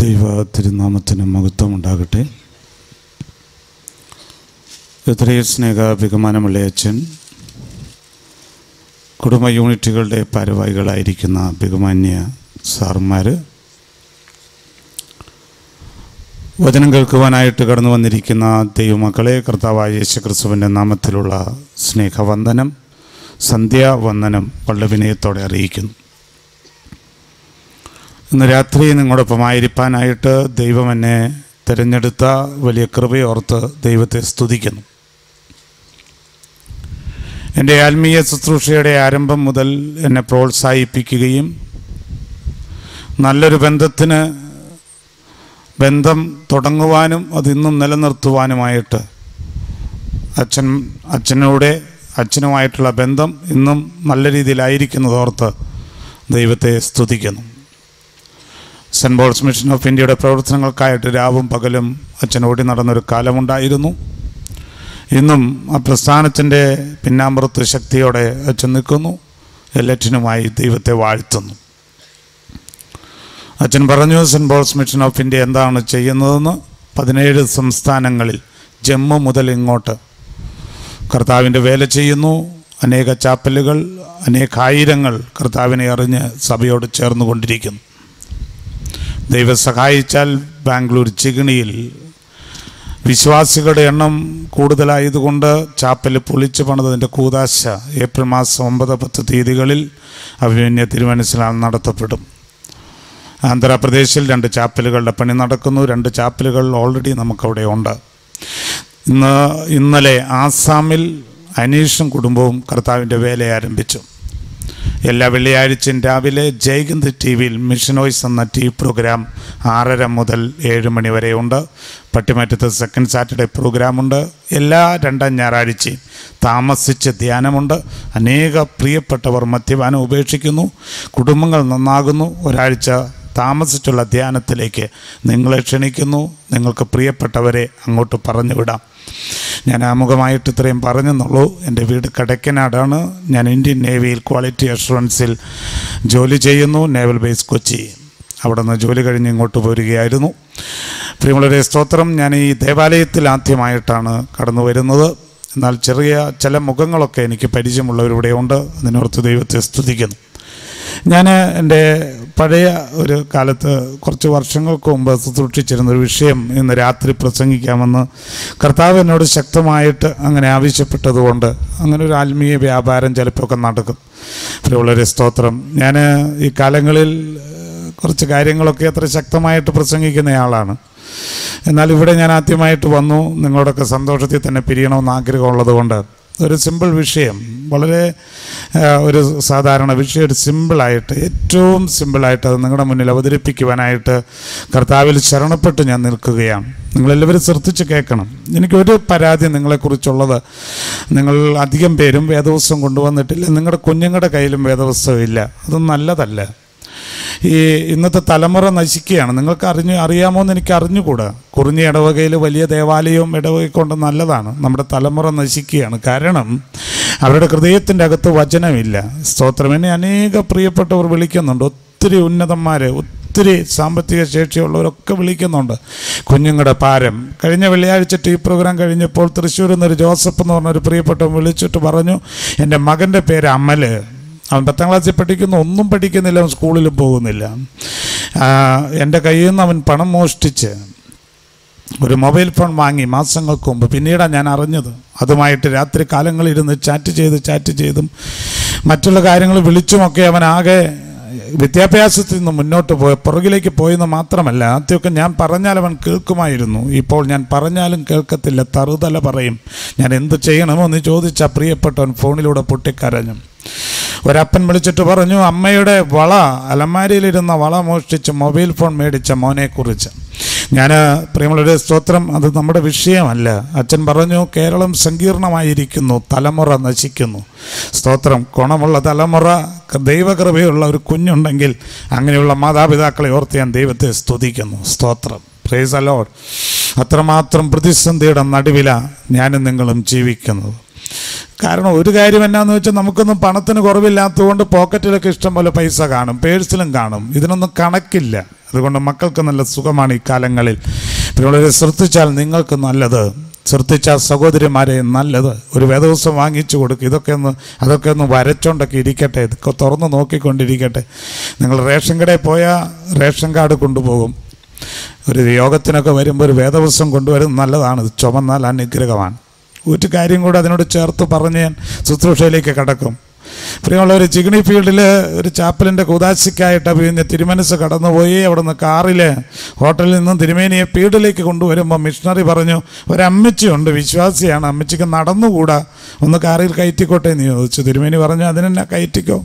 ദൈവ തിരുനാമത്തിന് മഹത്വം ഉണ്ടാകട്ടെ എത്രയും സ്നേഹ ബഹുമാനമുള്ള അച്ഛൻ കുടുംബ യൂണിറ്റുകളുടെ ഭാരവാഹികളായിരിക്കുന്ന ബഹുമാന്യ സാർമാർ വചനം കേൾക്കുവാനായിട്ട് കടന്നു വന്നിരിക്കുന്ന ദൈവമക്കളെ കർത്താവായ യേശു ക്രിസ്തുവിൻ്റെ നാമത്തിലുള്ള സ്നേഹവന്ദനം സന്ധ്യാവന്ദനം വളരെ വിനയത്തോടെ അറിയിക്കുന്നു ഇന്ന് രാത്രി നിങ്ങളോടൊപ്പമായിരിക്കാനായിട്ട് ദൈവം എന്നെ തിരഞ്ഞെടുത്ത വലിയ കൃപയോർത്ത് ദൈവത്തെ സ്തുതിക്കുന്നു എൻ്റെ ആത്മീയ ശുശ്രൂഷയുടെ ആരംഭം മുതൽ എന്നെ പ്രോത്സാഹിപ്പിക്കുകയും നല്ലൊരു ബന്ധത്തിന് ബന്ധം തുടങ്ങുവാനും അതിന്നും നിലനിർത്തുവാനുമായിട്ട് അച്ഛൻ അച്ഛനോടെ അച്ഛനുമായിട്ടുള്ള ബന്ധം ഇന്നും നല്ല രീതിയിലായിരിക്കുന്നതോർത്ത് ദൈവത്തെ സ്തുതിക്കുന്നു സെൻറ്റ് പോൾസ് മിഷൻ ഓഫ് ഇന്ത്യയുടെ പ്രവർത്തനങ്ങൾക്കായിട്ട് രാവും പകലും അച്ഛൻ ഓടി നടന്നൊരു കാലമുണ്ടായിരുന്നു ഇന്നും ആ പ്രസ്ഥാനത്തിൻ്റെ പിന്നാമ്പുറത്ത് ശക്തിയോടെ അച്ഛൻ നിൽക്കുന്നു എല്ലാറ്റിനുമായി ദൈവത്തെ വാഴ്ത്തുന്നു അച്ഛൻ പറഞ്ഞു saint Paul's mission of India എന്താണ് ചെയ്യുന്നതെന്ന് പതിനേഴ് സംസ്ഥാനങ്ങളിൽ ജമ്മു മുതൽ ഇങ്ങോട്ട് കർത്താവിൻ്റെ വേല ചെയ്യുന്നു അനേക ചാപ്പലുകൾ അനേകായിരങ്ങൾ കർത്താവിനെ അറിഞ്ഞ് സഭയോട് ചേർന്നുകൊണ്ടിരിക്കുന്നു ദൈവം സഹായിച്ചാൽ ബാംഗ്ലൂർ ചിഗിണിയിൽ വിശ്വാസികളുടെ എണ്ണം കൂടുതലായതുകൊണ്ട് ചാപ്പൽ പൊളിച്ചു പണിതതിൻ്റെ കൂതാശ ഏപ്രിൽ മാസം ഒമ്പത് പത്ത് തീയതികളിൽ അഭിമന്യ തിരുമനസിലാണ് നടത്തപ്പെടും ആന്ധ്രാപ്രദേശിൽ രണ്ട് ചാപ്പലുകളുടെ പണി നടക്കുന്നു രണ്ട് ചാപ്പലുകൾ ഓൾറെഡി നമുക്കവിടെ ഉണ്ട് ഇന്ന് ഇന്നലെ ആസാമിൽ അനീഷും കുടുംബവും കർത്താവിൻ്റെ വേല ആരംഭിച്ചു എല്ലാ വെള്ളിയാഴ്ചയും രാവിലെ ജയ്ഗന്ത് ടി വിയിൽ മിഷനോയ്സ് എന്ന ടി വി പ്രോഗ്രാം ആറര മുതൽ ഏഴ് മണി വരെ ഉണ്ട് പട്ടിമറ്റത്ത് സെക്കൻഡ് സാറ്റർഡേ പ്രോഗ്രാമുണ്ട് എല്ലാ രണ്ടാം ഞായറാഴ്ചയും താമസിച്ച് ധ്യാനമുണ്ട് അനേക പ്രിയപ്പെട്ടവർ മദ്യപാനം ഉപേക്ഷിക്കുന്നു കുടുംബങ്ങൾ നന്നാകുന്നു ഒരാഴ്ച താമസിച്ചുള്ള ധ്യാനത്തിലേക്ക് നിങ്ങളെ ക്ഷണിക്കുന്നു നിങ്ങൾക്ക് പ്രിയപ്പെട്ടവരെ അങ്ങോട്ട് പറഞ്ഞു വിടാം ഞാൻ ആമുഖമായിട്ട് ഇത്രയും പറഞ്ഞെന്നുള്ളൂ എൻ്റെ വീട് കടക്കനാടാണ് ഞാൻ ഇന്ത്യൻ നേവിയിൽ ക്വാളിറ്റി അഷുറൻസിൽ ജോലി ചെയ്യുന്നു നേവൽ ബേസ് കൊച്ചി അവിടെ നിന്ന് ജോലി കഴിഞ്ഞ് ഇങ്ങോട്ട് പോരുകയായിരുന്നു പ്രിയമുള്ളവരെ സ്തോത്രം ഞാൻ ഈ ദേവാലയത്തിൽ ആദ്യമായിട്ടാണ് കടന്നു വരുന്നത് എന്നാൽ ചെറിയ ചില മുഖങ്ങളൊക്കെ എനിക്ക് പരിചയമുള്ളവരിവിടെ ഉണ്ട് അതിനോർത്ത് ദൈവത്തെ സ്തുതിക്കുന്നു ഞാൻ എൻ്റെ പഴയ ഒരു കാലത്ത് കുറച്ച് വർഷങ്ങൾക്ക് മുമ്പ് സൂക്ഷിച്ചിരുന്ന ഒരു വിഷയം ഇന്ന് രാത്രി പ്രസംഗിക്കാമെന്ന് കർത്താവ് എന്നോട് ശക്തമായിട്ട് അങ്ങനെ ആവശ്യപ്പെട്ടതുകൊണ്ട് അങ്ങനെ ഒരു ആത്മീയ വ്യാപാരം ചിലപ്പോഴൊക്കെ നടക്കും പ്രിയമുള്ളൊരു സ്തോത്രം ഞാൻ ഈ കാലങ്ങളിൽ കുറച്ച് കാര്യങ്ങളൊക്കെ അത്ര ശക്തമായിട്ട് പ്രസംഗിക്കുന്നയാളാണ് എന്നാൽ ഇവിടെ ഞാൻ ആദ്യമായിട്ട് വന്നു നിങ്ങളോടൊക്കെ സന്തോഷത്തിൽ തന്നെ പിരിയണമെന്ന് ആഗ്രഹമുള്ളത് കൊണ്ട് ഒരു സിമ്പിൾ വിഷയം വളരെ ഒരു സാധാരണ വിഷയം ഒരു സിമ്പിളായിട്ട് ഏറ്റവും സിമ്പിളായിട്ട് അത് നിങ്ങളുടെ മുന്നിൽ അവതരിപ്പിക്കുവാനായിട്ട് കർത്താവിൽ ശരണപ്പെട്ട് ഞാൻ നിൽക്കുകയാണ് നിങ്ങളെല്ലാവരും ശ്രദ്ധിച്ച് കേൾക്കണം എനിക്കൊരു പരാതി നിങ്ങളെക്കുറിച്ചുള്ളത് നിങ്ങൾ അധികം പേരും വേദപുസ്തകം കൊണ്ടുവന്നിട്ടില്ല നിങ്ങളുടെ കുഞ്ഞുങ്ങളുടെ കയ്യിലും വേദപുസ്തകം ഇല്ല അത് നല്ലതല്ല ഈ ഇന്നത്തെ തലമുറ നശിക്കുകയാണ് നിങ്ങൾക്ക് അറിഞ്ഞു അറിയാമോ എന്ന് എനിക്ക് അറിഞ്ഞുകൂടാ കുറിഞ്ഞി ഇടവകയിൽ വലിയ ദേവാലയവും ഇടവകക്കൊണ്ട് നല്ലതാണ് നമ്മുടെ തലമുറ നശിക്കുകയാണ് കാരണം അവരുടെ ഹൃദയത്തിൻ്റെ അകത്ത് വചനമില്ല സ്തോത്രം എന്നെ അനേക പ്രിയപ്പെട്ടവർ വിളിക്കുന്നുണ്ട് ഒത്തിരി ഉന്നതന്മാർ ഒത്തിരി സാമ്പത്തിക ശേഷിയുള്ളവരൊക്കെ വിളിക്കുന്നുണ്ട് കുഞ്ഞുങ്ങളുടെ പാരം കഴിഞ്ഞ വെള്ളിയാഴ്ച ടി പ്രോഗ്രാം കഴിഞ്ഞപ്പോൾ തൃശ്ശൂരിൽ നിന്നൊരു ജോസഫ് എന്ന് പറഞ്ഞൊരു പ്രിയപ്പെട്ടവൻ വിളിച്ചിട്ട് പറഞ്ഞു എൻ്റെ മകൻ്റെ പേര് അമല് അവൻ പത്താം ക്ലാസ്സിൽ പഠിക്കുന്നു ഒന്നും പഠിക്കുന്നില്ല അവൻ സ്കൂളിലും പോകുന്നില്ല എൻ്റെ കയ്യിൽ നിന്ന് അവൻ പണം മോഷ്ടിച്ച് ഒരു മൊബൈൽ ഫോൺ വാങ്ങി മാസങ്ങൾക്ക് മുമ്പ് പിന്നീടാണ് ഞാൻ അറിഞ്ഞത് അതുമായിട്ട് രാത്രി കാലങ്ങളിരുന്ന് ചാറ്റ് ചെയ്ത് ചാറ്റ് ചെയ്തും മറ്റുള്ള കാര്യങ്ങൾ വിളിച്ചുമൊക്കെ അവൻ ആകെ വിദ്യാഭ്യാസത്തിൽ നിന്ന് മുന്നോട്ട് പോയ പുറകിലേക്ക് പോയെന്ന് മാത്രമല്ല ആദ്യമൊക്കെ ഞാൻ പറഞ്ഞാൽ അവൻ കേൾക്കുമായിരുന്നു ഇപ്പോൾ ഞാൻ പറഞ്ഞാലും കേൾക്കത്തില്ല തറുതല പറയും ഞാൻ എന്ത് ചെയ്യണമോ എന്ന് ചോദിച്ചാൽ പ്രിയപ്പെട്ടവൻ ഫോണിലൂടെ പൊട്ടിക്കരഞ്ഞു ഒരപ്പൻ വിളിച്ചിട്ട് പറഞ്ഞു അമ്മയുടെ വള അലമാരിയിലിരുന്ന വള മോഷ്ടിച്ച് മൊബൈൽ ഫോൺ മേടിച്ച മോനെക്കുറിച്ച് ഞാൻ പ്രിയമുള്ളൊരു സ്തോത്രം അത് നമ്മുടെ വിഷയമല്ല അച്ഛൻ പറഞ്ഞു കേരളം സങ്കീർണമായിരിക്കുന്നു തലമുറ നശിക്കുന്നു സ്തോത്രം ഗുണമുള്ള തലമുറ ദൈവകൃപയുള്ള ഒരു കുഞ്ഞുണ്ടെങ്കിൽ അങ്ങനെയുള്ള മാതാപിതാക്കളെ ഓർത്ത് ഞാൻ ദൈവത്തെ സ്തുതിക്കുന്നു സ്തോത്രം പ്രേസ് അലോഡ് അത്രമാത്രം പ്രതിസന്ധിയുടെ നടുവില ഞാനും നിങ്ങളും ജീവിക്കുന്നത് കാരണം ഒരു കാര്യം എന്നാന്ന് വെച്ചാൽ നമുക്കൊന്നും പണത്തിന് കുറവില്ലാത്തതുകൊണ്ട് പോക്കറ്റിലൊക്കെ ഇഷ്ടം പോലെ പൈസ കാണും പേഴ്സിലും കാണും ഇതിനൊന്നും കണക്കില്ല അതുകൊണ്ട് മക്കൾക്ക് നല്ല സുഖമാണ് ഈ കാലങ്ങളിൽ പിന്നെ ശ്രദ്ധിച്ചാൽ നിങ്ങൾക്ക് നല്ലത് ശ്രദ്ധിച്ച സഹോദരിമാരെ നല്ലത് ഒരു വേദവസം വാങ്ങിച്ചു കൊടുക്കുക ഇതൊക്കെ ഒന്ന് അതൊക്കെ ഒന്ന് വരച്ചോണ്ടൊക്കെ ഇരിക്കട്ടെ ഇതൊക്കെ തുറന്ന് നോക്കിക്കൊണ്ടിരിക്കട്ടെ നിങ്ങൾ റേഷൻ കടയിൽ പോയാൽ റേഷൻ കാർഡ് കൊണ്ടുപോകും ഒരു യോഗത്തിനൊക്കെ വരുമ്പോൾ ഒരു വേദവസം കൊണ്ടുവരുന്നത് നല്ലതാണ് ഇത് ചുമന്നാൽ അനുഗ്രഹമാണ് ഒരു കാര്യം കൂടെ അതിനോട് ചേർത്ത് പറഞ്ഞ് ഞാൻ ശുശ്രൂഷയിലേക്ക് കടക്കും പ്രിയമുള്ള ഒരു ചിഗണി ഫീൽഡിൽ ഒരു ചാപ്പലിൻ്റെ കുതാശിക്കായിട്ട് പിന്നെ തിരുമനസ് കടന്നുപോയി അവിടെ നിന്ന് കാറിൽ ഹോട്ടലിൽ നിന്നും തിരുമേനിയെ ഫീൽഡിലേക്ക് കൊണ്ടുവരുമ്പോൾ മിഷണറി പറഞ്ഞു ഒരമ്മച്ചിയുണ്ട് വിശ്വാസിയാണ് അമ്മച്ചിക്ക് നടന്നുകൂടാ ഒന്ന് കാറിൽ കയറ്റിക്കോട്ടെ എന്ന് ചോദിച്ചു തിരുമേനി പറഞ്ഞു അതിനെന്നെ കയറ്റിക്കോ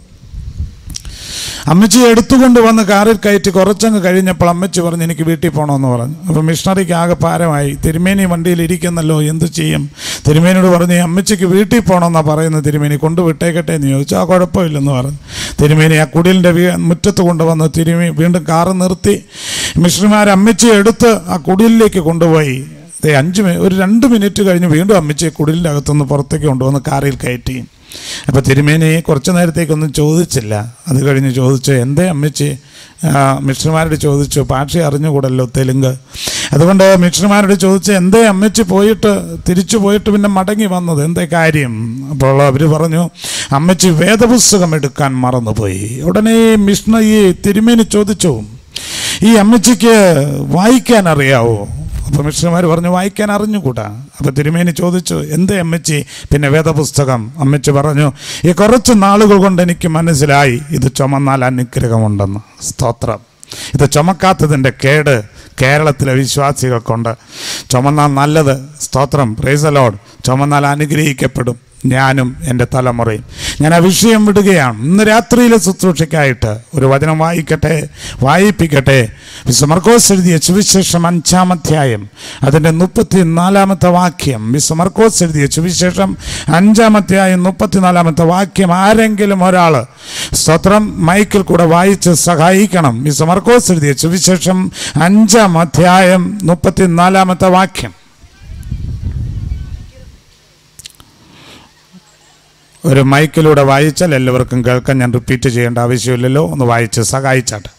അമ്മച്ചി എടുത്തുകൊണ്ട് വന്ന് കാറിൽ കയറ്റി കുറച്ചങ്ങ് കഴിഞ്ഞപ്പോൾ അമ്മച്ചി പറഞ്ഞു എനിക്ക് വീട്ടിൽ പോകണമെന്ന് പറഞ്ഞു അപ്പോൾ മിഷണറിക്ക് ആകെ ഭാരമായി തിരുമേനി വണ്ടിയിൽ ഇരിക്കുന്നല്ലോ എന്ത് ചെയ്യും തിരുമേനിയോട് പറഞ്ഞു "ഈ അമ്മച്ചിക്ക് വീട്ടിൽ പോകണമെന്നാണ് പറയുന്നത് തിരുമേനി കൊണ്ടുവിട്ടേക്കട്ടെ എന്ന് ചോദിച്ചു ആ കുഴപ്പമില്ലെന്ന് പറഞ്ഞു തിരുമേനി ആ കുടിലിൻ്റെ വീ മുറ്റത്ത് കൊണ്ടുവന്ന് തിരുമേ വീണ്ടും കാറ് നിർത്തി മിഷണറിമാർ അമ്മച്ചിയെ എടുത്ത് ആ കുടിലിലേക്ക് കൊണ്ടുപോയി ദേ അഞ്ച് മിനിറ്റ് ഒരു രണ്ട് മിനിറ്റ് കഴിഞ്ഞ് വീണ്ടും അമ്മച്ചിയെ കുടിലിൻ്റെ അകത്തുനിന്ന് പുറത്തേക്ക് കൊണ്ടുവന്ന് കാറിൽ കയറ്റി അപ്പോൾ തിരുമേനി കുറച്ച് നേരത്തേക്കൊന്നും ചോദിച്ചില്ല അത് കഴിഞ്ഞ് ചോദിച്ചു എന്തേ അമ്മച്ചി ആ, മിഷണർമാരോട് ചോദിച്ചു ഭാഷ അറിഞ്ഞുകൂടല്ലോ തെലുങ്ക് അതുകൊണ്ട് മിഷണർമാരോട് ചോദിച്ചു എന്തേ അമ്മച്ചി പോയിട്ട് തിരിച്ചു പോയിട്ട് പിന്നെ മടങ്ങി വന്നത് എന്തേ കാര്യം അപ്പോൾ അവർ പറഞ്ഞു അമ്മച്ചി വേദപുസ്തകം എടുക്കാൻ മറന്നുപോയി ഉടനെ ഈ മിഷണ ഈ തിരുമേനി ചോദിച്ചു ഈ അമ്മച്ചിക്ക് വായിക്കാൻ അറിയാവോ അപ്പോൾ മിഷണർമാർ പറഞ്ഞു വായിക്കാൻ അറിഞ്ഞുകൂടാ അപ്പോൾ തിരുമേനി ചോദിച്ചു എന്തേ അമ്മച്ചി പിന്നെ വേദപുസ്തകം അമ്മച്ചി പറഞ്ഞു ഈ കുറച്ച് നാളുകൾ കൊണ്ട് എനിക്ക് മനസ്സിലായി ഇത് ചുമന്നാൽ അനുഗ്രഹമുണ്ടെന്ന് സ്തോത്രം ഇത് ചുമക്കാത്തതിൻ്റെ കേട് കേരളത്തിലെ വിശ്വാസികൾക്കുണ്ട് ചുമന്നാൽ നല്ലത് സ്തോത്രം പ്രൈസലോഡ് ചുമന്നാൽ അനുഗ്രഹിക്കപ്പെടും ഞാനും എൻ്റെ തലമുറയും ഞാൻ ആ വിഷയം വിടുകയാണ് ഇന്ന് രാത്രിയിലെ ശുശ്രൂഷയ്ക്കായിട്ട് ഒരു വചനം വായിക്കട്ടെ വായിപ്പിക്കട്ടെ വിസ്മർക്കോസ് എഴുതിയ സുവിശേഷം അഞ്ചാം അധ്യായം അതിൻ്റെ മുപ്പത്തി നാലാമത്തെ വാക്യം വിസ്മർക്കോസ് എഴുതിയ സുവിശേഷം അഞ്ചാം അധ്യായം മുപ്പത്തിനാലാമത്തെ വാക്യം ആരെങ്കിലും ഒരാൾ സ്തോത്രം മൈക്കിൽ കൂടെ വായിച്ച് സഹായിക്കണം വിസ്മർക്കോസ് എഴുതിയ സുവിശേഷം അഞ്ചാം അധ്യായം മുപ്പത്തിനാലാമത്തെ വാക്യം ഒരു മൈക്കിലൂടെ വായിച്ചാൽ എല്ലാവർക്കും കേൾക്കാൻ ഞാൻ റിപ്പീറ്റ് ചെയ്യേണ്ട ആവശ്യമില്ലല്ലോ ഒന്ന് വായിച്ച് സഹായിച്ചാട്ടെ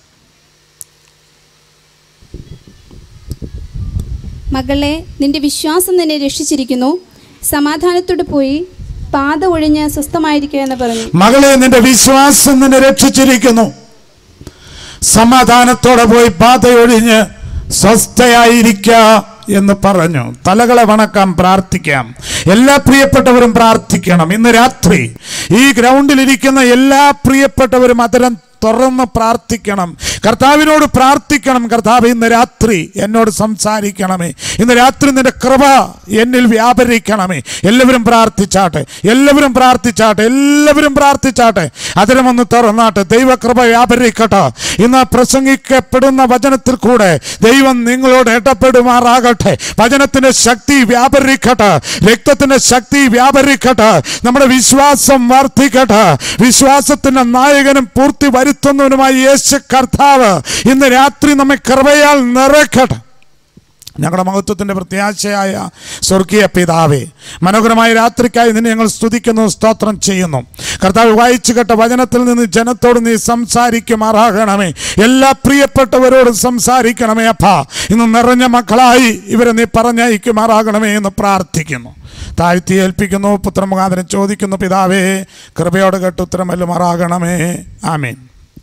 മകളെ നിന്റെ വിശ്വാസം നിന്നെ രക്ഷിച്ചിരിക്കുന്നു സമാധാനത്തോടെ പോയി പാത ഒഴിഞ്ഞ് സ്വസ്ഥമായിരിക്കുക എന്ന് പറഞ്ഞു മകളെ നിന്റെ വിശ്വാസം നിന്നെ രക്ഷിച്ചിരിക്കുന്നു സമാധാനത്തോടെ പോയി പാതയൊഴിഞ്ഞ് സ്വസ്ഥയായിരിക്ക എന്ന് പറഞ്ഞു തലകളെ വണക്കാം പ്രാർത്ഥിക്കാം എല്ലാ പ്രിയപ്പെട്ടവരും പ്രാർത്ഥിക്കണം ഇന്ന് രാത്രി ഈ ഗ്രൗണ്ടിൽ ഇരിക്കുന്ന എല്ലാ പ്രിയപ്പെട്ടവരും അതരം തുറന്ന് പ്രാർത്ഥിക്കണം കർത്താവിനോട് പ്രാർത്ഥിക്കണം കർത്താവ് ഇന്ന് രാത്രി എന്നോട് സംസാരിക്കണമേ ഇന്ന് രാത്രി നിന്റെ കൃപ എന്നിൽ വ്യാപരിക്കണമേ എല്ലാവരും പ്രാർത്ഥിച്ചാട്ടെ എല്ലാവരും പ്രാർത്ഥിച്ചാട്ടെ എല്ലാവരും പ്രാർത്ഥിച്ചാട്ടെ അതിരമൊന്ന് തുറന്നാട്ടെ ദൈവകൃപ വ്യാപരിക്കട്ടെ ഇന്ന് പ്രസംഗിക്കപ്പെടുന്ന വചനത്തിൽ കൂടെ ദൈവം നിങ്ങളോട് ഇടപെടുമാറാകട്ടെ വചനത്തിന്റെ ശക്തി വ്യാപരിക്കട്ടെ രക്തത്തിന്റെ ശക്തി വ്യാപരിക്കട്ടെ നമ്മുടെ വിശ്വാസം വർദ്ധിക്കട്ടെ വിശ്വാസത്തിന്റെ നായകനും പൂർത്തി വരുത്തുന്നവനുമായി യേശു കർത്താവ് ഇന്ന് രാത്രി നമ്മെ കൃപയാൽ നിറയ്ക്കട്ടെ ഞങ്ങളുടെ മഹത്വത്തിൻ്റെ പ്രത്യാശയായ സ്വർഗീയ പിതാവേ മനോഹരമായ രാത്രിക്കായി നിന്നെ ഞങ്ങൾ സ്തുതിക്കുന്നു സ്തോത്രം ചെയ്യുന്നു കർത്താവ് വായിച്ചു കേട്ട വചനത്തിൽ നിന്ന് ജനത്തോട് നീ സംസാരിക്കുമാറാകണമേ എല്ലാ പ്രിയപ്പെട്ടവരോടും സംസാരിക്കണമേ അപ്പാ ഇന്ന് നിറഞ്ഞ മക്കളായി ഇവരെ നീ പറഞ്ഞയക്കുമാറാകണമേ എന്ന് പ്രാർത്ഥിക്കുന്നു താഴ്ത്തി ഏൽപ്പിക്കുന്നു പുത്രമുഖാന്തരം ചോദിക്കുന്നു പിതാവേ കൃപയോട് കേട്ട് ഉത്തരം വല്ലുമാറാകണമേ ആമീൻ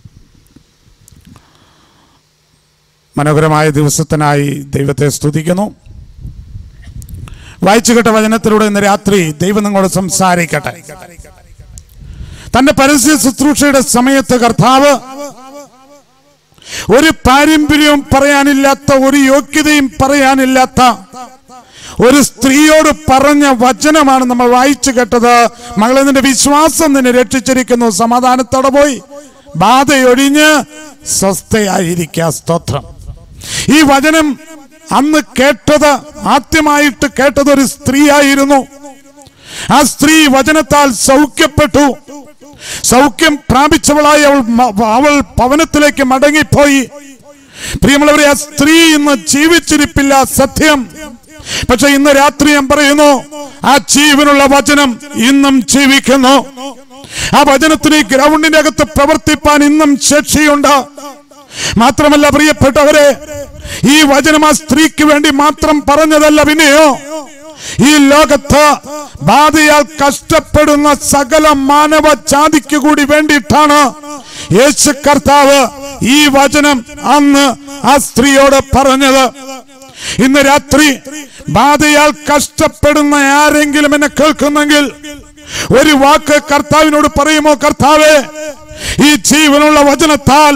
മനോഹരമായ ദിവസത്തിനായി ദൈവത്തെ സ്തുതിക്കുന്നു വായിച്ചു കേട്ട വചനത്തിലൂടെ ഇന്ന് രാത്രി ദൈവം നിങ്ങളോട് സംസാരിക്കട്ടെ തന്റെ പരസ്യ ശുശ്രൂഷയുടെ സമയത്ത് കർത്താവ് ഒരു പാരമ്പര്യവും പറയാനില്ലാത്ത ഒരു യോഗ്യതയും പറയാനില്ലാത്ത ഒരു സ്ത്രീയോട് പറഞ്ഞ വചനമാണ് നമ്മൾ വായിച്ചു കേട്ടത് മകളെ നിന്റെ വിശ്വാസം നിന്നെ രക്ഷിച്ചിരിക്കുന്നു സമാധാനത്തോടെ പോയി ബാധയൊഴിഞ്ഞ് സ്വസ്ഥയായിരിക്കുക സ്തോത്രം ഈ വചനം അന്ന് കേട്ടത് ആദ്യമായിട്ട് കേട്ടത് ഒരു സ്ത്രീയായിരുന്നു ആ സ്ത്രീ വചനത്താൽ സൗഖ്യപ്പെട്ടു സൗഖ്യം പ്രാപിച്ചവളായി അവൾ മ- അവൾ ഭവനത്തിലേക്ക് മടങ്ങിപ്പോയി പ്രിയമുള്ളവരെ ആ സ്ത്രീ ഇന്ന് ജീവിച്ചിരിപ്പില്ല സത്യം പക്ഷെ ഇന്ന് രാത്രി ഞാൻ പറയുന്നു ആ ജീവനുള്ള വചനം ഇന്നും ജീവിക്കുന്നു ആ വചനത്തിന് ഈ ഗ്രൗണ്ടിന്റെ അകത്ത് പ്രവർത്തിപ്പാൻ ഇന്നും ശേഷിയുണ്ട് മാത്രമല്ല പ്രിയപ്പെട്ടവരെ ഈ വചനം ആ സ്ത്രീക്ക് വേണ്ടി മാത്രം പറഞ്ഞതല്ല പിന്നെയോ ഈ ലോകത്ത് ബാധയാൽ കഷ്ടപ്പെടുന്ന സകല മാനവ ജാതിക്ക് കൂടി വേണ്ടിയിട്ടാണ് യേശു കർത്താവ് ഈ വചനം അന്ന് ആ സ്ത്രീയോട് പറഞ്ഞത് ഇന്ന് രാത്രി ബാധയാൽ കഷ്ടപ്പെടുന്ന ആരെങ്കിലും എന്നെ കേൾക്കുന്നെങ്കിൽ ഒരു വാക്ക് കർത്താവിനോട് പറയുമോ കർത്താവേ ഈ ജീവനുള്ള വചനത്താൽ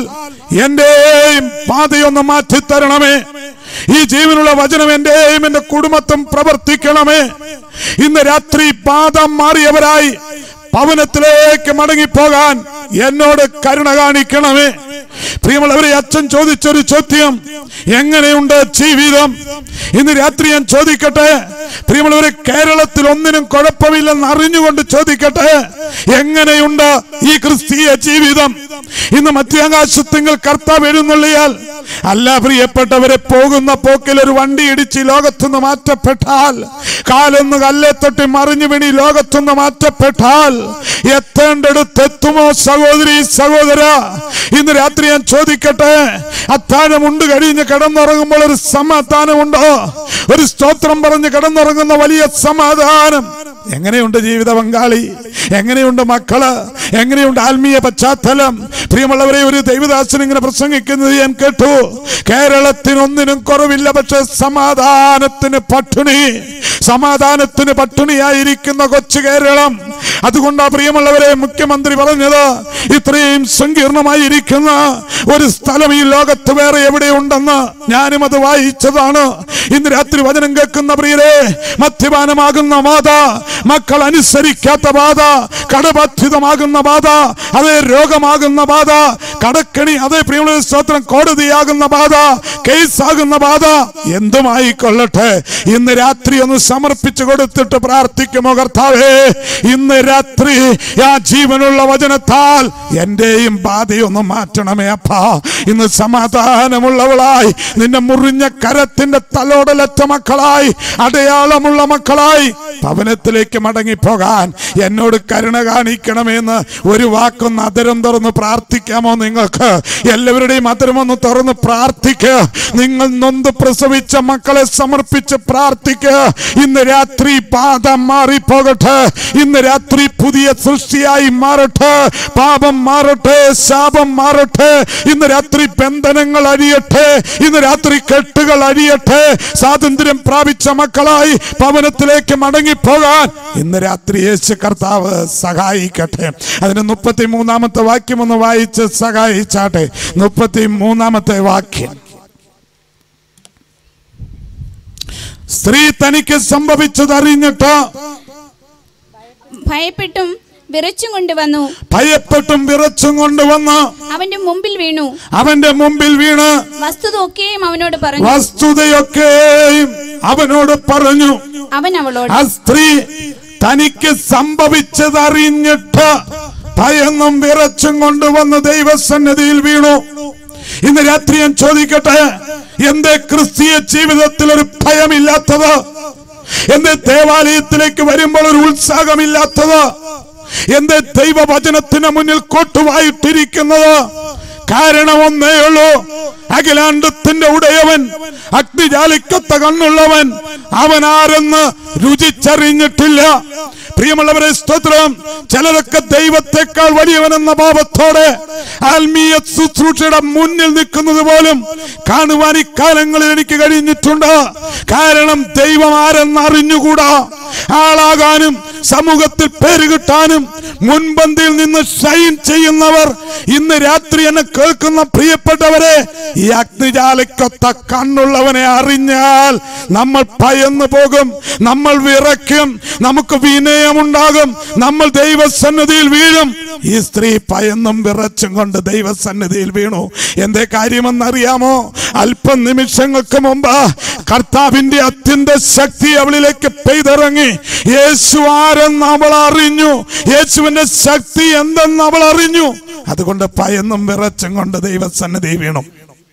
എന്റെയും പാതയൊന്ന് മാറ്റി തരണമേ ഈ ജീവനുള്ള വചനം എന്റെയും എന്റെ കുടുംബത്തും പ്രവർത്തിക്കണമേ ഇന്ന് രാത്രി പാദം മാറിയവരായി ഭവനത്തിലേക്ക് മടങ്ങിപ്പോകാൻ എന്നോട് കരുണ കാണിക്കണമേ പ്രിയമുള്ളവരെ അച്ഛൻ ചോദിച്ചൊരു ചോദ്യം എങ്ങനെയുണ്ട് ജീവിതം ഇന്ന് രാത്രി ഞാൻ ചോദിക്കട്ടെ പ്രിയമുള്ളവരെ കേരളത്തിൽ ഒന്നിനും കുഴപ്പമില്ലെന്ന് അറിഞ്ഞുകൊണ്ട് ചോദിക്കട്ടെ എങ്ങനെയുണ്ട് ഈ ക്രിസ്തീയ ജീവിതം ഇന്ന് മധ്യാകാശത്തിങ്ങൾ കർത്താവ് എഴുന്നള്ളിയാൽ അല്ല പ്രിയപ്പെട്ടവരെ പോകുന്ന പോക്കിൽ ഒരു വണ്ടി ഇടിച്ച് ഈ ലോകത്തുനിന്ന് മാറ്റപ്പെട്ടാൽ കാലൊന്ന് കല്ലേ തൊട്ടി മറിഞ്ഞു വീണി ഈ ലോകത്തുനിന്ന് മാറ്റപ്പെട്ടാൽ എത്തേണ്ടടുത്ത് എത്തുമോ സഹോദരി സഹോദര ഇന്ന് രാത്രി ഞാൻ ചോദിക്കട്ടെ അത്താഴമുണ്ട് കഴിഞ്ഞ് കിടന്നുറങ്ങുമ്പോൾ ഒരു സമാധാനമുണ്ടോ ഒരു സ്തോത്രം പറഞ്ഞ് കിടന്നുറങ്ങുന്ന വലിയ സമാധാനം എങ്ങനെയുണ്ട് ജീവിത പങ്കാളി എങ്ങനെയുണ്ട് മക്കള് എങ്ങനെയുണ്ട് ആത്മീയ പശ്ചാത്തലം പ്രിയമുള്ളവരെ ഒരു ദൈവദാസൻ ഇങ്ങനെ പ്രസംഗിക്കുന്നത് ഞാൻ കേട്ടു കേരളത്തിന് ഒന്നിനും കുറവില്ല പക്ഷെ സമാധാനത്തിന് പട്ടിണി സമാധാനത്തിന് പട്ടിണിയായിരിക്കുന്ന കൊച്ചു കേരളം അതുകൊണ്ടാ പ്രിയമുള്ളവരെ മുഖ്യമന്ത്രി പറഞ്ഞത് ഇത്രയും സങ്കീർണമായിരിക്കുന്ന ഒരു സ്ഥലം ഈ ലോകത്ത് വേറെ എവിടെയുണ്ടെന്ന് ഞാനും അത് വായിച്ചതാണ് ഇന്ന് രാത്രി വചനം കേൾക്കുന്ന പ്രിയരെ മദ്യപാനമാകുന്ന ബാധ മക്കൾ അനുസരിക്കാത്ത ബാധ കടബാധിതമാകുന്ന ബാധ അതേ രോഗമാകുന്ന ബാധ കടക്കണി അതേ പ്രിയമുള്ള സ്തോത്രം കോടതിയാകുന്ന ബാധ കേസാകുന്ന ബാധ എന്തുമായിക്കൊള്ളട്ടെ ഇന്ന് രാത്രി ഒന്ന് സമർപ്പിച്ചു കൊടുത്തിട്ട് പ്രാർത്ഥിക്കുമോ കർത്താവേ ഇന്ന് രാത്രി ആ ജീവനുള്ള വചനത്താൽ എന്റെയും ബാധയൊന്ന് മാറ്റണമേ അപ്പാ ഇന്ന് സമാധാനമുള്ളവളായി നിന്റെ മുറിഞ്ഞ കരത്തിന്റെ തലോടലറ്റ മക്കളായി അടയാളമുള്ള മക്കളായി ഭവനത്തിലേക്ക് മടങ്ങിപ്പോകാൻ എന്നോട് കരുണ കാണിക്കണമെന്ന് ഒരു വാക്കൊന്ന് അതരം തുറന്ന് പ്രാർത്ഥിക്കാമോ നിങ്ങൾക്ക് എല്ലാവരുടെയും അതരം ഒന്ന് തുറന്ന് പ്രാർത്ഥിക്കുക നിങ്ങൾ നൊന്ത് പ്രസവിച്ച മക്കളെ സമർപ്പിച്ച് പ്രാർത്ഥിക്കുക ഇന്ന് രാത്രി പാദം മാറിപ്പോകട്ടെ ഇന്ന് രാത്രി പുതിയ സൃഷ്ടിയായി മാറട്ടെ പാപം മാറട്ടെ ശാപം മാറട്ടെ ഇന്ന് രാത്രി ബന്ധനങ്ങൾ അഴിയട്ടെ ഇന്ന് രാത്രി കെട്ടുകൾ അഴിയട്ടെ സ്വാതന്ത്ര്യം പ്രാപിച്ച മക്കളായി ഭവനത്തിലേക്ക് മടങ്ങിപ്പോകാൻ ഇന്ന് രാത്രി യേശു കർത്താവ് സഹായിക്കട്ടെ അതിന് മുപ്പത്തി മൂന്നാമത്തെ വാക്യം ഒന്ന് വായിച്ച് സഹായിച്ചാട്ടെ മുപ്പത്തി മൂന്നാമത്തെ വാക്യം സ്ത്രീ തനിക്ക് സംഭവിച്ചത് അറിഞ്ഞിട്ട് ഭയപ്പെട്ടും വിറച്ചും കൊണ്ടുവന്നു ഭയപ്പെട്ടും വിറച്ചും കൊണ്ടുവന്ന് അവന്റെ മുമ്പിൽ വീണു അവന്റെ മുമ്പിൽ വീണ് വസ്തുത ഒക്കെയും അവനോട് പറഞ്ഞു വസ്തുതയൊക്കെയും അവനോട് പറഞ്ഞു അവൻ അവളോട് ആ സ്ത്രീ തനിക്ക് സംഭവിച്ചത് അറിഞ്ഞിട്ട് ഭയന്നും വിറച്ചും കൊണ്ടുവന്ന് ദൈവസന്നിധിയിൽ വീണു ഇന്ന് രാത്രി ഞാൻ ചോദിക്കട്ടെ എന്റെ ക്രിസ്തീയ ജീവിതത്തിൽ ഒരു ഭയമില്ലാത്തത് എന്റെ ദേവാലയത്തിലേക്ക് വരുമ്പോൾ ഒരു ഉത്സാഹമില്ലാത്തത് എന്റെ ദൈവവചനത്തിന് മുന്നിൽ കൊട്ടുവായിട്ടിരിക്കുന്നത് കാരണം ഒന്നേ ഉള്ളൂ അഖിലാണ്ടത്തിന്റെ ഉടയവൻ അഗ്നിജാലിക്കത്ത കണ്ണുള്ളവൻ അവൻ ആരെന്ന് രുചിച്ചറിഞ്ഞിട്ടില്ല പ്രിയമുള്ളവരെ സ്തോത്രം ചിലരൊക്കെ ദൈവത്തെക്കാൾ വലിയവനെന്ന ഭാവത്തോടെ ആത്മീയ ശുശ്രൂഷയുടെ മുന്നിൽ നിൽക്കുന്നത് പോലും കാണുവാൻ ഇക്കാലങ്ങളിൽ എനിക്ക് കഴിഞ്ഞിട്ടുണ്ട് കാരണം ദൈവം ആരെന്ന് അറിഞ്ഞുകൂടാ ആളാകാനും സമൂഹത്തിൽ പേര് കിട്ടാനും മുൻപന്തിയിൽ നിന്ന് ഷൈൻ ചെയ്യുന്നവർ ഇന്ന് രാത്രി എന്നെ കേൾക്കുന്ന പ്രിയപ്പെട്ടവരെ ഈ അഗ്നിജാലക്കൊത്ത കണ്ണുള്ളവനെ അറിഞ്ഞാൽ നമ്മൾ ഭയന്നു പോകും നമ്മൾ വിറയ്ക്കും നമുക്ക് വിനയമുണ്ടാകും നമ്മൾ ദൈവസന്നിധിയിൽ വീഴും ഈ സ്ത്രീ ഭയന്നും വിറച്ചും കൊണ്ട് ദൈവസന്നിധിയിൽ വീണു എന്തേ കാര്യമെന്നറിയാമോ അല്പം നിമിഷങ്ങൾക്ക് മുമ്പ് കർത്താവിന്റെ അത്യന്ത ശക്തി അവളിലേക്ക് പെയ്തിറങ്ങി യേശു ആരെന്ന് അവൾ അറിഞ്ഞു യേശുവിന്റെ ശക്തി എന്തെന്ന് അവൾ അറിഞ്ഞു അതുകൊണ്ട് ഭയന്നും വിറച്ചും കൊണ്ട് ദൈവസന്നിധി വീണു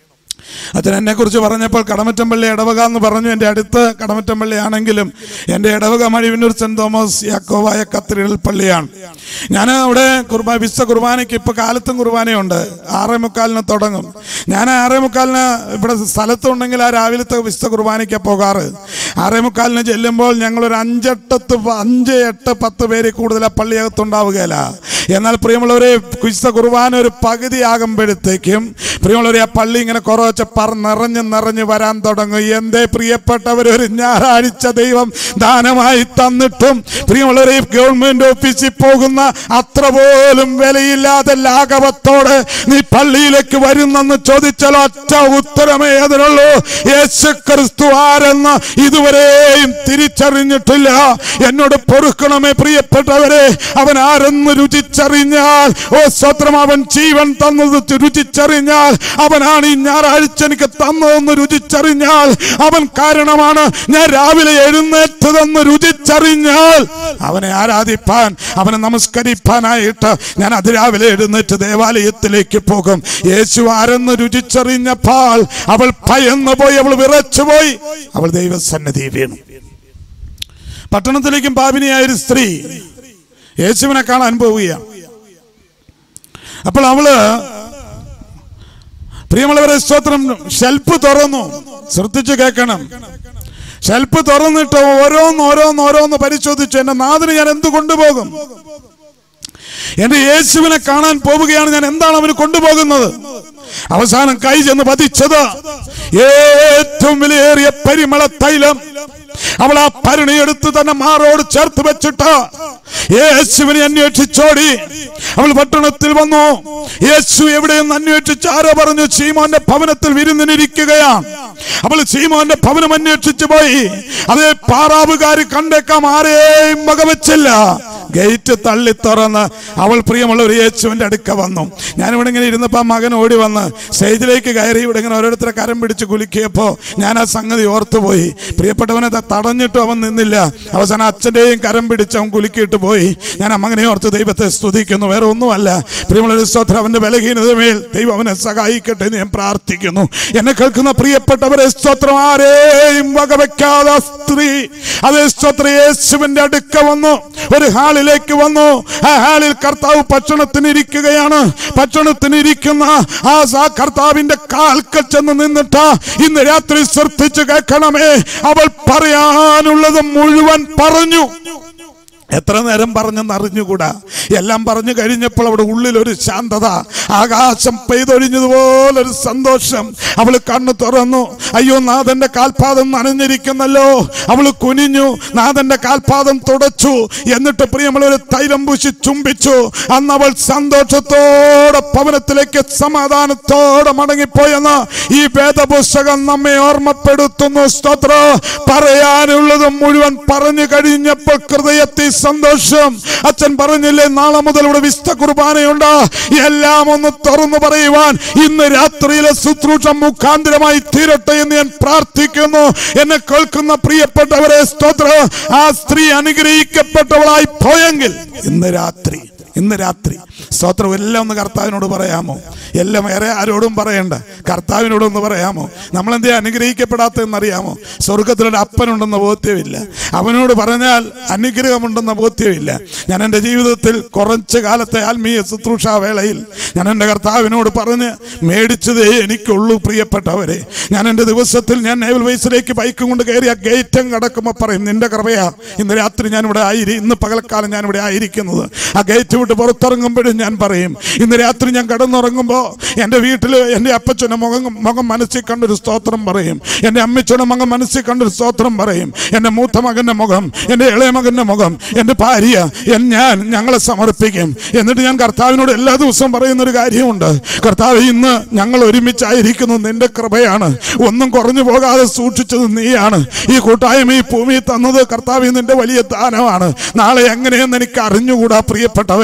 അച്ഛൻ എന്നെക്കുറിച്ച് പറഞ്ഞപ്പോൾ കടമറ്റമ്പള്ളി ഇടവക എന്ന് പറഞ്ഞു എൻ്റെ അടുത്ത് കടമറ്റമ്പള്ളി ആണെങ്കിലും എൻ്റെ ഇടവക മഴിവിന്നൂർ സെൻറ് തോമസ് യാക്കോവായ കത്തീഡ്രൽ പള്ളിയാണ് ഞാൻ അവിടെ കുർബാന വിശ്വ കുർബാനയ്ക്ക് ഇപ്പോൾ കാലത്തും കുർബാനയുണ്ട് ആറേ മുക്കാലിന് തുടങ്ങും ഞാൻ ആറേ മുക്കാലിന് ഇവിടെ സ്ഥലത്തുണ്ടെങ്കിൽ ആ രാവിലത്തെ വിശ്വ കുർബാനയ്ക്ക് പോകാറ് ആറേ മുക്കാലിന് ചെല്ലുമ്പോൾ ഞങ്ങളൊരു അഞ്ചെട്ടത്ത് പ- അഞ്ച് എട്ട് പത്ത് പേര് കൂടുതൽ ആ പള്ളിയകത്തുണ്ടാവുകയില്ല എന്നാൽ പ്രിയമുള്ളവരെ വിശ്വ കുർബാന ഒരു പകുതിയാകുമ്പോഴത്തേക്കും പ്രിയമുള്ളവരെ ആ പള്ളി ഇങ്ങനെ കുറച്ച് പറ നിറഞ്ഞ് നിറഞ്ഞ് വരാൻ തുടങ്ങും എന്തേ പ്രിയപ്പെട്ടവർ ഒരു ഞായറാഴ്ച ദൈവം ദാനമായി തന്നിട്ടും പ്രിയമുള്ളവരെ ഗവൺമെന്റ് ഓഫീസിൽ പോകുന്ന അത്ര പോലും വിലയില്ലാതെ ലാഘവത്തോടെ നീ പള്ളിയിലേക്ക് വരുന്നെന്ന് ചോദിച്ചാൽ ഒറ്റ ഉത്തരമേ അതിനുള്ളൂ യേശു ക്രിസ്തു ആരെന്ന് ഇതുവരെയും തിരിച്ചറിഞ്ഞിട്ടില്ല എന്നോട് പൊറുക്കണമേ പ്രിയപ്പെട്ടവരെ അവൻ ആരെന്ന് രുചിച്ചറിഞ്ഞാൽ ഓ സ്വത്രം അവൻ ജീവൻ തന്നത് രുചിച്ചറിഞ്ഞാൽ അവനാണ് ഈ ഞായറാഴ്ച എനിക്ക് തന്നതെന്ന് രുചിച്ചറിഞ്ഞാൽ അവൻ കാരണമാണ് ഞാൻ രാവിലെ എഴുന്നേറ്റതെന്ന് രുചിച്ചറിഞ്ഞാൽ അവനെ ആരാധിപ്പാൻ അവനെ നമസ്കരിപ്പാനായിട്ട് ഞാൻ അതിരാവിലെ എഴുന്നേറ്റ് ദേവാലയത്തിലേക്ക് പോകും യേശു ആരെന്ന് രുചിച്ചറിഞ്ഞപ്പോൾ അവൾ ഭയന്നു പോയി അവൾ വിറച്ചുപോയി അവൾ ദൈവസന്നിധി വീണു പട്ടണത്തിലേക്കും പാപിനിയായ ഒരു സ്ത്രീ യേശുവിനെ കാണാൻ പോവുകയാണ് അപ്പോൾ അവള് പ്രിയമുള്ളവരെ സ്തോത്രം ഷെൽഫ് തുറന്നു ശ്രദ്ധിച്ചു കേൾക്കണം ഷെൽഫ് തുറന്നിട്ട് ഓരോന്ന് ഓരോന്ന് ഓരോന്ന് പരിശോധിച്ചു എന്റെ നാദിന് ഞാൻ എന്ത് കൊണ്ടുപോകും എന്റെ യേശുവിനെ കാണാൻ പോവുകയാണ് ഞാൻ എന്താണ് അവന് കൊണ്ടുപോകുന്നത് അവസാനം കൈ ചെന്ന് പതിച്ചത് ഏറ്റവും വിലയേറിയ പരിമള തൈലം അവൾ ആ ഭരണിയെടുത്ത് തന്നെ മാറോട് ചേർത്ത് വെച്ചിട്ട് യേശുവിനെ അന്വേഷിച്ചോടി അവൾ പട്ടണത്തിൽ വന്നു യേശു എവിടെയെന്ന് അന്വേഷിച്ച് ആരോ പറഞ്ഞു ചീമോന്റെ ഭവനത്തിൽ വിരുന്നിനിരിക്കുകയാണ് അവൾ ചീമോന്റെ ഭവനം അന്വേഷിച്ചു പോയി അതേ പാറാവുകാർ കണ്ടേക്കാം ആരെയും വകവെച്ചില്ല ഗേറ്റ് തള്ളി തുറന്ന് അവൾ പ്രിയമുള്ള ഒരു യേശുവിന്റെ അടുക്ക വന്നു ഞാനിവിടെ ഇങ്ങനെ ഇരുന്നപ്പോൾ ആ മകൻ ഓടി വന്ന് സ്റ്റേജിലേക്ക് കയറി ഇവിടെ ഇങ്ങനെ ഓരോരുത്തരെ കരം പിടിച്ച് കുലുക്കിയപ്പോൾ ഞാൻ ആ സംഗതി ഓർത്തുപോയി പ്രിയപ്പെട്ടവനെ ത- തടഞ്ഞിട്ടും അവൻ നിന്നില്ല അവസാനം അച്ഛൻ്റെയും കരം പിടിച്ച് അവൻ കുലുക്കിയിട്ട് പോയി ഞാൻ ആ മകനെ ഓർത്ത് ദൈവത്തെ സ്തുതിക്കുന്നു വേറെ ഒന്നുമല്ല പ്രിയമുള്ള ഒരു സ്തോത്രം അവന്റെ ബലഹീനത മേൽ ദൈവം അവനെ സഹായിക്കട്ടെ എന്ന് ഞാൻ പ്രാർത്ഥിക്കുന്നു എന്നെ കേൾക്കുന്ന പ്രിയപ്പെട്ടവരെ സ്തോത്രം ആരെയും വകവെക്കാതെ ആ സ്ത്രീ അതേ സ്തോത്രം യേശുവിന്റെ അടുക്ക വന്നു ഒരു ഹാളിലേക്ക് വന്നു ആ ഹാളിൽ കർത്താവ് ഭക്ഷണത്തിന് ഇരിക്കുകയാണ് ഭക്ഷണത്തിന് ഇരിക്കുന്ന ആ സ- കർത്താവിന്റെ കാൽക്കൽ ചെന്ന് നിന്നിട്ട് ഇന്ന് രാത്രി ശ്രദ്ധിച്ചു കേൾക്കണമേ അവൾ പറയാനുള്ളത് മുഴുവൻ പറഞ്ഞു എത്ര നേരം പറഞ്ഞെന്ന് അറിഞ്ഞുകൂടാ എല്ലാം പറഞ്ഞു കഴിഞ്ഞപ്പോൾ അവിടെ ഉള്ളിൽ ഒരു ശാന്തത ആകാശം പെയ്തൊഴിഞ്ഞതുപോലൊരു സന്തോഷം അവൾ കണ്ണു തുറന്നു അയ്യോ നാഥന്റെ കാൽപാദം നനഞ്ഞിരിക്കുന്നല്ലോ അവൾ കുനിഞ്ഞു നാഥന്റെ കാൽപാദം തുടച്ചു എന്നിട്ട് പ്രിയമുള്ള ഒരു തൈലം പൂശി ചുംബിച്ചു അന്ന് അവൾ സന്തോഷത്തോടെ ഭവനത്തിലേക്ക് സമാധാനത്തോടെ മടങ്ങിപ്പോയെന്ന് ഈ വേദപുസ്തകം നമ്മെ ഓർമ്മപ്പെടുത്തുന്നു സ്തോത്ര പറയാനുള്ളത് മുഴുവൻ പറഞ്ഞു കഴിഞ്ഞപ്പോൾ ഹൃദയത്തിൽ സന്തോഷം അച്ഛൻ പറഞ്ഞില്ലേ നാളെ മുതൽ ഇവിടെ വിസ്ത കുർബാനയുണ്ട് എല്ലാം ഒന്ന് തുറന്നു പറയുവാൻ ഇന്ന് രാത്രിയിലെ ശുശ്രൂഷ മുഖാന്തരമായി തീരട്ടെ എന്ന് ഞാൻ പ്രാർത്ഥിക്കുന്നു എന്നെ കേൾക്കുന്ന പ്രിയപ്പെട്ടവരെ സ്തോത്ര ആ സ്ത്രീ അനുഗ്രഹിക്കപ്പെട്ടവളായി പോയെങ്കിൽ ഇന്ന് രാത്രി ഇന്ന് രാത്രി സ്തോത്രം എല്ലാം ഒന്ന് കർത്താവിനോട് പറയാമോ എല്ലാം വേറെ ആരോടും പറയണ്ട കർത്താവിനോട് ഒന്ന് പറയാമോ നമ്മളെന്തേ അനുഗ്രഹിക്കപ്പെടാത്തതെന്ന് അറിയാമോ സ്വർഗത്തിലൊരു അപ്പനുണ്ടെന്ന ബോധ്യമില്ല അവനോട് പറഞ്ഞാൽ അനുഗ്രഹമുണ്ടെന്ന ബോധ്യമില്ല ഞാൻ എൻ്റെ ജീവിതത്തിൽ കുറച്ച് കാലത്തെ ആത്മീയ ശുശ്രൂഷ വേളയിൽ ഞാൻ എൻ്റെ കർത്താവിനോട് പറഞ്ഞ് മേടിച്ചതേ എനിക്കുള്ളൂ പ്രിയപ്പെട്ടവരെ ഞാൻ എൻ്റെ ദിവസത്തിൽ ഞാൻ നേവൽ വയസ്സിലേക്ക് ബൈക്കും കൊണ്ട് കയറി ആ ഗേറ്റം കടക്കുമ്പോൾ പറയും നിന്റെ കൃപയാ ഇന്ന് രാത്രി ഞാൻ ഇവിടെ ആയിരി ഇന്ന് പകൽക്കാലം ഞാൻ ഇവിടെ ആയിരിക്കുന്നത് ആ ഗേറ്റ് വിട്ട് പുറത്തിറങ്ങുമ്പോഴും ഞാൻ പറയും ഇന്ന് രാത്രി ഞാൻ കടന്നുറങ്ങുമ്പോൾ എൻ്റെ വീട്ടിൽ എൻ്റെ അപ്പച്ചൻ്റെ മുഖം മുഖം മനസ്സിൽ കണ്ടൊരു സ്തോത്രം പറയും എൻ്റെ അമ്മച്ചയുടെ മുഖം മനസ്സിൽ കണ്ടൊരു സ്തോത്രം പറയും എൻ്റെ മൂത്ത മകൻ്റെ മുഖം എൻ്റെ ഇളയ മകൻ്റെ മുഖം എൻ്റെ ഭാര്യ എൻ ഞാൻ ഞങ്ങളെ സമർപ്പിക്കും എന്നിട്ട് ഞാൻ കർത്താവിനോട് എല്ലാ ദിവസവും പറയുന്ന ഒരു കാര്യമുണ്ട് കർത്താവ് ഇന്ന് ഞങ്ങൾ ഒരുമിച്ചായിരിക്കുന്നു നിന്റെ കൃപയാണ് ഒന്നും കുറഞ്ഞു പോകാതെ സൂക്ഷിച്ചത് നീയാണ് ഈ കൂട്ടായ്മ ഈ ഭൂമി തന്നത് കർത്താവ് നിന്റെ വലിയ ദാനമാണ് നാളെ എങ്ങനെയെന്ന് എനിക്ക് അറിഞ്ഞുകൂടാ പ്രിയപ്പെട്ടവരെ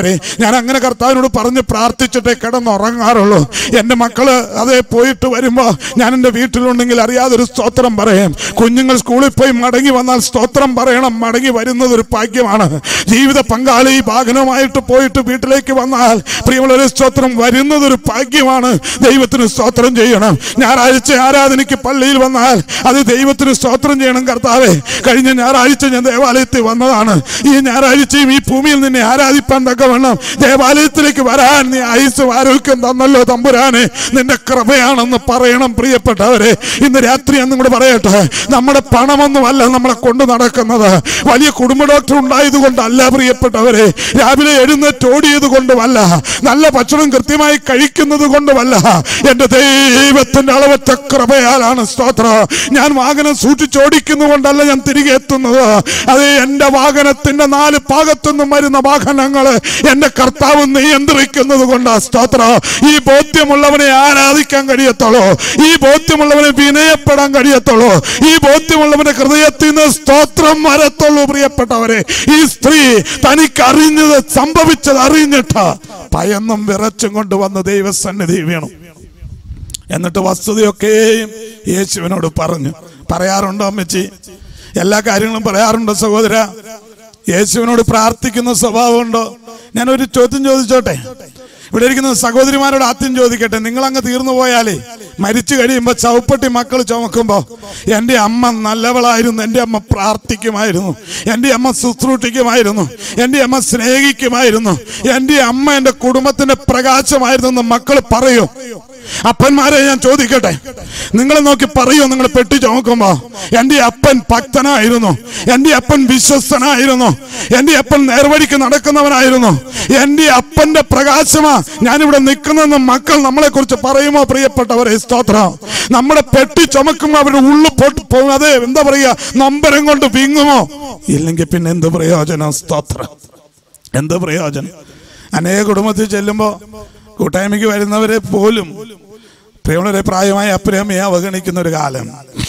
പ്രിയമുള്ളവരെ ഞാൻ അങ്ങനെ കർത്താവിനോട് പറഞ്ഞ് പ്രാർത്ഥിച്ചിട്ടേ കിടന്നുറങ്ങാറുള്ളൂ എൻ്റെ മക്കള് അതേ പോയിട്ട് വരുമ്പോൾ ഞാൻ എൻ്റെ വീട്ടിലുണ്ടെങ്കിൽ അറിയാതൊരു സ്തോത്രം പറയും കുഞ്ഞുങ്ങൾ സ്കൂളിൽ പോയി മടങ്ങി വന്നാൽ സ്തോത്രം പറയണം മടങ്ങി വരുന്നത് ഒരു ഭാഗ്യമാണ് ജീവിത പങ്കാളി വാഹനമായിട്ട് പോയിട്ട് വീട്ടിലേക്ക് വന്നാൽ പ്രിയമുള്ളൊരു സ്തോത്രം വരുന്നത് ഒരു ഭാഗ്യമാണ് ദൈവത്തിന് സ്തോത്രം ചെയ്യണം ഞായറാഴ്ച ആരാധനയ്ക്ക് പള്ളിയിൽ വന്നാൽ അത് ദൈവത്തിന് സ്തോത്രം ചെയ്യണം കർത്താവേ കഴിഞ്ഞ ഞായറാഴ്ച ഞാൻ ദേവാലയത്തിൽ വന്നതാണ് ഈ ഞായറാഴ്ചയും ഈ ഭൂമിയിൽ നിന്നെ ആരാധിപ്പാൻ തക്കവണ്ണം ദേവാലയത്തിലേക്ക് വരാൻ നീ ആയുസ് ആരോഗ്യം തന്നല്ലോ തമ്പുരാനെ നിന്റെ കൃപയാണെന്ന് പറയണം പ്രിയപ്പെട്ടവരെ ഇന്ന് രാത്രി എന്നും കൂടെ പറയട്ടെ നമ്മുടെ പണമൊന്നുമല്ല നമ്മളെ കൊണ്ട് നടക്കുന്നത് വലിയ കുടുംബ ഡോക്ടർ ഉണ്ടായത് കൊണ്ടല്ല പ്രിയപ്പെട്ടവരെ രാവിലെ എഴുന്നേറ്റ് ഓടിയത് കൊണ്ടുമല്ല നല്ല ഭക്ഷണം കൃത്യമായി കഴിക്കുന്നത് കൊണ്ടുമല്ല എന്റെ ദൈവത്തിന്റെ അളവറ്റ കൃപയാലാണ് സ്തോത്രം ഞാൻ വാഹനം സൂക്ഷിച്ചോടിക്കുന്നതുകൊണ്ടല്ല ഞാൻ തിരികെ എത്തുന്നത് അത് എന്റെ വാഹനത്തിന്റെ നാല് ഭാഗത്തുനിന്നും വരുന്ന വാഹനങ്ങള് എന്റെ കർത്താവ് നിയന്ത്രിക്കുന്നത് കൊണ്ടാ സ്തോത്രം ഈ ബോധ്യമുള്ളവനെ ആരാധിക്കാൻ കഴിയത്തുള്ളൂ ഈ ബോധ്യമുള്ളവനെ വിനയപ്പെടാൻ കഴിയത്തുള്ളൂ ഈ ബോധ്യമുള്ളവന്റെ ഹൃദയത്തിൽ നിന്ന് സ്തോത്രം വരത്തുള്ളൂ പ്രിയപ്പെട്ടവരെ ഈ സ്ത്രീ തനിക്ക് അറിഞ്ഞത് സംഭവിച്ചത് അറിഞ്ഞിട്ട് ഭയന്നും വിറച്ചും കൊണ്ട് വന്ന് ദൈവസന്നിധി വീണു എന്നിട്ട് വസ്തുതയൊക്കെയും യേശുവിനോട് പറഞ്ഞു പറയാറുണ്ടോ അമ്മച്ചി എല്ലാ കാര്യങ്ങളും പറയാറുണ്ടോ സഹോദര യേശുവിനോട് പ്രാർത്ഥിക്കുന്ന സ്വഭാവമുണ്ടോ ഞാൻ ഒരു ചോദ്യം ചോദിച്ചോട്ടെ ഇവിടെ ഇരിക്കുന്ന സഹോദരിമാരോട് ആദ്യം ചോദിക്കട്ടെ നിങ്ങൾ അങ്ങ് തീർന്നു പോയാലേ മരിച്ചു കഴിയുമ്പോൾ ചവിപ്പട്ടി മക്കൾ ചുമക്കുമ്പോൾ എൻ്റെ അമ്മ നല്ലവളായിരുന്നു എൻ്റെ അമ്മ പ്രാർത്ഥിക്കുമായിരുന്നു എൻ്റെ അമ്മ ശുശ്രൂഷിക്കുമായിരുന്നു എൻ്റെ അമ്മ സ്നേഹിക്കുമായിരുന്നു എൻ്റെ അമ്മ എൻ്റെ കുടുംബത്തിന്റെ പ്രകാശമായിരുന്നു എന്ന് മക്കൾ പറയും അപ്പന്മാരെ ഞാൻ ചോദിക്കട്ടെ നിങ്ങളെ നോക്കി പറയൂ നിങ്ങൾ പെട്ടി ചുമക്കുമ്പോ എന്റെ അപ്പൻ ഭക്തനായിരുന്നു എന്റെ അപ്പൻ വിശ്വസ്തനായിരുന്നു എന്റെ അപ്പൻ നേർവഴിക്ക് നടക്കുന്നവനായിരുന്നു എന്റെ അപ്പന്റെ പ്രകാശമാ ഞാനിവിടെ നിൽക്കുന്നെന്ന് മക്കൾ നമ്മളെ കുറിച്ച് പറയുമോ പ്രിയപ്പെട്ടവരെ സ്തോത്രം നമ്മുടെ പെട്ടി ചുമക്കുമ്പോ അവരുടെ ഉള്ളു പൊട്ടി പോകും അതെ എന്താ പറയുക നമ്പരം കൊണ്ട് വിങ്ങുമോ ഇല്ലെങ്കിൽ പിന്നെ എന്ത് പ്രയോജനം സ്തോത്രം എന്ത് പ്രയോജനം അനേക കുടുംബത്തിൽ ചെല്ലുമ്പോൾ കൂട്ടായ്മയ്ക്ക് വരുന്നവരെ പോലും പ്രിയമുള്ളവരെ പ്രായമായ അപ്പനമ്മയെ അവഗണിക്കുന്ന ഒരു കാലം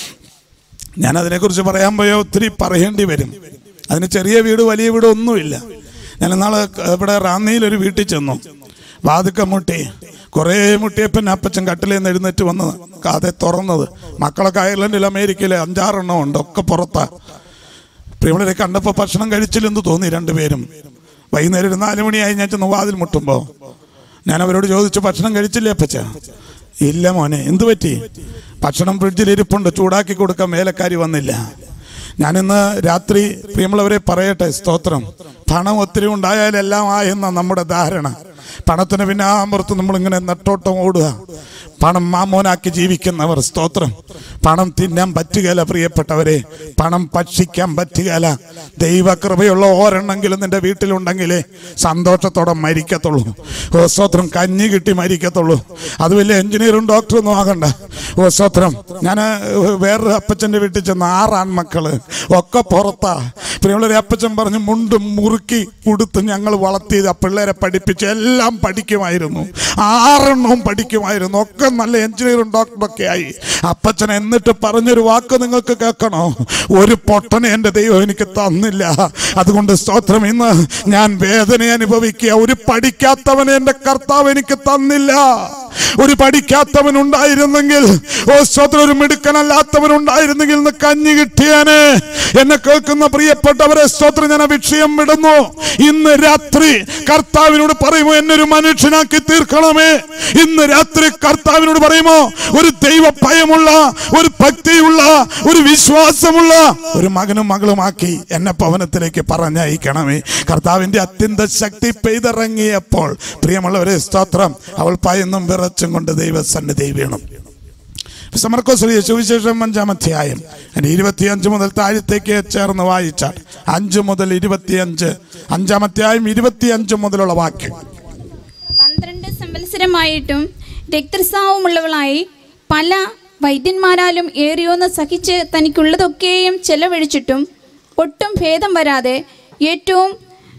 ഞാൻ അതിനെക്കുറിച്ച് പറയാൻ പോയാൽ ഒത്തിരി പറയേണ്ടി വരും അതിന് ചെറിയ വീട് വലിയ വീട് ഒന്നുമില്ല ഞാൻ ഇന്നാള് ഇവിടെ റാന്നിയിൽ ഒരു വീട്ടിൽ ചെന്നു വാതുക്ക മുട്ടി കുറേ മുട്ടിയപ്പൻ അപ്പച്ചൻ കട്ടിലിൽ നിന്ന് എഴുന്നേറ്റ് വന്ന് കാതെ തുറന്നത് മക്കളൊക്കെ അയർലൻഡിൽ അമേരിക്കയിൽ അഞ്ചാറെണ്ണം ഉണ്ട് ഒക്കെ പുറത്താ പ്രിയമുള്ളവരെ കണ്ടപ്പോൾ ഭക്ഷണം കഴിച്ചില്ലെന്ന് തോന്നി രണ്ടുപേരും വൈകുന്നേരം ഒരു നാല് മണിയായി ഞാൻ ചെന്ന് വാതിൽ മുട്ടുമ്പോൾ ഞാൻ അവരോട് ചോദിച്ചു ഭക്ഷണം കഴിച്ചില്ലേ അപ്പച്ച ഇല്ല മോനെ എന്തു പറ്റി ഭക്ഷണം ഫ്രിഡ്ജിൽ ഇരിപ്പുണ്ട് ചൂടാക്കി കൊടുക്കാൻ മേലക്കാരി വന്നില്ല ഞാനിന്ന് രാത്രി പ്രിയമുള്ളവരെ പറയട്ടെ സ്തോത്രം പണം ഒത്തിരി ഉണ്ടായാലെല്ലാം ആയെന്ന നമ്മുടെ ധാരണ പണത്തിന് പിന്നെ ആ പുറത്ത് നമ്മളിങ്ങനെ നെട്ടോട്ടം ഓടുക പണം മാമോനാക്കി ജീവിക്കുന്നവർ സ്തോത്രം പണം തിന്നാൻ പറ്റുകയില്ല പ്രിയപ്പെട്ടവരെ പണം ഭക്ഷിക്കാൻ പറ്റുകയില്ല ദൈവകൃപയുള്ള ഓരെണ്ണെങ്കിലും നിന്റെ വീട്ടിലുണ്ടെങ്കിലേ സന്തോഷത്തോടെ മരിക്കത്തുള്ളൂ ഓ സ്തോത്രം കഞ്ഞി കിട്ടി മരിക്കത്തുള്ളൂ അത് വലിയ എഞ്ചിനീയറും ഡോക്ടറൊന്നും ആകണ്ട ഓ സ്തോത്രം ഞാൻ വേറൊരു അപ്പച്ചൻ്റെ വീട്ടിൽ ചെന്ന് ആറ് ആൺമക്കള് ഒക്കെ പുറത്താ പ്രിയമുള്ളൊരു അപ്പച്ചൻ പറഞ്ഞു മുണ്ടും മുറുക്കി കൊടുത്ത് ഞങ്ങൾ വളർത്തിയത് ആ പിള്ളേരെ പഠിപ്പിച്ച് എല്ലാം പഠിക്കുമായിരുന്നു ആറെണ്ണവും പഠിക്കുമായിരുന്നു ഒക്കെ നല്ല എഞ്ചിനീയറും ഡോക്ടറൊക്കെ ആയി അപ്പച്ചൻ എന്നിട്ട് പറഞ്ഞൊരു വാക്ക് നിങ്ങൾക്ക് കേൾക്കണോ ഒരു പൊട്ടനെ എൻ്റെ ദൈവം എനിക്ക് തന്നില്ല അതുകൊണ്ട് സ്തോത്രം ഇന്ന് ഞാൻ വേദന അനുഭവിക്കുക ഒരു പഠിക്കാത്തവനെ എൻ്റെ കർത്താവ് എനിക്ക് തന്നില്ല ഒരു പഠിക്കാത്തവൻ ഉണ്ടായിരുന്നെങ്കിൽ ഓ സ്തോത്രം ഒരു മിടുക്കനല്ലാത്തവൻ ഉണ്ടായിരുന്നെങ്കിൽ ഇന്ന് കഞ്ഞി കിട്ടിയാന് എന്നെ കേൾക്കുന്ന പ്രിയപ്പെട്ടവരെ സ്തോത്രം ഞാൻ ആ വിഷയം വിടുന്നു ഇന്ന് രാത്രി കർത്താവിനോട് പറയുമോ എന്നെ ഒരു മനുഷ്യനാക്കി തീർക്കണമേ ഇന്ന് രാത്രി കർത്താവിനോട് പറയുമോ ഒരു ദൈവ ഭയമുള്ള ഒരു ഭക്തിയുള്ള ഒരു വിശ്വാസമുള്ള ഒരു മകനും മകളുമാക്കി എന്നെ ഭവനത്തിലേക്ക് പറഞ്ഞയക്കണമേ കർത്താവിന്റെ അത്യന്ത ശക്തി പെയ്തിറങ്ങിയപ്പോൾ പ്രിയമുള്ളവരെ സ്തോത്രം അവൾ ഭയന്നും വിറച്ചും കൊണ്ട് ദൈവസന്നിധി വീണു സമർക്കോശ്രീ സുവിശേഷം അഞ്ചാം അധ്യായം അതിന്റെ ഇരുപത്തിയഞ്ച് മുതൽ താഴത്തേക്ക് ചേർന്ന് വായിച്ചാൽ അഞ്ച് മുതൽ ഇരുപത്തിയഞ്ച് അഞ്ചാം അധ്യായം ഇരുപത്തിയഞ്ച് മുതലുള്ള വാക്യം പന്ത്രണ്ട് സംവത്സരമായിട്ടും രക്തസ്രാവമുള്ളവളായി പല വൈദ്യന്മാരാലും ഏറിയോന്ന് സഹിച്ച് തനിക്കുള്ളതൊക്കെയും ചെലവഴിച്ചിട്ടും ഒട്ടും ഭേദം വരാതെ ഏറ്റവും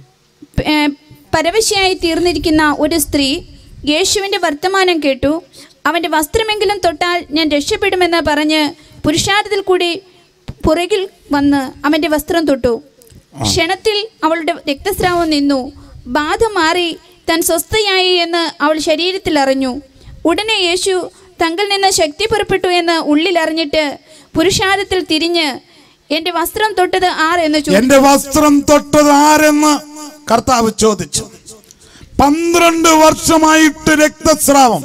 ഏർ, പരവശയായി തീർന്നിരിക്കുന്ന ഒരു സ്ത്രീ യേശുവിൻ്റെ വർത്തമാനം കേട്ടു അവൻ്റെ വസ്ത്രമെങ്കിലും തൊട്ടാൽ ഞാൻ രക്ഷപ്പെടുമെന്ന് പറഞ്ഞ് പുരുഷാരത്തിൽ കൂടി പുറകിൽ വന്ന് അവൻ്റെ വസ്ത്രം തൊട്ടു ക്ഷണത്തിൽ അവളുടെ രക്തസ്രാവം നിന്നു ബാധ മാറി താൻ സ്വസ്ഥയായി എന്ന് അവൾ ശരീരത്തിൽ അറിഞ്ഞു ഉടനെ യേശു തങ്കിൽ നിന്ന് ശക്തി പുറപ്പെട്ടു എന്ന് ഉള്ളിൽ അറിഞ്ഞിട്ട് പുരുഷാരത്തിൽ തിരിഞ്ഞ് എൻ്റെ വസ്ത്രം തൊട്ടത് ആർ എന്ന് ചോദിച്ചു എന്റെ വസ്ത്രം തൊട്ടത് ആരെന്ന് കർത്താവ് ചോദിച്ചു പന്ത്രണ്ട് വർഷമായിട്ട് രക്തസ്രാവം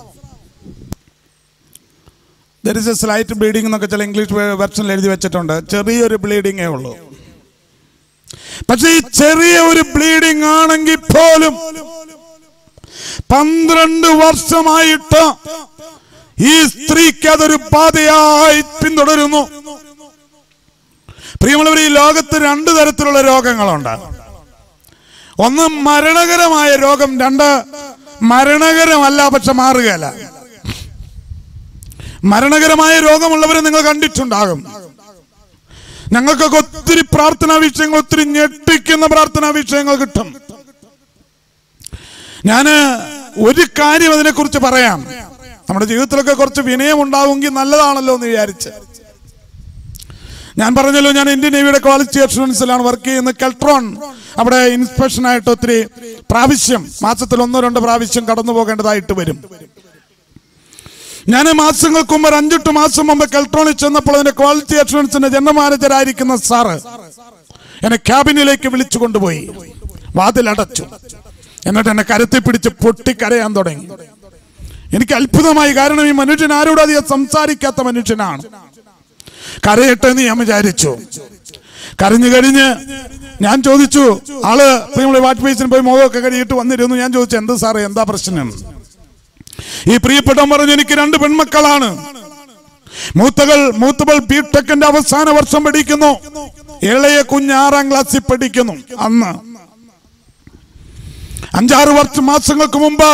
there is a slight bleeding എന്നൊക്കെ ചില ഇംഗ്ലീഷ് വെർഷനിൽ എഴുതി വെച്ചിട്ടുണ്ട് ചെറിയൊരു ബ്ലീഡിങ്ങേ ഉള്ളൂ പക്ഷെ ഈ ചെറിയ ഒരു ബ്ലീഡിംഗ് ആണെങ്കിൽ പോലും പന്ത്രണ്ട് വർഷമായിട്ട് ഈ സ്ത്രീക്ക് അതൊരു ബാധയായി പിന്തുടരുന്നു പ്രിയമുള്ളവർ ഈ ലോകത്ത് രണ്ട് തരത്തിലുള്ള രോഗങ്ങളുണ്ട് ഒന്ന് മരണകരമായ രോഗം രണ്ട് മരണകരമല്ല പക്ഷെ മാറുകയല്ല മരണകരമായ രോഗമുള്ളവരെ നിങ്ങൾ കണ്ടിട്ടുണ്ടാകും ഞങ്ങൾക്കൊക്കെ ഒത്തിരി പ്രാർത്ഥനാ വിഷയങ്ങൾ ഒത്തിരി ഞെട്ടിക്കുന്ന പ്രാർത്ഥനാ വിഷയങ്ങൾ കിട്ടും ഞാന് ഒരു കാര്യം അതിനെക്കുറിച്ച് പറയാം നമ്മുടെ ജീവിതത്തിലൊക്കെ കുറച്ച് വിനയം ഉണ്ടാവുമെങ്കിൽ നല്ലതാണല്ലോ എന്ന് വിചാരിച്ച് ഞാൻ പറഞ്ഞല്ലോ ഞാൻ ഇന്ത്യൻ നേവിയുടെ ക്വാളിറ്റി അഷുറൻസിലാണ് വർക്ക് ചെയ്യുന്നത് കെൽട്രോൺ അവിടെ ഇൻസ്പെക്ഷൻ ആയിട്ട് ഒത്തിരി പ്രാവശ്യം മാസത്തിൽ ഒന്നോ രണ്ടോ പ്രാവശ്യം കടന്നു പോകേണ്ടതായിട്ട് വരും ഞാൻ മാസങ്ങൾക്ക് മുമ്പ് ഒരു അഞ്ചെട്ട് മാസം മുമ്പ് കെൽട്രോണിൽ ചെന്നപ്പോൾ അതിന്റെ ക്വാളിറ്റി അഷുറൻസിന്റെ ജനറൽ മാനേജർ ആയിരിക്കുന്ന സാറ് എന്നെ ക്യാബിനിലേക്ക് വിളിച്ചു കൊണ്ടുപോയി വാതിലടച്ചു എന്നിട്ട് എന്നെ കരുത്തി പിടിച്ച് പൊട്ടിക്കരയാൻ തുടങ്ങി എനിക്ക് അത്ഭുതമായി കാരണം ഈ മനുഷ്യൻ ആരോടും അധികം സംസാരിക്കാത്ത മനുഷ്യനാണ് കരയട്ടെ എന്ന് ഞാൻ വിചാരിച്ചു കരഞ്ഞു കഴിഞ്ഞ് ഞാൻ ചോദിച്ചു ആള് പ്രിയമുള്ള വാച്ച് ബേസിന് പോയി മുഖമൊക്കെ കഴിയിട്ട് വന്നിരുന്നു ഞാൻ ചോദിച്ചു എന്ത് സാറേ എന്താ പ്രശ്നം ഈ പ്രിയപ്പെട്ടവൻ പറഞ്ഞു എനിക്ക് രണ്ട് പെൺമക്കളാണ് മൂത്തകൾ മൂത്തവൾ ബിടെക്കിന്റെ അവസാന വർഷം പഠിക്കുന്നു ഇളയ കുഞ്ഞ് ആറാം ക്ലാസ്സിൽ പഠിക്കുന്നു അന്ന് അഞ്ചാറ് വർഷം മാസങ്ങൾക്ക് മുമ്പ്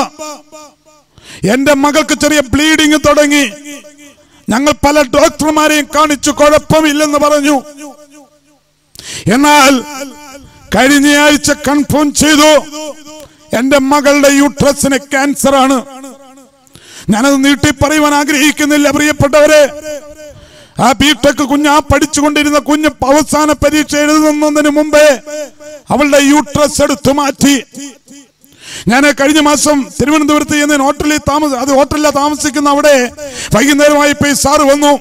എന്റെ മകൾക്ക് ചെറിയ ബ്ലീഡിങ് തുടങ്ങി ഞങ്ങൾ പല ഡോക്ടർമാരെയും കാണിച്ചു കുഴപ്പമില്ലെന്ന് പറഞ്ഞു എന്നാൽ കഴിഞ്ഞയാഴ്ച കൺഫേം ചെയ്തു എന്റെ മകളുടെ യൂട്രസിന് ക്യാൻസർ ആണ് ഞാനത് നീട്ടി പറയുവാൻ ആഗ്രഹിക്കുന്നില്ല പ്രിയപ്പെട്ടവരെ ആ ബിടെക് കുഞ്ഞ് ആ പഠിച്ചുകൊണ്ടിരുന്ന കുഞ്ഞ് അവസാന പരീക്ഷ എഴുതുന്നതിന് മുമ്പേ അവളുടെ യൂട്രസ് എടുത്തു മാറ്റി ഞാൻ കഴിഞ്ഞ മാസം തിരുവനന്തപുരത്ത് ചെന്ന് ഹോട്ടലിൽ താമസ അത് ഹോട്ടലിലാ താമസിക്കുന്ന അവിടെ വൈകുന്നേരമായപ്പോ ഈ സാറ് വന്നു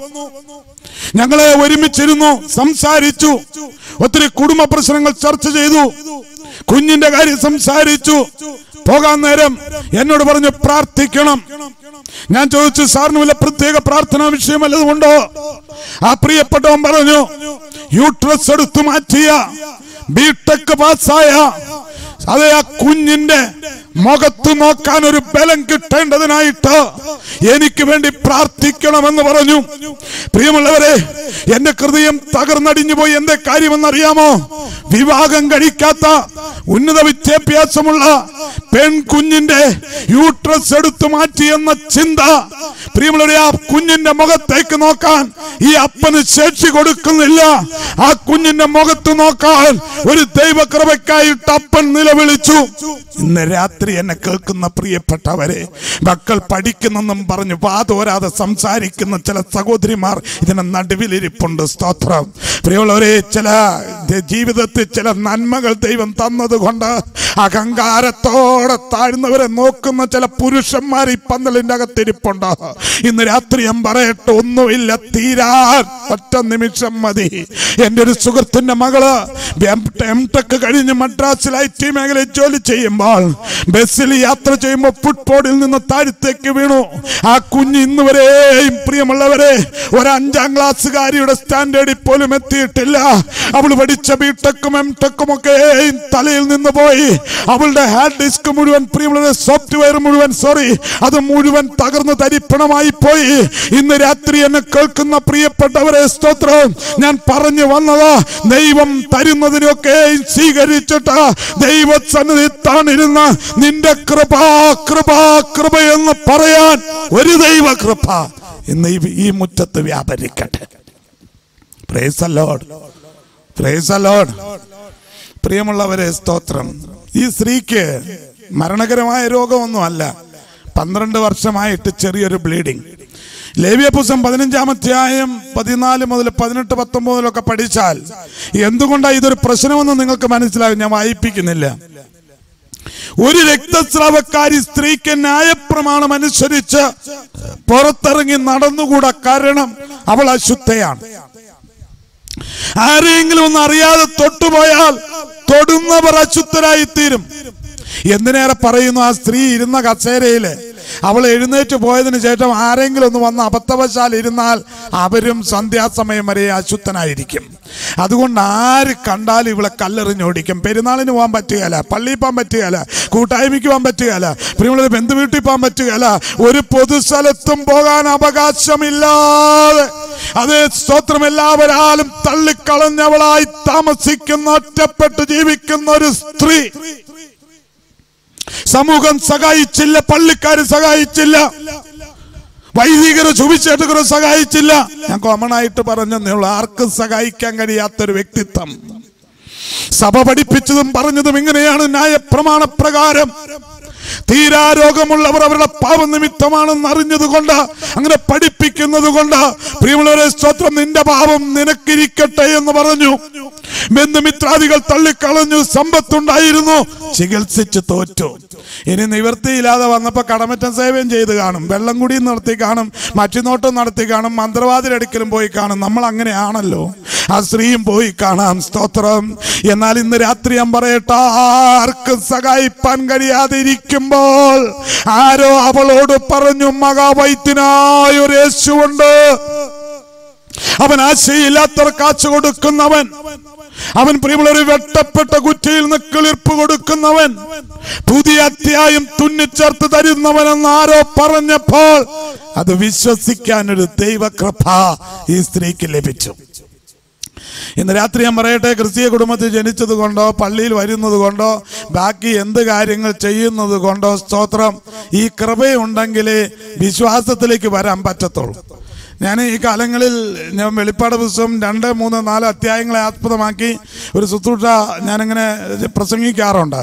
ഞങ്ങളെ ഒരുമിച്ചിരുന്നു സംസാരിച്ചു ഒത്തിരി കുടുംബ പ്രശ്നങ്ങൾ ചർച്ച ചെയ്തു കുഞ്ഞിന്റെ കാര്യം സംസാരിച്ചു പോകാൻ നേരം എന്നോട് പറഞ്ഞു പ്രാർത്ഥിക്കണം ഞാൻ ചോദിച്ചു സാറിന് വല്ല പ്രത്യേക പ്രാർത്ഥനാ വിഷയം വല്ലതുമുണ്ടോ ആ പ്രിയപ്പെട്ടവൻ പറഞ്ഞു യൂട്രസ് എടുത്തു മാറ്റിയ ബിടെക് പാസ്സായ അതെ ആ കുഞ്ഞിന്റെ മുഖത്ത് നോക്കാൻ ഒരു ബലം കിട്ടേണ്ടതിനായിട്ട് എനിക്ക് വേണ്ടി പ്രാർത്ഥിക്കണമെന്ന് പറഞ്ഞു പ്രിയമുള്ളവരെ എന്റെ ഹൃദയം തകർന്നടിഞ്ഞു പോയി എന്റെ കാര്യമെന്നറിയാമോ വിവാഹം കഴിക്കാത്ത ഉന്നത വിദ്യാഭ്യാസമുള്ള പെൺകുഞ്ഞിന്റെ യൂട്രസ് എടുത്തു മാറ്റി എന്ന ചിന്ത പ്രിയമുള്ളവരെ ആ കുഞ്ഞിന്റെ മുഖത്തേക്ക് നോക്കാൻ ഈ അപ്പന് ശേഷി കൊടുക്കുന്നില്ല ആ കുഞ്ഞിന്റെ മുഖത്ത് നോക്കാൻ ഒരു ദൈവകൃപയ്ക്കായിട്ട് അപ്പൻ നിലവിളിച്ചു ഇന്ന് രാത്രി എന്നെ കേൾക്കുന്ന പ്രിയപ്പെട്ടവരെ മക്കൾ പഠിക്കുന്നെന്നും പറഞ്ഞു വാതോരാതെ സംസാരിക്കുന്ന ചില സഹോദരിമാർ ഇതിന് നടുവിലിരിപ്പുണ്ട് സ്തോത്രം പ്രിയമുള്ളവരെ ചില ദ- ജീവിതത്തിൽ ചില നന്മകൾ ദൈവം തന്നതുകൊണ്ട് അഹങ്കാരത്തോടെ താഴ്ന്നവരെ നോക്കുന്ന ചില പുരുഷന്മാർ ഈ പന്തലിന്റെ അകത്തിരിപ്പുണ്ട് ഇന്ന് രാത്രി ഞാൻ പറയട്ടെ ഒന്നുമില്ല തീരാൻ ഒറ്റ നിമിഷം മതി എന്റെ ഒരു സുഹൃത്തിന്റെ മകള് എം ടെക് കഴിഞ്ഞ് മദ്രാസിൽ ഐ ടി മേഖലയിൽ ജോലി ചെയ്യുമ്പോൾ ബസ്സിൽ യാത്ര ചെയ്യുമ്പോൾ ഫുട്ബോർഡിൽ നിന്ന് താഴത്തേക്ക് വീണു ആ കുഞ്ഞ് ഇന്ന് വരെയും പ്രിയമുള്ളവരെ ഒരു അഞ്ചാം ക്ലാസ്സുകാരിയുടെ സ്റ്റാൻഡേർഡിൽ പോലും എത്തിയിട്ടില്ല അവൾ പഠിച്ച ബിടെക്കും എം ടെക്കും ഒക്കെ തലയിൽ നിന്ന് പോയി അവളുടെ ഹാർഡ് ഡിസ്ക് മുഴുവൻ പ്രിയമുള്ളവരെ സോഫ്റ്റ്വെയർ മുഴുവൻ സോറി അത് മുഴുവൻ തകർന്ന് തരിപ്പണമായി പോയി ഇന്ന് രാത്രി എന്നെ കേൾക്കുന്ന പ്രിയപ്പെട്ടവരെ സ്തോത്രം ഞാൻ പറഞ്ഞു വന്നത് ദൈവം തരുന്നതിനൊക്കെ സ്വീകരിച്ചിട്ട് ദൈവസന്നിധി താണിരുന്ന നിന്റെ കൃപ കൃപ കൃപ എന്ന് പറയാൻ ഒരു ദൈവ കൃപ ഇന്ന് ഈ- ഈ മുറ്റത്ത് വ്യാപരിക്കട്ടെ പ്രേസ് ലോഡ് പ്രേസ് ലോഡ് പ്രിയമുള്ളവരെ സ്തോത്രം ഈ സ്ത്രീക്ക് മരണകരമായ രോഗമൊന്നും അല്ല പന്ത്രണ്ട് വർഷമായിട്ട് ചെറിയൊരു ബ്ലീഡിങ് ലേവ്യ പുസ്തകം പതിനഞ്ചാം അധ്യായം പതിനാല് മുതൽ പതിനെട്ട് പത്തൊമ്പത് മുതലൊക്കെ പഠിച്ചാൽ എന്തുകൊണ്ടാണ് ഇതൊരു പ്രശ്നമെന്ന് നിങ്ങൾക്ക് മനസ്സിലാകും ഞാൻ വായിപ്പിക്കുന്നില്ല ഒരു രക്തസ്രാവക്കാരി സ്ത്രീക്ക് ന്യായപ്രമാണം അനുസരിച്ച് പുറത്തിറങ്ങി നടന്നുകൂടാ കാരണം അവൾ അശുദ്ധയാണ് ആരെങ്കിലും ഒന്ന് അറിയാതെ തൊട്ടുപോയാൽ തൊടുന്നവർ അശുദ്ധരായി തീരും എന്തിനേറെ പറയുന്നു ആ സ്ത്രീ ഇരുന്ന കസേരയില് അവൾ എഴുന്നേറ്റ് പോയതിനു ശേഷം ആരെങ്കിലും ഒന്ന് വന്ന് അബദ്ധവശാൽ ഇരുന്നാൽ അവരും സന്ധ്യാസമയം വരെ അശുദ്ധനായിരിക്കും അതുകൊണ്ട് ആര് കണ്ടാലും ഇവളെ കല്ലെറിഞ്ഞോടിക്കും പെരുന്നാളിന് പോകാൻ പറ്റുകയില്ല പള്ളിയിൽ പോകാൻ പറ്റുകയില്ല കൂട്ടായ്മയ്ക്ക് പോകാൻ പറ്റുകയില്ല പ്രിയമുള്ള ബന്ധു വീട്ടിൽ പോകാൻ പറ്റുകയില്ല ഒരു പൊതുസ്ഥലത്തും പോകാൻ അവകാശമില്ലാതെ അതേ സ്തോത്രം എല്ലാവരാലും തള്ളിക്കളഞ്ഞവളായി താമസിക്കുന്ന ഒറ്റപ്പെട്ട് ജീവിക്കുന്ന ഒരു സ്ത്രീ സമൂഹം സഹായിച്ചില്ല പള്ളിക്കാര് സഹായിച്ചില്ല വൈദികര് സുവിശേഷകര് സഹായിച്ചില്ല ഞാൻ കോമൺ ആയിട്ട് പറഞ്ഞതേ ഉള്ളൂ ആർക്കും സഹായിക്കാൻ കഴിയാത്തൊരു വ്യക്തിത്വം സഭ പഠിപ്പിച്ചതും പറഞ്ഞതും ഇങ്ങനെയാണ് ന്യായപ്രമാണ പ്രകാരം തീരാരോഗമുള്ളവർ അവരുടെ പാപനിമിത്തമാണെന്ന് അറിഞ്ഞതുകൊണ്ട് അങ്ങനെ പഠിപ്പിക്കുന്നത് കൊണ്ട് പ്രിയമുള്ളവരെ സ്തോത്രം നിന്റെ പാപം നിനക്കിരിക്കട്ടെ എന്ന് പറഞ്ഞു ബന്ധുമിത്രാദികൾ തള്ളിക്കളഞ്ഞു സമ്പത്തുണ്ടായിരുന്നു ചികിത്സിച്ച് തോറ്റു ഇനി നിവൃത്തിയില്ലാതെ വന്നപ്പോ കടമറ്റം സേവയും ചെയ്ത് കാണും വെള്ളം കുടിയും നടത്തി കാണും മറ്റുനോട്ടം നടത്തി കാണും മന്ത്രവാദിരടിക്കലും പോയി കാണും നമ്മൾ അങ്ങനെയാണല്ലോ ആ സ്ത്രീയും പോയി കാണാം സ്തോത്രം എന്നാൽ ഇന്ന് രാത്രി ഞാൻ പറയട്ടെ ആർക്കും സഹായിപ്പാൻ കഴിയാതെ ഇരിക്കുമ്പോൾ ആരോ അവളോട് പറഞ്ഞു മഹാവൈദ്യനായ ഒരു യേശുണ്ട് അവൻ ആശയില്ലാത്തവർ കാച്ചു കൊടുക്കുന്നവൻ അവൻ പ്രിയമുള്ളൊരു വെട്ടപ്പെട്ട കുറ്റിയിൽ നിന്ന് കിളിർപ്പ് കൊടുക്കുന്നവൻ പുതിയ അധ്യായം തുന്നിച്ചേർത്ത് തരുന്നവനെന്ന് ആരോ പറഞ്ഞപ്പോൾ അത് വിശ്വസിക്കാൻ ഒരു ദൈവകൃപ ഈ സ്ത്രീക്ക് ലഭിച്ചു ഇന്ന് രാത്രി ഞാൻ പറയട്ടെ ക്രിസ്തീയ കുടുംബത്തിൽ ജനിച്ചത് കൊണ്ടോ പള്ളിയിൽ വരുന്നത് കൊണ്ടോ ബാക്കി എന്ത് കാര്യങ്ങൾ ചെയ്യുന്നത് കൊണ്ടോ സ്തോത്രം ഈ കൃപയുണ്ടെങ്കിലേ വിശ്വാസത്തിലേക്ക് വരാൻ പറ്റത്തുള്ളൂ ഞാൻ ഈ കാലങ്ങളിൽ ഞാൻ വെളിപ്പാട് പുസ്തകം രണ്ട് മൂന്ന് നാല് അധ്യായങ്ങളെ ആസ്പദമാക്കി ഒരു ശുശ്രൂഷ ഞാനിങ്ങനെ പ്രസംഗിക്കാറുണ്ട്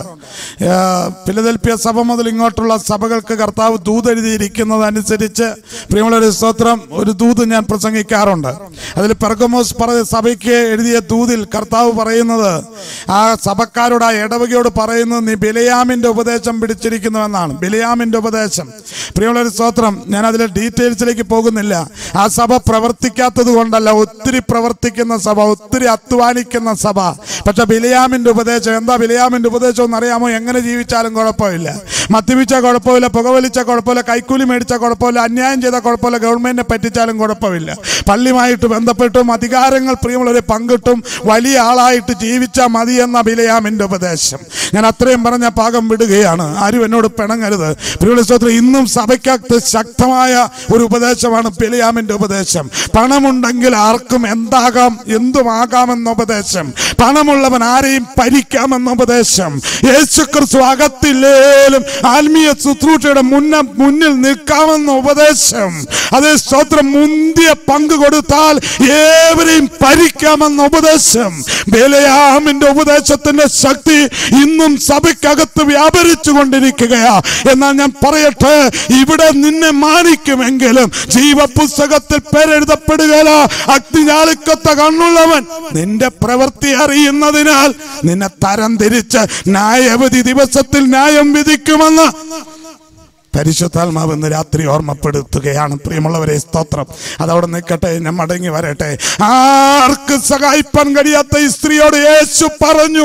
ഫിലദൽഫിയ സഭ മുതൽ ഇങ്ങോട്ടുള്ള സഭകൾക്ക് കർത്താവ് ദൂത് എഴുതിയിരിക്കുന്നത് അനുസരിച്ച് പ്രിയമുള്ളൊരു സ്തോത്രം ഒരു ദൂത് ഞാൻ പ്രസംഗിക്കാറുണ്ട് അതിൽ പെർഗമോസ് പറഞ്ഞ സഭയ്ക്ക് എഴുതിയ ദൂതിൽ കർത്താവ് പറയുന്നത് ആ സഭക്കാരോട് ആ ഇടവകയോട് പറയുന്നത് നീ ബിലയാമിന്റെ ഉപദേശം പിടിച്ചിരിക്കുന്നുവെന്നാണ് ബിലയാമിന്റെ ഉപദേശം പ്രിയമുള്ളൊരു സ്തോത്രം ഞാൻ അതിലെ ഡീറ്റെയിൽസിലേക്ക് പോകുന്നില്ല ആ സഭ പ്രവർത്തിക്കാത്തത് കൊണ്ടല്ല ഒത്തിരി പ്രവർത്തിക്കുന്ന സഭ ഒത്തിരി അധ്വാനിക്കുന്ന സഭ പക്ഷെ ബിലിയാമിന്റെ ഉപദേശം എന്താ ബിലിയാമിന്റെ ഉപദേശം എന്ന് അറിയാമോ എങ്ങനെ ജീവിച്ചാലും കുഴപ്പമില്ല മദ്യപിച്ച കുഴപ്പമില്ല പുകവലിച്ച കുഴപ്പമില്ല കൈക്കൂലി മേടിച്ച കുഴപ്പമില്ല അന്യായം ചെയ്ത കുഴപ്പമില്ല ഗവൺമെന്റിനെ പറ്റിച്ചാലും കുഴപ്പമില്ല പള്ളിയുമായിട്ട് ബന്ധപ്പെട്ടും അധികാരങ്ങൾ പ്രിയമുള്ളവരെ പങ്കിട്ടും വലിയ ആളായിട്ട് ജീവിച്ചാൽ മതി എന്ന ബിലയാമിന്റെ ഉപദേശം ഞാൻ അത്രയും പറഞ്ഞ പാകം വിടുകയാണ് ആരും എന്നോട് പിണങ്ങരുത് പ്രിയുള്ള സ്തോത്രം ഇന്നും സഭയ്ക്കകത്ത് ശക്തമായ ഒരു ഉപദേശമാണ് ബിലയാമിന്റെ ഉപദേശം പണമുണ്ടെങ്കിൽ ആർക്കും എന്താകാം എന്തുമാകാമെന്ന ഉപദേശം പണമുള്ളവൻ ആരെയും ഭരിക്കാമെന്ന ഉപദേശം യേശു ക്രിസ്തു അകത്തില്ലേലും ആത്മീയ ശുശ്രൂഷയുടെ മുന്ന മുന്നിൽ നിൽക്കാമെന്ന ഉപദേശം അതേ സ്തോത്രം മുന്തിയ പങ്ക് കൊടുത്താൽ ഏവരെയും ഭരിക്കാമെന്ന ഉപദേശം ബേലയാമിന്റെ ഉപദേശത്തിന്റെ ശക്തി ഇന്നും സഭയ്ക്കകത്ത് വ്യാപരിച്ചു കൊണ്ടിരിക്കുകയാ എന്നാൽ ഞാൻ പറയട്ടെ ഇവിടെ നിന്നെ മാനിക്കുമെങ്കിലും ജീവപുസ്തകത്തിൽ പേരെഴുതപ്പെടുകയില്ല അഗ്നിജാലിക്കത്ത കണ്ണുള്ളവൻ നിന്റെ പ്രവൃത്തി അറിയുന്നതിനാൽ നിന്നെ തരം തിരിച്ച് ന്യായവധി ദിവസത്തിൽ ന്യായം വിധിക്കുമെന്ന് പരിശുദ്ധാത്മാവ് ഇന്ന് രാത്രി ഓർമ്മപ്പെടുത്തുകയാണ് പ്രിയമുള്ളവരെ സ്തോത്രം അതവിടെ നിൽക്കട്ടെ ഞാൻ മടങ്ങി വരട്ടെ ആർക്ക് സഹായിപ്പാൻ കഴിയാത്ത ഈ സ്ത്രീയോട് യേശു പറഞ്ഞു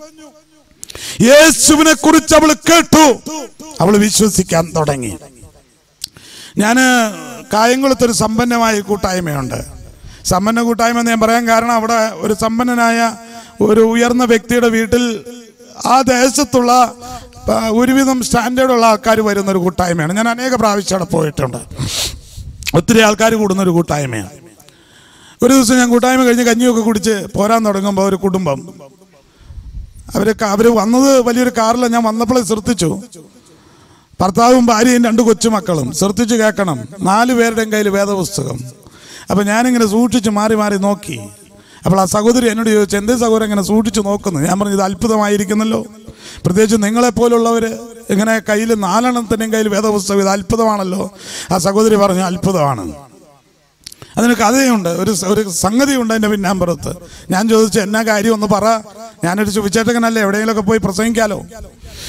യേശുവിനെ കുറിച്ച് അവൾ കേട്ടു അവൾ വിശ്വസിക്കാൻ തുടങ്ങി ഞാൻ കായംകുളത്തൊരു സമ്പന്നമായ കൂട്ടായ്മയുണ്ട് സമ്പന്ന കൂട്ടായ്മ എന്ന് ഞാൻ പറയാൻ കാരണം അവിടെ ഒരു സമ്പന്നനായ ഒരു ഉയർന്ന വ്യക്തിയുടെ വീട്ടിൽ ആ ദേശത്തുള്ള ആ, ഒരുവിധം സ്റ്റാൻഡേർഡുള്ള ആൾക്കാർ വരുന്ന ഒരു കൂട്ടായ്മയാണ് ഞാൻ അനേക പ്രാവശ്യം അവിടെ പോയിട്ടുണ്ട് ഒത്തിരി ആൾക്കാർ കൂടുന്ന ഒരു കൂട്ടായ്മയാണ് ഒരു ദിവസം ഞാൻ കൂട്ടായ്മ കഴിഞ്ഞ് കഞ്ഞിയൊക്കെ കുടിച്ച് പോരാൻ തുടങ്ങുമ്പോൾ ഒരു കുടുംബം അവർ അവർ വന്നത് വലിയൊരു കാറിൽ ഞാൻ വന്നപ്പോഴേ ശ്രദ്ധിച്ചു ഭർത്താവും ഭാര്യയും രണ്ട് കൊച്ചുമക്കളും ശ്രദ്ധിച്ച് കേൾക്കണം നാല് പേരുടെയും കയ്യിൽ വേദപുസ്തകം അപ്പം ഞാനിങ്ങനെ സൂക്ഷിച്ച് മാറി മാറി നോക്കി അപ്പോൾ ആ സഹോദരി എന്നോട് ചോദിച്ചു എന്തേ സഹോദരൻ ഇങ്ങനെ സൂക്ഷിച്ച് നോക്കുന്നു ഞാൻ പറഞ്ഞു ഇത് അത്ഭുതമായിരിക്കുന്നല്ലോ പ്രത്യേകിച്ച് നിങ്ങളെപ്പോലുള്ളവർ ഇങ്ങനെ കയ്യിൽ നാലെണ്ണത്തിൻ്റെയും കയ്യിൽ വേദപുസ്തകം ഇത് അത്ഭുതമാണല്ലോ ആ സഹോദരി പറഞ്ഞു അത്ഭുതമാണ് അതിന് കഥയുണ്ട് ഒരു സ- ഒരു സംഗതിയുണ്ട് എൻ്റെ പിന്നാമ്പുറത്ത് ഞാൻ ചോദിച്ചു എന്നാ കാര്യം ഒന്ന് പറ ഞാനൊരു സുവിശേഷകനല്ലേ എവിടെയെങ്കിലുമൊക്കെ പോയി പ്രസംഗിക്കാലോ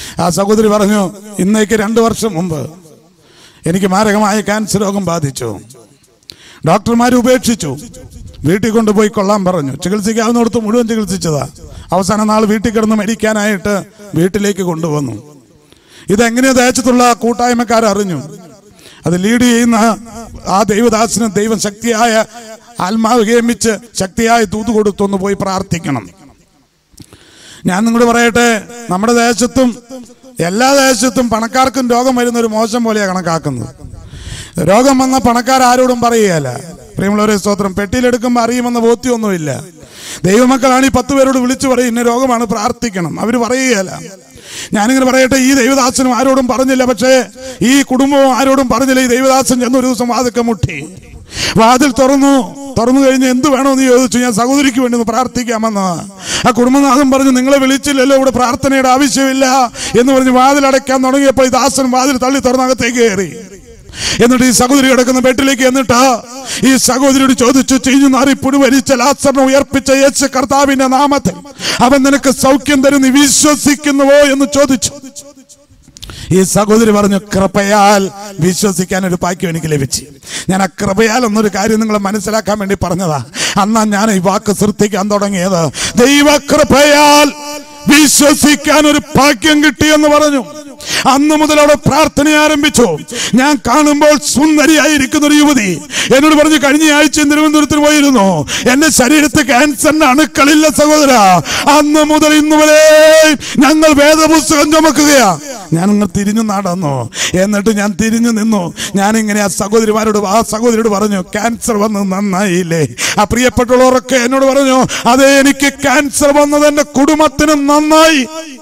ആ സഹോദരി പറഞ്ഞു ഇന്നേക്ക് രണ്ട് വർഷം മുമ്പ് എനിക്ക് മാരകമായ ക്യാൻസർ രോഗം ബാധിച്ചു ഡോക്ടർമാർ ഉപേക്ഷിച്ചു വീട്ടിൽ കൊണ്ടുപോയി കൊള്ളാൻ പറഞ്ഞു ചികിത്സിക്കാവുന്നിടത്ത് മുഴുവൻ ചികിത്സിച്ചതാ അവസാന നാൾ വീട്ടിൽ കിടന്ന് മരിക്കാനായിട്ട് വീട്ടിലേക്ക് കൊണ്ടുവന്നു ഇതെങ്ങനെയാ ദേശത്തുള്ള കൂട്ടായ്മക്കാർ അറിഞ്ഞു അത് ലീഡ് ചെയ്യുന്ന ആ ദൈവദാസന് ദൈവം ശക്തിയായ ആത്മാവ് കേമിച്ച് ശക്തിയായ തൂതു കൊടുത്തൊന്ന് പോയി പ്രാർത്ഥിക്കണം ഞാൻ നിങ്ങളോട് പറയട്ടെ നമ്മുടെ ദേശത്തും എല്ലാ ദേശത്തും പണക്കാർക്കും രോഗം വരുന്ന ഒരു മോശം പോലെയാണ് കണക്കാക്കുന്നത് രോഗം വന്ന പണക്കാർ ആരോടും പറയുകയല്ല പ്രിയമുള്ളവരെ സ്തോത്രം പെട്ടിയിലെടുക്കുമ്പോൾ അറിയുമെന്ന ബോധ്യമൊന്നുമില്ല ദൈവമക്കളാണ് ഈ പത്ത് പേരോട് വിളിച്ചു പറയും ഇന്ന രോഗമാണ് പ്രാർത്ഥിക്കണം അവർ പറയുകയല്ല ഞാനിങ്ങനെ പറയട്ടെ ഈ ദൈവദാസനും ആരോടും പറഞ്ഞില്ല പക്ഷേ ഈ കുടുംബവും ആരോടും പറഞ്ഞില്ല ഈ ദൈവദാസൻ ചെന്ന് ഒരു ദിവസം വാതിക്കെ മുട്ടി വാതിൽ തുറന്നു തുറന്നു കഴിഞ്ഞ് എന്ത് വേണമെന്ന് ചോദിച്ചു ഞാൻ സഹോദരിക്ക് വേണ്ടി ഒന്ന് പ്രാർത്ഥിക്കാമെന്ന് ആ കുടുംബനാഥൻ പറഞ്ഞു നിങ്ങളെ വിളിച്ചില്ലല്ലോ ഇവിടെ പ്രാർത്ഥനയുടെ ആവശ്യമില്ല എന്ന് പറഞ്ഞ് വാതിൽ അടയ്ക്കാൻ തുടങ്ങിയപ്പോൾ ഈ ദാസൻ വാതിൽ തള്ളി തുറന്നകത്തേക്ക് കയറി എന്നിട്ട് ഈ സഹോദരി കിടക്കുന്ന ബെഡിലേക്ക് എന്നിട്ട് ഈ സഹോദരിയോട് ചോദിച്ചു ചെയ്ഞ്ഞു നാറി പുഴുവരിച്ച ലാസറിനെ ഉയർപ്പിച്ച യേശു കർത്താവിന്റെ നാമത്തിൽ അവൻ നിനക്ക് സൗഖ്യം തരും നീ വിശ്വസിക്കുന്നുവോ എന്ന് ചോദിച്ചു ഈ സഹോദരി പറഞ്ഞു കൃപയാൽ വിശ്വസിക്കാൻ ഒരു ഭാഗ്യം എനിക്ക് ലഭിച്ചു ഞാൻ ആ കൃപയാൽ എന്നൊരു കാര്യം നിങ്ങളെ മനസ്സിലാക്കാൻ വേണ്ടി പറഞ്ഞതാ അന്നാ ഞാൻ ഈ വാക്ക് ശ്രദ്ധിക്കാൻ തുടങ്ങിയത് ദൈവകൃപയാൽ വിശ്വസിക്കാൻ ഒരു ഭാഗ്യം കിട്ടിയെന്ന് പറഞ്ഞു അന്ന് മുതൽ അവിടെ പ്രാർത്ഥന ആരംഭിച്ചു ഞാൻ കാണുമ്പോൾ സുന്ദരിയായിരിക്കുന്ന ഒരു യുവതി എന്നോട് പറഞ്ഞു കഴിഞ്ഞ ആഴ്ച തിരുവനന്തപുരത്തിന് പോയിരുന്നു എന്റെ ശരീരത്തിൽ ക്യാൻസറിന്റെ അണുക്കളില്ല സഹോദര അന്ന് മുതൽ ഇന്ന് വരെ ഞങ്ങൾ വേദപുസ്തകം ചുമക്കുകയാ ഞാൻ നിങ്ങൾ തിരിഞ്ഞു നടന്നു എന്നിട്ട് ഞാൻ തിരിഞ്ഞു നിന്നു ഞാൻ ഇങ്ങനെ ആ സഹോദരിമാരോട് ആ സഹോദരിയോട് പറഞ്ഞു ക്യാൻസർ വന്ന് നന്നായില്ലേ ആ പ്രിയപ്പെട്ടുള്ളവരൊക്കെ എന്നോട് പറഞ്ഞു അതെ എനിക്ക് ക്യാൻസർ വന്നത് എന്റെ കുടുംബത്തിനും നന്നായി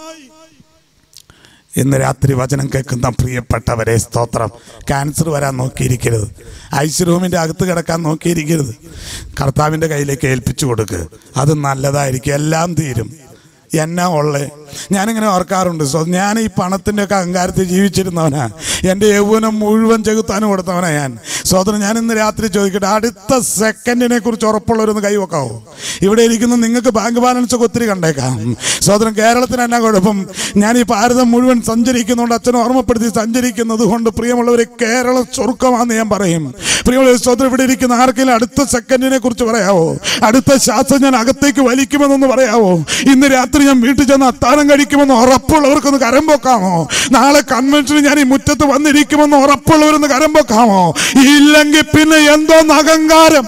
ഇന്ന് രാത്രി വചനം കേൾക്കുന്ന പ്രിയപ്പെട്ടവരെ സ്തോത്രം ക്യാൻസർ വരാൻ നോക്കിയിരിക്കരുത് ഐസ് റൂമിൻ്റെ അകത്ത് കിടക്കാൻ നോക്കിയിരിക്കരുത് കർത്താവിൻ്റെ കയ്യിലേക്ക് ഏൽപ്പിച്ചു കൊടുക്ക് അത് നല്ലതായിരിക്കും എല്ലാം തീരും എന്നാ ഉള്ളേ ഞാനിങ്ങനെ ഓർക്കാറുണ്ട് സോ ഞാൻ ഈ പണത്തിൻ്റെ ഒക്കെ അഹങ്കാരത്തിൽ ജീവിച്ചിരുന്നവനാ എൻ്റെ യൗവനം മുഴുവൻ ചെകുത്താനും കൊടുത്തവനാ ഞാൻ സോദരൻ ഞാൻ ഇന്ന് രാത്രി ചോദിക്കട്ടെ അടുത്ത സെക്കൻഡിനെ കുറിച്ച് ഉറപ്പുള്ളവരൊന്ന് കൈവക്കാവോ ഇവിടെ ഇരിക്കുന്ന നിങ്ങൾക്ക് ബാങ്ക് ബാലൻസ് ഒക്കെ ഒത്തിരി കണ്ടേക്കാം സോദരൻ കേരളത്തിന് എന്നാ കുഴപ്പം ഞാൻ ഈ ഭാരതം മുഴുവൻ സഞ്ചരിക്കുന്നതുകൊണ്ട് അച്ഛനെ ഓർമ്മപ്പെടുത്തി സഞ്ചരിക്കുന്നത് കൊണ്ട് പ്രിയമുള്ളവരെ കേരളം ചുരുക്കമാണെന്ന് ഞാൻ പറയും പ്രിയമുള്ള സോദരൻ ഇവിടെ ഇരിക്കുന്ന ആർക്കെങ്കിലും അടുത്ത സെക്കൻഡിനെ കുറിച്ച് പറയാവോ അടുത്ത ശ്വാസം ഞാൻ അകത്തേക്ക് വലിക്കുമെന്നൊന്ന് പറയാവോ ഇന്ന് രാത്രി ഞാൻ വീട്ടിൽ ചെന്ന് അത്താനം കഴിക്കുമെന്ന് ഉറപ്പുള്ളവർക്കൊന്ന് കരം പൊക്കാമോ നാളെ കൺവെൻഷന് ഞാൻ ഈ മുറ്റത്ത് വന്നിരിക്കുമെന്ന് ഉറപ്പുള്ളവരൊന്ന് കരം പൊക്കാമോ ഇല്ലെങ്കിൽ പിന്നെ എന്തോന്ന് അഹങ്കാരം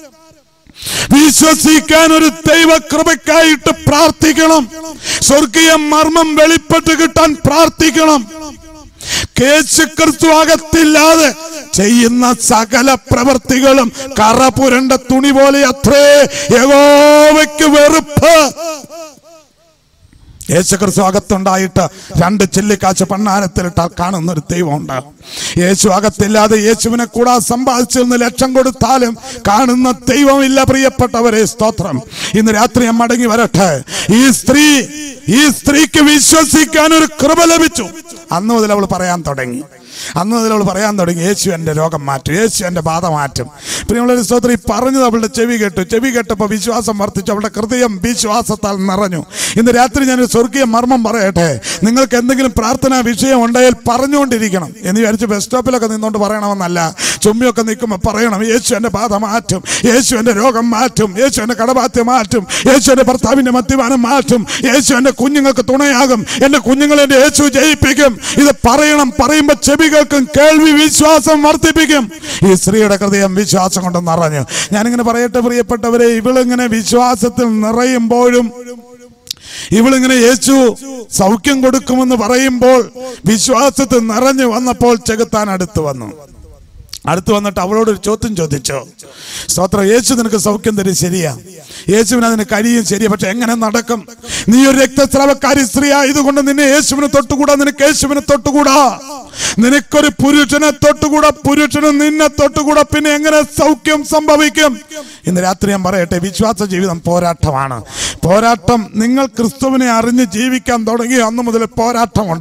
വിശ്വസിക്കാൻ ഒരു ദൈവകൃപയ്ക്കായിട്ട് പ്രാർത്ഥിക്കണം സ്വർഗീയ മർമ്മം വെളിപ്പെട്ട് കിട്ടാൻ പ്രാർത്ഥിക്കണം കേസ് ക്രിസ്തു അകത്തില്ലാതെ ചെയ്യുന്ന സകല പ്രവർത്തികളും കറ പുരണ്ട തുണി പോലെ അത്രേ യഹോവയ്ക്ക് വെറുപ്പ് യേശുക്രിസ്തു അകത്തുണ്ടായിട്ട് രണ്ട് ചില്ലിക്കാശ് പണ്ണാരത്തിലിട്ട് കാണുന്ന ഒരു ദൈവമുണ്ട് യേശു അകത്തില്ലാതെ യേശുവിനെ കൂടാ സമ്പാദിച്ചു നിന്ന് ലക്ഷം കൊടുത്താലും കാണുന്ന ദൈവമില്ല പ്രിയപ്പെട്ടവരെ സ്തോത്രം ഇന്ന് രാത്രി ഞാൻ മടങ്ങി വരട്ടെ ഈ സ്ത്രീ ഈ സ്ത്രീക്ക് വിശ്വസിക്കാൻ ഒരു കൃപ ലഭിച്ചു അന്ന് മുതൽ അവൾ പറയാൻ തുടങ്ങി അന്ന് മുതൽ അവൾ പറയാൻ തുടങ്ങി യേശു എൻ്റെ രോഗം മാറ്റും യേശു എൻ്റെ ബാധ മാറ്റും പ്രിയമുള്ള സ്തോത്രി പറഞ്ഞത് അവളുടെ ചെവി കേട്ടു ചെവി കേട്ടപ്പോൾ വിശ്വാസം വർദ്ധിച്ചു അവളുടെ ഹൃദയം വിശ്വാസത്താൽ നിറഞ്ഞു ഇന്ന് രാത്രി ഞാനൊരു സ്വർഗീയ മർമ്മം പറയട്ടെ നിങ്ങൾക്ക് എന്തെങ്കിലും പ്രാർത്ഥനാ വിഷയം ഉണ്ടെങ്കിൽ പറഞ്ഞുകൊണ്ടിരിക്കണം എന്ന് വിചാരിച്ച് ബസ് സ്റ്റോപ്പിലൊക്കെ നിന്നുകൊണ്ട് പറയണമെന്നല്ല ചുമ്മിയൊക്കെ നിൽക്കുമ്പോൾ പറയണം യേശു എൻ്റെ ബാധ മാറ്റും യേശു എൻ്റെ രോഗം മാറ്റും യേശു എൻ്റെ കടബാധ്യം മാറ്റും യേശു എൻ്റെ ഭർത്താവിൻ്റെ മദ്യപാനം മാറ്റും യേശു എൻ്റെ കുഞ്ഞുങ്ങൾക്ക് തുണയാകും എൻ്റെ കുഞ്ഞുങ്ങളെ എൻ്റെ യേശു ജയിപ്പിക്കും ഇത് പറയണം പറയുമ്പോൾ ചെവികൾക്കും കേൾവി വിശ്വാസം വർദ്ധിപ്പിക്കും ഈ സ്ത്രീയുടെ ഹൃദയം വിശ്വാസം കൊണ്ട് നിറഞ്ഞു ഞാനിങ്ങനെ പറയട്ടെ പ്രിയപ്പെട്ടവരെ ഇവളിങ്ങനെ വിശ്വാസത്തിൽ നിറയുമ്പോഴും ഇവളിങ്ങനെ യേശു സൗഖ്യം കൊടുക്കുമെന്ന് പറയുമ്പോൾ വിശ്വാസത്തിൽ നിറഞ്ഞു വന്നപ്പോൾ ചെകുത്താൻ അടുത്ത് വന്നു അടുത്ത് വന്നിട്ട് അവളോട് ഒരു ചോദ്യം ചോദിച്ചു സ്തോത്രം യേശു നിനക്ക് സൗഖ്യം തരും ശരിയാ യേശുവിന് അതിന് കഴിയും ശരിയാ പക്ഷെ എങ്ങനെ നടക്കും നീ ഒരു രക്തസ്രാവക്കാരി സ്ത്രീ ആയതുകൊണ്ട് നിന്നെ യേശുവിനെ തൊട്ടുകൂടാ നിനക്ക് യേശുവിനെ തൊട്ടുകൂടാ നിനക്കൊരു പുരുഷനെ തൊട്ടുകൂടാ പുരുഷന് നിന്നെ തൊട്ടുകൂടാ പിന്നെ എങ്ങനെ സൗഖ്യം സംഭവിക്കും ഇന്ന് രാത്രി ഞാൻ പറയട്ടെ വിശ്വാസ ജീവിതം പോരാട്ടമാണ് പോരാട്ടം നിങ്ങൾ ക്രിസ്തുവിനെ അറിഞ്ഞ് ജീവിക്കാൻ തുടങ്ങി അന്ന് മുതൽ പോരാട്ടമുണ്ട്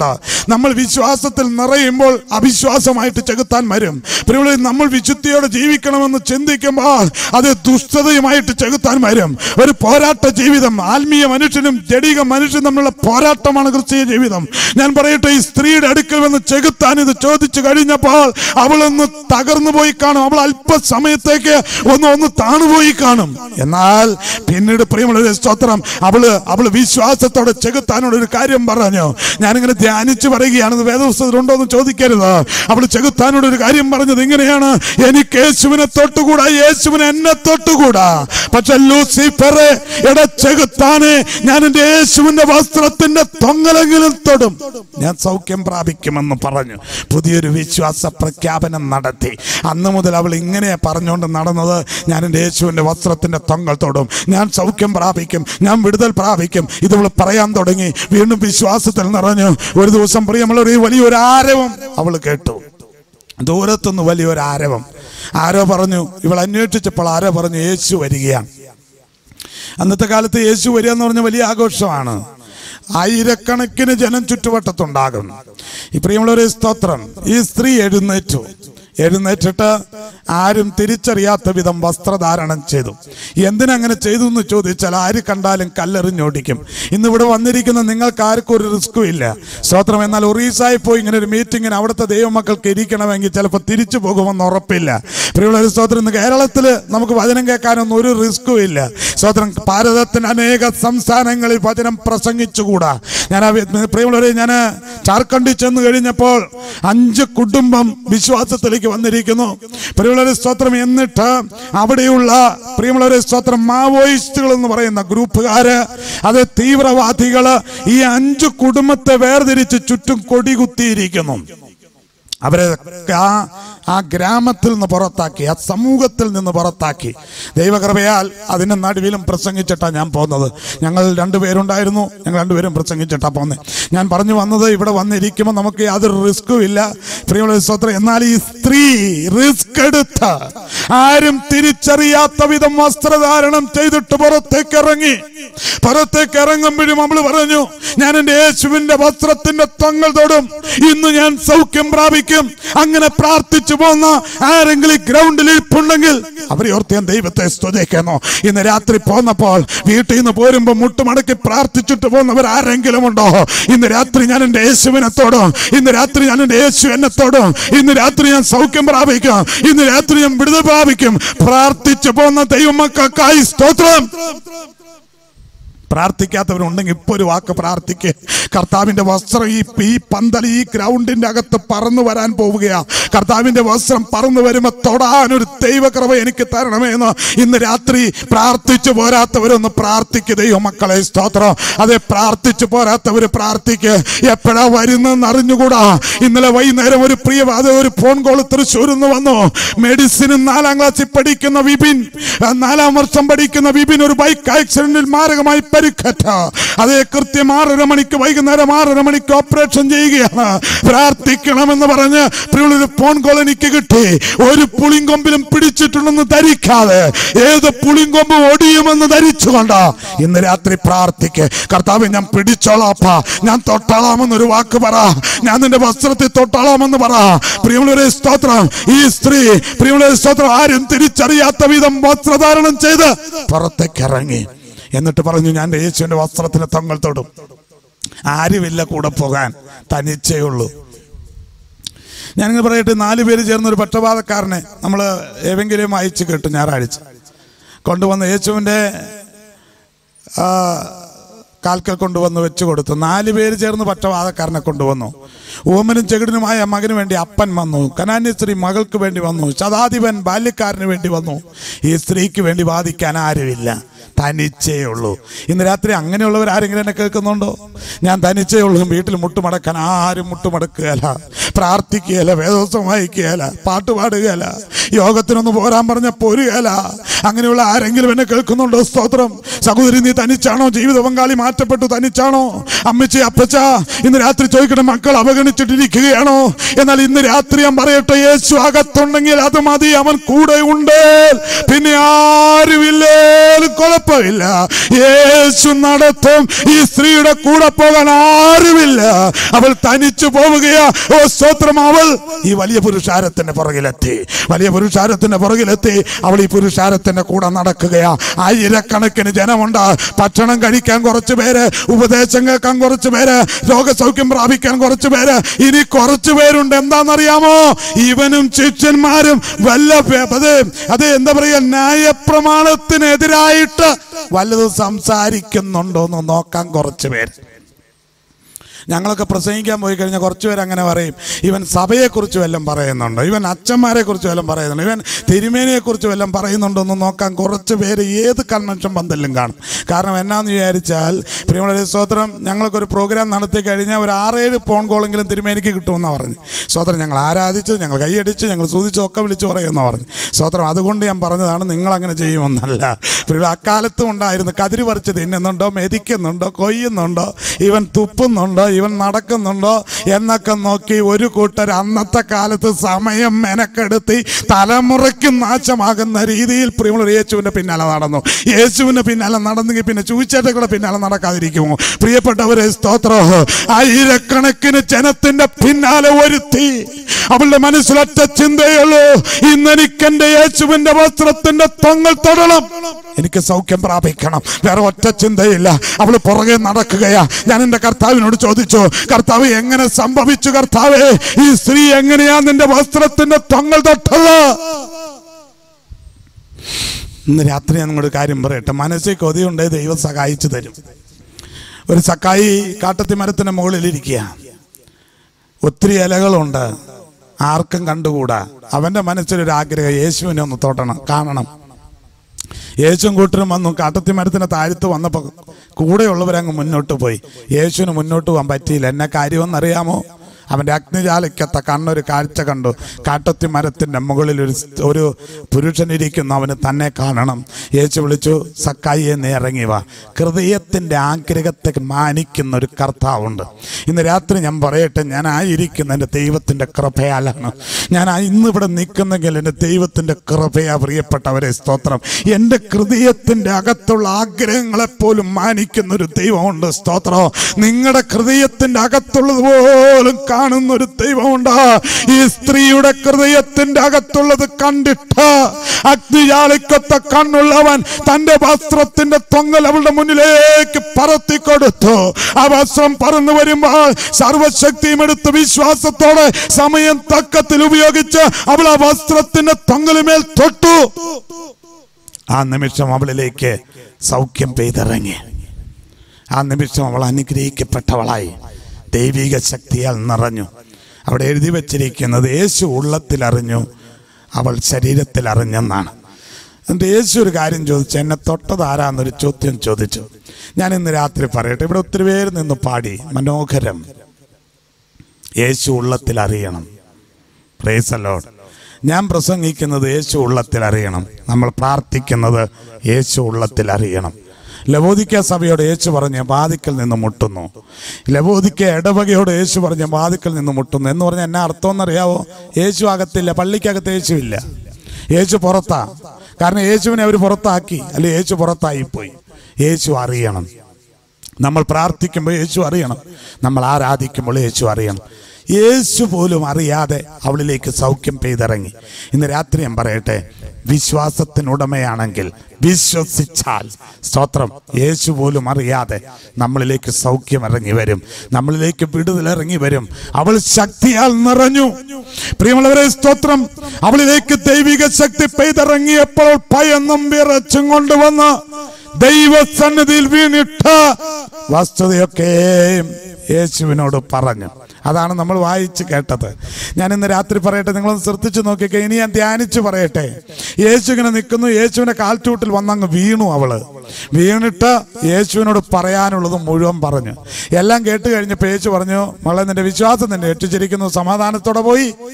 നമ്മൾ വിശ്വാസത്തിൽ നിറയുമ്പോൾ അവിശ്വാസമായിട്ട് ചെകുത്താൻ വരും പ്രിയമുള്ളവരെ, നമ്മൾ വിശുദ്ധിയോടെ ജീവിക്കണമെന്ന് ചിന്തിക്കുമ്പോൾ അത് ദുഷ്ടതയുമായിട്ട് ചെകുത്താൻ വരും ഒരു പോരാട്ട ജീവിതം ആത്മീയ മനുഷ്യനും ജഡിക മനുഷ്യനും തമ്മിലുള്ള പോരാട്ടമാണ് ക്രിസ്തീയ ജീവിതം ഞാൻ പറയട്ടെ ഈ സ്ത്രീയുടെ അടുക്കൽ വന്ന് ചെകുത്താൻ ഇത് ചോദിച്ചു കഴിഞ്ഞപ്പോൾ അവളൊന്ന് തകർന്നു പോയി കാണും അവൾ അല്പസമയത്തേക്ക് ഒന്ന് ഒന്ന് താണുപോയി കാണും എന്നാൽ പിന്നീട് പ്രിയമുള്ള സ്തോത്രം അവള് അവള് വിശ്വാസത്തോടെ ചെകുത്താനോട് ഒരു കാര്യം പറഞ്ഞു ഞാനിങ്ങനെ ധ്യാനിച്ച് പറയുകയാണ് ഇത് വേദപുസ്തകത്തിലുണ്ടോ എന്ന് ചോദിക്കരുത് അവള് ചെകുത്താനോട് ഒരു കാര്യം പറഞ്ഞത് ഇങ്ങനെയാണ് എനിക്ക് യേശുവിനെ തൊട്ടുകൂടാ യേശുവിനെ എന്നെ തൊട്ടുകൂടാ പക്ഷെ ലൂസിഫറെ എട ചെകുത്താനെ ഞാൻ എന്റെ യേശുവിന്റെ വസ്ത്രത്തിന്റെ തൊങ്ങലെങ്കിലും തൊടും ഞാൻ സൗഖ്യം പ്രാപിക്കുമെന്ന് പറഞ്ഞു പുതിയൊരു വിശ്വാസ പ്രഖ്യാപനം നടത്തി അന്ന് മുതൽ അവൾ ഇങ്ങനെ പറഞ്ഞുകൊണ്ട് നടന്നത് ഞാൻ എൻ്റെ യേശുവിൻ്റെ വസ്ത്രത്തിൻ്റെ തൊങ്ങൽ തൊടും ഞാൻ സൗഖ്യം പ്രാപിക്കും ഞാൻ വിടുതൽ പ്രാപിക്കും ഇത് അവൾ പറയാൻ തുടങ്ങി വീണ്ടും വിശ്വാസത്തിൽ നിറഞ്ഞു ഒരു ദിവസം പ്രിയമുള്ളൊരു വലിയൊരു ആരവം അവൾ കേട്ടു ദൂരത്തുനിന്ന് വലിയൊരു ആരവം ആരോ പറഞ്ഞു ഇവൾ അന്വേഷിച്ചപ്പോൾ ആരോ പറഞ്ഞു യേശു വരികയാണ് അന്നത്തെ കാലത്ത് യേശു വരിക എന്ന് പറഞ്ഞ വലിയ ആഘോഷമാണ് ആയിരക്കണക്കിന് ജനം ചുറ്റുവട്ടത്തുണ്ടാകും ഈ പ്രിയമുള്ളൊരു സ്തോത്രം ഈ സ്ത്രീ എഴുന്നേറ്റു എഴുന്നേറ്റിട്ട് ആരും തിരിച്ചറിയാത്ത വിധം വസ്ത്രധാരണം ചെയ്തു എന്തിനങ്ങനെ ചെയ്തു എന്ന് ചോദിച്ചാൽ ആര് കണ്ടാലും കല്ലെറിഞ്ഞോടിക്കും ഇന്ന് ഇവിടെ വന്നിരിക്കുന്ന നിങ്ങൾക്ക് ആർക്കും ഒരു റിസ്ക്കും ഇല്ല സ്തോത്രം എന്നാൽ ഒറീസായി പോയി ഇങ്ങനെ ഒരു മീറ്റിങ്ങിന് അവിടുത്തെ ദൈവമക്കൾക്ക് ഇരിക്കണമെങ്കിൽ ചിലപ്പോൾ തിരിച്ചു പോകുമെന്ന് ഉറപ്പില്ല പ്രിയമുള്ള ഒരു സ്തോത്രം ഇന്ന് കേരളത്തിൽ നമുക്ക് വചനം കേൾക്കാനൊന്നും ഒരു റിസ്ക്കും ഇല്ല സ്തോത്രം ഭാരതത്തിന് അനേക സംസ്ഥാനങ്ങളിൽ വചനം പ്രസംഗിച്ചുകൂടാ ഞാൻ ആ വി- പ്രിയമുള്ളവരെ ഞാൻ ജാർഖണ്ഡിൽ ചെന്ന് കഴിഞ്ഞപ്പോൾ അഞ്ച് കുടുംബം വിശ്വാസത്തിലേക്ക് വന്നിരിക്കുന്നു പ്രിയമുള്ളവരെ സ്തോത്രം എന്നിട്ട് അവിടെയുള്ള പ്രിയമുള്ളവരെ സ്തോത്രം മാവോയിസ്റ്റുകൾ എന്ന് പറയുന്ന ഗ്രൂപ്പുകാര് അത് തീവ്രവാദികള് ഈ അഞ്ച് കുടുംബത്തെ വേർതിരിച്ച് ചുറ്റും കൊടി കുത്തിയിരിക്കുന്നു അവരെ ആ ആ ഗ്രാമത്തിൽ നിന്ന് പുറത്താക്കി ആ സമൂഹത്തിൽ നിന്ന് പുറത്താക്കി ദൈവകൃപയാൽ അതിന്റെ നടുവിലും പ്രസംഗിച്ചിട്ടാണ് ഞാൻ പോകുന്നത് ഞങ്ങൾ രണ്ടുപേരുണ്ടായിരുന്നു ഞങ്ങൾ രണ്ടുപേരും പ്രസംഗിച്ചിട്ടാണ് പോകുന്നത് ഞാൻ പറഞ്ഞു വന്നത് ഇവിടെ വന്നിരിക്കുമ്പോൾ നമുക്ക് യാതൊരു റിസ്ക്കും ഇല്ല പ്രിയമുള്ള സ്വത്രം എന്നാൽ ഈ സ്ത്രീ റിസ്ക് എടുത്ത് ആരും തിരിച്ചറിയാത്ത വിധം വസ്ത്രധാരണം ചെയ്തിട്ട് പുറത്തേക്ക് ഇറങ്ങി പുറത്തേക്ക് ഇറങ്ങുമ്പോഴും അവള് പറഞ്ഞു ഞാൻ എന്റെ യേശുവിന്റെ വസ്ത്രത്തിന്റെ തൊങ്ങൽ തൊടും ഇന്ന് ഞാൻ സൗഖ്യം പ്രാപിക്കും അങ്ങനെ പ്രാർത്ഥിച്ചു പോന്ന ആരെങ്കിലും ഈ ഗ്രൗണ്ടിൽ ഇരിപ്പുണ്ടെങ്കിൽ അവരെ ഓർത്ത് ഞാൻ ദൈവത്തെ സ്തുതിക്കുന്നു ഇന്ന് രാത്രി പോന്നപ്പോൾ വീട്ടിൽ നിന്ന് പോരുമ്പോ മുട്ടുമടക്കി പ്രാർത്ഥിച്ചിട്ട് പോകുന്നവർ ആരെങ്കിലും ഉണ്ടോ ഇന്ന് രാത്രി ഞാൻ എന്റെ യേശുവിനെ തൊടും ഇന്ന് രാത്രി ഞാൻ എന്റെ യേശു എന്നെ തൊടും ഇന്ന് രാത്രി ഞാൻ സൗഖ്യം പ്രാപിക്കും ഇന്ന് രാത്രി ഞാൻ വിടുതൽ പ്രാപിക്കും പ്രാർത്ഥിച്ചു പോകുന്ന ദൈവമക്കൾക്കായി സ്തോത്രം പ്രാർത്ഥിക്കാത്തവരുണ്ടെങ്കിൽ ഇപ്പൊ ഒരു വാക്ക് പ്രാർത്ഥിക്കുക കർത്താവിന്റെ വസ്ത്രം ഈ ഈ പന്തൽ ഈ ഗ്രൗണ്ടിന്റെ അകത്ത് പറന്നു വരാൻ പോവുകയാ കർത്താവിന്റെ വസ്ത്രം പറന്നു വരുമ്പോ തൊടാൻ ഒരു ദൈവകൃപ എനിക്ക് തരണമേ എന്ന് ഇന്ന് രാത്രി പ്രാർത്ഥിച്ചു പോരാത്തവരൊന്ന് പ്രാർത്ഥിക്കുക ദൈവ മക്കളെ സ്തോത്രം അതെ പ്രാർത്ഥിച്ചു പോരാത്തവര് പ്രാർത്ഥിക്ക് എപ്പോഴാ വരുന്നെന്ന് അറിഞ്ഞുകൂടാ ഇന്നലെ വൈകുന്നേരം ഒരു പ്രിയ അത് ഒരു ഫോൺ കോൾ തൃശ്ശൂരിൽ നിന്ന് വന്നു മെഡിസിനും നാലാം ക്ലാസ്സിൽ പഠിക്കുന്ന വിപിൻ ആ നാലാം വർഷം പഠിക്കുന്ന വിപിൻ ഒരു ബൈക്ക് ആക്സിഡന്റിൽ മാരകമായി പരിക്കറ്റ അതേ കൃത്യം ആറര മണിക്ക് വൈകുന്നേരം ആറര മണിക്ക് ഓപ്പറേഷൻ ചെയ്യുകയാണ് പ്രാർത്ഥിക്കണമെന്ന് പറഞ്ഞ് പ്രിയുള്ളൊരു ഫോൺ കോൾ എനിക്ക് കിട്ടി ഒരു പുളിങ്കൊമ്പിലും പിടിച്ചിട്ടുണ്ടെന്ന് ധരിക്കാതെ ഏത് പുളിങ്കൊമ്പ് ഒടിയുമെന്ന് ധരിച്ചുകൊണ്ട് ഇന്ന് രാത്രി പ്രാർത്ഥിക്ക് കർത്താവ് ഞാൻ പിടിച്ചോളാപ്പാ ഞാൻ തൊട്ടാളാമെന്നൊരു വാക്ക് പറ ഞാൻ നിന്റെ വസ്ത്രത്തിൽ തൊട്ടാളാമെന്ന് പറ പ്രിയമുള്ളവരെ സ്തോത്രം ഈ സ്ത്രീ പ്രിയമുള്ളവരെ സ്തോത്രം ആരും തിരിച്ചറിയാത്ത വിധം വസ്ത്രധാരണം ചെയ്ത് പുറത്തേക്ക് ഇറങ്ങി എന്നിട്ട് പറഞ്ഞു ഞാൻ എൻ്റെ യേശുവിന്റെ വസ്ത്രത്തിന് തൊങ്ങൽ തൊടും ആരുമില്ല കൂടെ പോകാൻ തനിച്ചേ ഉള്ളൂ ഞാനിങ്ങനെ പറയട്ടെ നാല് പേര് ചേർന്ന് ഒരു പക്ഷപാതക്കാരനെ നമ്മൾ ഏതെങ്കിലും അയച്ചു കേട്ടു ഞായറാഴ്ച കൊണ്ടുവന്ന് യേശുവിൻ്റെ ആ, കാൽക്കൽ കൊണ്ടുവന്ന് വെച്ച് കൊടുത്തു നാല് പേര് ചേർന്ന് പക്ഷപാതക്കാരനെ കൊണ്ടുവന്നു ഓമനും ചെകിടിനുമായ മകന് വേണ്ടി അപ്പൻ വന്നു കനാന്യ സ്ത്രീ മകൾക്ക് വേണ്ടി വന്നു ശതാധിപൻ ബാല്യക്കാരന് വേണ്ടി വന്നു ഈ സ്ത്രീക്ക് വേണ്ടി വാദിക്കാൻ ആരുമില്ല തനിച്ചേ ഉള്ളൂ ഇന്ന് രാത്രി അങ്ങനെയുള്ളവർ ആരെങ്കിലും എന്നെ കേൾക്കുന്നുണ്ടോ ഞാൻ തനിച്ചേ ഉള്ളൂ വീട്ടിൽ മുട്ടുമടക്കാൻ ആരും മുട്ടുമടക്കുകയല്ല പ്രാർത്ഥിക്കുകയല്ല വേദോസം വായിക്കുകയല്ല പാട്ട് പാടുകയല്ല യോഗത്തിനൊന്ന് പോരാൻ പറഞ്ഞ പോരുകയല്ല അങ്ങനെയുള്ള ആരെങ്കിലും എന്നെ കേൾക്കുന്നുണ്ടോ സ്തോത്രം സഹോദരി നീ തനിച്ചാണോ ജീവിത പങ്കാളി മാറ്റപ്പെട്ടു തനിച്ചാണോ അമ്മച്ചി അപ്പച്ച ഇന്ന് രാത്രി ചോദിക്കട്ടെ മക്കൾ അവഗണിച്ചിട്ടിരിക്കുകയാണോ എന്നാൽ ഇന്ന് രാത്രി ഞാൻ പറയട്ടെ യേശു അകത്തുണ്ടെങ്കിൽ അത് മതി അവൻ കൂടെ ഉണ്ട് പിന്നെ ആരുമില്ലേലും കുഴപ്പമില്ല യേശു നടത്തും ഈ സ്ത്രീയുടെ കൂടെ പോകാൻ ആരുമില്ല അവൾ തനിച്ചു പോവുകയാ ഓ സ്തോത്രം അവൾ ഈ വലിയ പുരുഷാരത്തിന്റെ പുറകിലെത്തി വലിയ പുരുഷാരത്തിന്റെ പുറകിലെത്തി അവൾ ഈ പുരുഷാരത്തിന്റെ കൂടെ നടക്കുകയാ ആയിരക്കണക്കിന് ജനമുണ്ട് ഭക്ഷണം കഴിക്കാൻ കുറച്ച് പേര് ഉപദേശം കേൾക്കാൻ കുറച്ച് പേര് രോഗസൗഖ്യം പ്രാപിക്കാൻ കുറച്ച് പേര് ഇനി കുറച്ച് പേരുണ്ട് എന്താണെന്നറിയാമോ ഇവനും ശിഷ്യന്മാരും വല്ല പേ- അത് അത് എന്താ പറയുക ന്യായപ്രമാണത്തിനെതിരായിട്ട് വല്ലതും സംസാരിക്കുന്നുണ്ടോ എന്ന് നോക്കാൻ കുറച്ച് പേര് ഞങ്ങളൊക്കെ പ്രസംഗിക്കാൻ പോയി കഴിഞ്ഞാൽ കുറച്ച് പേര് അങ്ങനെ പറയും ഇവൻ സഭയെക്കുറിച്ച് വല്ലതും പറയുന്നുണ്ടോ ഇവൻ അച്ഛന്മാരെ കുറിച്ച് വല്ലതും പറയുന്നുണ്ടോ ഇവൻ തിരുമേനിയെക്കുറിച്ച് വല്ലതും പറയുന്നുണ്ടോ എന്ന് നോക്കാൻ കുറച്ച് പേര് ഏത് കൺവെൻഷൻ പന്തലിലും കാണും കാരണം എന്നാന്ന് വിചാരിച്ചാൽ പ്രിയമുള്ള സ്തോത്രം ഞങ്ങൾക്കൊരു പ്രോഗ്രാം നടത്തി കഴിഞ്ഞാൽ ഒരു ആറേഴ് ഫോൺ കോളെങ്കിലും തിരുമേനിക്ക് കിട്ടുമെന്നാണ് പറഞ്ഞു സ്തോത്രം ഞങ്ങൾ ആരാധിച്ചു ഞങ്ങൾ കൈയടിച്ച് ഞങ്ങൾ സൂചിച്ച് ഒക്കെ വിളിച്ച് പറയുമെന്ന് പറഞ്ഞു സ്തോത്രം അതുകൊണ്ട് ഞാൻ പറഞ്ഞതാണ് നിങ്ങൾ അങ്ങനെ ചെയ്യുമെന്നല്ല പ്രിയ അക്കാലത്തും ഉണ്ടായിരുന്നു കതിരി പറിച്ച് തിന്നുന്നുണ്ടോ മെതിക്കുന്നുണ്ടോ കൊയ്യുന്നുണ്ടോ ഇവൻ തുപ്പുന്നുണ്ടോ ഇവൻ നടക്കുന്നുണ്ടോ എന്നൊക്കെ നോക്കി ഒരു കൂട്ടർ അന്നത്തെ കാലത്ത് സമയം മെനക്കെടുത്തി തലമുറയ്ക്ക് നാശമാകുന്ന രീതിയിൽ പ്രിയമുള്ള യേശുവിന്റെ പിന്നാലെ നടന്നു യേശുവിന്റെ പിന്നാലെ നടന്നെങ്കിൽ പിന്നെ ചൂച്ചേട്ടകളുടെ പിന്നാലെ നടക്കാതിരിക്കുമോ പ്രിയപ്പെട്ടവരെ സ്തോത്രോ ആയിരക്കണക്കിന് ജനത്തിന്റെ പിന്നാലെ ഒരുത്തി അവളുടെ മനസ്സിലൊറ്റ ചിന്തയുള്ളൂ ഇന്ന് എനിക്ക് എന്റെ യേശുവിന്റെ വസ്ത്രത്തിന്റെ തൊങ്ങൽ തൊടണം എനിക്ക് സൗഖ്യം പ്രാപിക്കണം വേറെ ഒറ്റ ചിന്തയില്ല അവള് പുറകെ നടക്കുകയാ ഞാൻ എന്റെ കർത്താവിനോട് ചോദിച്ചു കർത്താവ് എങ്ങനെ സംഭവിച്ചു കർത്താവേ ഈ സ്ത്രീ എങ്ങനെയാ നിന്റെ വസ്ത്രത്തിന്റെ തൊങ്ങൽ തൊട്ടത് ഇന്ന് രാത്രി ഞാൻ നിങ്ങളൊരു കാര്യം പറയട്ടെ മനസ്സിൽ കൊതിയുണ്ടേ ദൈവം സഹായിച്ചു തരും ഒരു സക്കായി കാട്ടത്തി മരത്തിന്റെ മുകളിലിരിക്കുക ഒത്തിരി ഇലകളുണ്ട് ആർക്കും കണ്ടുകൂടാ അവന്റെ മനസ്സിലൊരു ആഗ്രഹം യേശുവിനെ ഒന്ന് തൊടണം കാണണം യേശുവും കൂട്ടരും വന്നു കാട്ടത്തി മരത്തിന്റെ താഴത്ത് വന്നപ്പോൾ കൂടെയുള്ളവരങ്ങ് മുന്നോട്ട് പോയി യേശുവിന് മുന്നോട്ട് പോകാൻ പറ്റിയില്ല എന്നെ കാര്യമെന്നറിയാമോ അവന്റെ അഗ്നിജാലയ്ക്കത്ത കണ്ണൊരു കാഴ്ച കണ്ടു കാട്ടത്തി മരത്തിന്റെ മുകളിൽ ഒരു സ്- ഒരു പുരുഷൻ ഇരിക്കുന്നു അവന് തന്നെ കാണണം യേശു വിളിച്ചു സക്കായിയെ നീ ഇറങ്ങി വാ ഹൃദയത്തിന്റെ ആഗ്രഹത്തെ മാനിക്കുന്ന ഒരു കർത്താവുണ്ട് ഇന്ന് രാത്രി ഞാൻ പറയട്ടെ ഞാൻ ആയിരിക്കുന്ന എൻ്റെ ദൈവത്തിന്റെ കൃപയാലാണ് ഞാൻ ആ ഇന്ന് ഇവിടെ നിൽക്കുന്നെങ്കിൽ എൻ്റെ ദൈവത്തിന്റെ കൃപയാ പ്രിയപ്പെട്ടവരെ സ്തോത്രം എൻ്റെ ഹൃദയത്തിന്റെ അകത്തുള്ള ആഗ്രഹങ്ങളെ പോലും മാനിക്കുന്ന ഒരു ദൈവമുണ്ട് സ്തോത്രം നിങ്ങളുടെ ഹൃദയത്തിന്റെ അകത്തുള്ളത് പോലും കാണുന്ന ഒരു ദൈവമുണ്ട് ഈ സ്ത്രീയുടെ ഹൃദയത്തിന്റെ അകത്തുള്ളത് കണ്ടിട്ട് അഗ്നിജാളിക്കൊത്ത കണ്ണുള്ളവൻ തന്റെ വസ്ത്രത്തിന്റെ തൊങ്ങൽ അവളുടെ മുന്നിലേക്ക് പറത്തി കൊടുത്തു ആ വസ്ത്രം പറന്നു വരുമ്പോൾ സർവശക്തിയും എടുത്ത് വിശ്വാസത്തോടെ സമയം തക്കത്തിൽ ഉപയോഗിച്ച് അവൾ ആ വസ്ത്രത്തിന്റെ തൊങ്ങലുമേൽ തൊട്ടു ആ നിമിഷം അവളിലേക്ക് സൗഖ്യം പെയ്തിറങ്ങി ആ നിമിഷം അവൾ അനുഗ്രഹിക്കപ്പെട്ടവളായി ദൈവിക ശക്തിയാൽ നിറഞ്ഞു അവിടെ എഴുതി വച്ചിരിക്കുന്നത് യേശു ഉള്ളത്തിൽ അറിഞ്ഞു അവൾ ശരീരത്തിൽ അറിഞ്ഞെന്നാണ് എന്നിട്ട് യേശു ഒരു കാര്യം ചോദിച്ചു എന്നെ തൊട്ടത് ആരാന്നൊരു ചോദ്യം ചോദിച്ചു ഞാൻ ഇന്ന് രാത്രി പറയട്ടെ ഇവിടെ ഒത്തിരി പേര് നിന്ന് പാടി മനോഹരം യേശു ഉള്ളത്തിൽ അറിയണം പ്രേസ് ലോഡ് ഞാൻ പ്രസംഗിക്കുന്നത് യേശു ഉള്ളത്തിൽ അറിയണം നമ്മൾ പ്രാർത്ഥിക്കുന്നത് യേശു ഉള്ളത്തിൽ അറിയണം ലവോദിക്ക സഭയോട് യേശു പറഞ്ഞ വാതിക്കൽ നിന്ന് മുട്ടുന്നു ലവോദിക്ക ഇടവകയോട് യേശു പറഞ്ഞ വാതിക്കൽ നിന്ന് മുട്ടുന്നു എന്ന് പറഞ്ഞാൽ എന്നാ അർത്ഥം എന്നറിയാവോ യേശു അകത്തില്ല പള്ളിക്കകത്ത് യേശു ഇല്ല യേശു പുറത്താ കാരണം യേശുവിനെ അവർ പുറത്താക്കി അല്ലെ യേശു പുറത്തായിപ്പോയി യേശു അറിയണം നമ്മൾ പ്രാർത്ഥിക്കുമ്പോൾ യേശു അറിയണം നമ്മൾ ആരാധിക്കുമ്പോൾ യേശു അറിയണം യേശു പോലും അറിയാതെ അവളിലേക്ക് സൗഖ്യം പെയ്തിറങ്ങി ഇന്ന് രാത്രി ഞാൻ പറയട്ടെ വിശ്വാസത്തിനുടമയാണെങ്കിൽ വിശ്വസിച്ചാൽ സ്തോത്രം യേശു പോലും അറിയാതെ നമ്മളിലേക്ക് സൗഖ്യം ഇറങ്ങി വരും നമ്മളിലേക്ക് വിടുതൽ ഇറങ്ങി വരും അവൾ ശക്തിയാൽ നിറഞ്ഞു പ്രിയമുള്ളവരെ സ്തോത്രം അവളിലേക്ക് ദൈവിക ശക്തി പെയ്തിറങ്ങിയപ്പോൾ ഭയന്നും വിറച്ചും കൊണ്ടുവന്ന് ദൈവസന്നിധിയിൽ വീണിട്ട് വസ്തുതയൊക്കെയും യേശുവിനോട് പറഞ്ഞു അതാണ് നമ്മൾ വായിച്ച് കേട്ടത് ഞാൻ ഇന്ന് രാത്രി പറയട്ടെ നിങ്ങളൊന്ന് ശ്രദ്ധിച്ചു നോക്കിക്കേ ഇനി ഞാൻ ധ്യാനിച്ചു പറയട്ടെ യേശു ഇങ്ങനെ നിൽക്കുന്നു യേശുവിന്റെ കാൽച്ചൂട്ടിൽ വന്നങ്ങ് വീണു അവള് വീണിട്ട് യേശുവിനോട് പറയാനുള്ളത് മുഴുവൻ പറഞ്ഞു എല്ലാം കേട്ട് കഴിഞ്ഞപ്പോൾ യേശു പറഞ്ഞു മകളെ നിന്റെ വിശ്വാസം നിന്നെ രക്ഷിച്ചിരിക്കുന്നു സമാധാനത്തോടെ പോയി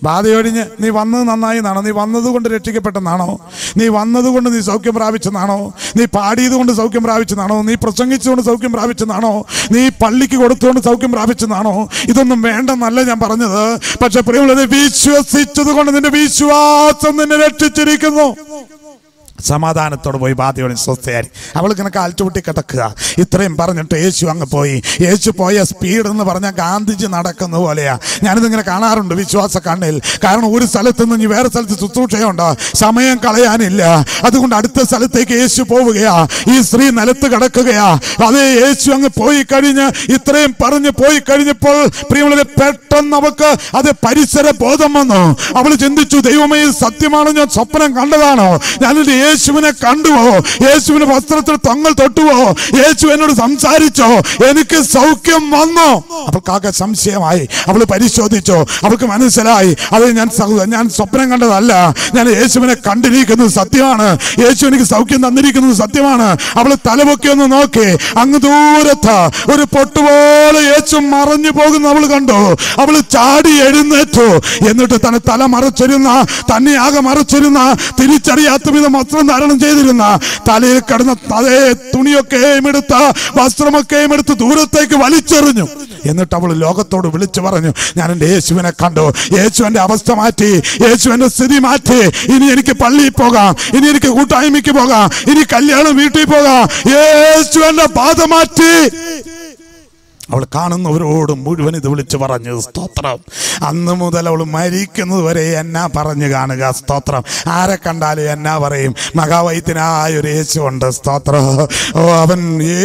ബാധയൊഴിഞ്ഞ് നീ വന്നത് നന്നായി എന്നാണോ നീ വന്നത് കൊണ്ട് രക്ഷിക്കപ്പെട്ടെന്നാണോ നീ വന്നത് കൊണ്ട് നീ സൗഖ്യം പ്രാപിച്ചെന്നാണോ നീ പാടിയത് കൊണ്ട് സൗഖ്യം പ്രാപിച്ചെന്നാണോ നീ പ്രസംഗിച്ചുകൊണ്ട് സൗഖ്യം പ്രാപിച്ചെന്നാണോ നീ പള്ളിക്ക് കൊടുത്തുകൊണ്ട് സൗഖ്യം പ്രാപിച്ചെന്നാണോ ഇതൊന്നും വേണ്ടെന്നല്ല ഞാൻ പറഞ്ഞത് പക്ഷെ പ്രിയമുള്ളത് വിശ്വസിച്ചത് കൊണ്ട് നിന്റെ വിശ്വാസം നിന്നെ രക്ഷിച്ചിരിക്കുന്നു സമാധാനത്തോടെ പോയി ബാധയോടെ സ്വസ്ഥയായി അവൾ ഇങ്ങനെ കാൽച്ചുവിട്ടി കിടക്കുക ഇത്രയും പറഞ്ഞിട്ട് യേശു അങ്ങ് പോയി യേശു പോയ സ്പീഡ് എന്ന് പറഞ്ഞാൽ ഗാന്ധിജി നടക്കുന്ന പോലെയാ ഞാനിതിങ്ങനെ കാണാറുണ്ട് വിശ്വാസ കണ്ണിൽ കാരണം ഒരു സ്ഥലത്ത് നിന്ന് ഇനി വേറെ സ്ഥലത്ത് ശുശ്രൂഷയുണ്ട് സമയം കളയാനില്ല അതുകൊണ്ട് അടുത്ത സ്ഥലത്തേക്ക് യേശു പോവുകയാ ഈ സ്ത്രീ നിലത്ത് കിടക്കുകയാ അതേ യേശു അങ്ങ് പോയി കഴിഞ്ഞ് ഇത്രയും പറഞ്ഞ് പോയി കഴിഞ്ഞപ്പോൾ പ്രിയമുള്ളവരെ പെട്ടെന്ന് അവക്ക് അത് പരിസര ബോധം വന്നു അവൾ ചിന്തിച്ചു ദൈവമേ ഇത് സത്യമാണോ ഞാൻ സ്വപ്നം കണ്ടതാണോ ഞാനെന്റെ യേശുവിനെ കണ്ടുവോ യേശുവിന്റെ വസ്ത്രത്തിൽ തൊങ്ങൽ തൊട്ടുവോ യേശു എന്നോട് സംസാരിച്ചോ എനിക്ക് സൗഖ്യം വന്നോ അവൾക്കാകെ സംശയമായി അവൾ പരിശോധിച്ചു അവൾക്ക് മനസ്സിലായി അത് ഞാൻ സഹ- ഞാൻ സ്വപ്നം കണ്ടതല്ല ഞാൻ യേശുവിനെ കണ്ടിരിക്കുന്നത് സത്യമാണ് യേശു എനിക്ക് സൗഖ്യം തന്നിരിക്കുന്നത് സത്യമാണ് അവൾ തലപൊക്കി ഒന്ന് നോക്കി അങ്ങ് ദൂരത്ത് ഒരു പൊട്ടുപോലെ യേശു മറഞ്ഞു പോകുന്ന അവൾ കണ്ടു അവൾ ചാടി എഴുന്നേറ്റു എന്നിട്ട് തന്നെ തല മറച്ചിരുന്ന തന്നെ ആകെ മറച്ചിരുന്ന തിരിച്ചറിയാത്ത വിധം വസ്ത്രം ധാരണം ചെയ്തിരുന്ന തലയിൽ കിടന്ന അതേ തുണിയൊക്കെയും എടുത്ത് വസ്ത്രമൊക്കെയും എടുത്ത് ദൂരത്തേക്ക് വലിച്ചെറിഞ്ഞു എന്നിട്ട് അവൾ ലോകത്തോട് വിളിച്ചു പറഞ്ഞു ഞാൻ എൻ്റെ യേശുവിനെ കണ്ടു യേശു എൻ്റെ അവസ്ഥ മാറ്റി യേശു എൻ്റെ സ്ഥിതി മാറ്റി ഇനി എനിക്ക് പള്ളിയിൽ പോകാം ഇനി എനിക്ക് കൂട്ടായ്മയ്ക്ക് പോകാം ഇനി കല്യാണം വീട്ടിൽ പോകാം യേശു എൻ്റെ ബാധ മാറ്റി അവൾ കാണുന്നവരോട് മുഴുവൻ ഇത് വിളിച്ചു പറഞ്ഞു സ്തോത്രം അന്ന് മുതൽ അവൾ മരിക്കുന്നത് വരെ എന്നാ പറഞ്ഞു കാണുക സ്തോത്രം ആരെ കണ്ടാലും എന്നാ പറയും മഹാവൈദ്യനായ ഒരു യേശുണ്ട് സ്തോത്രം ഓ അവൻ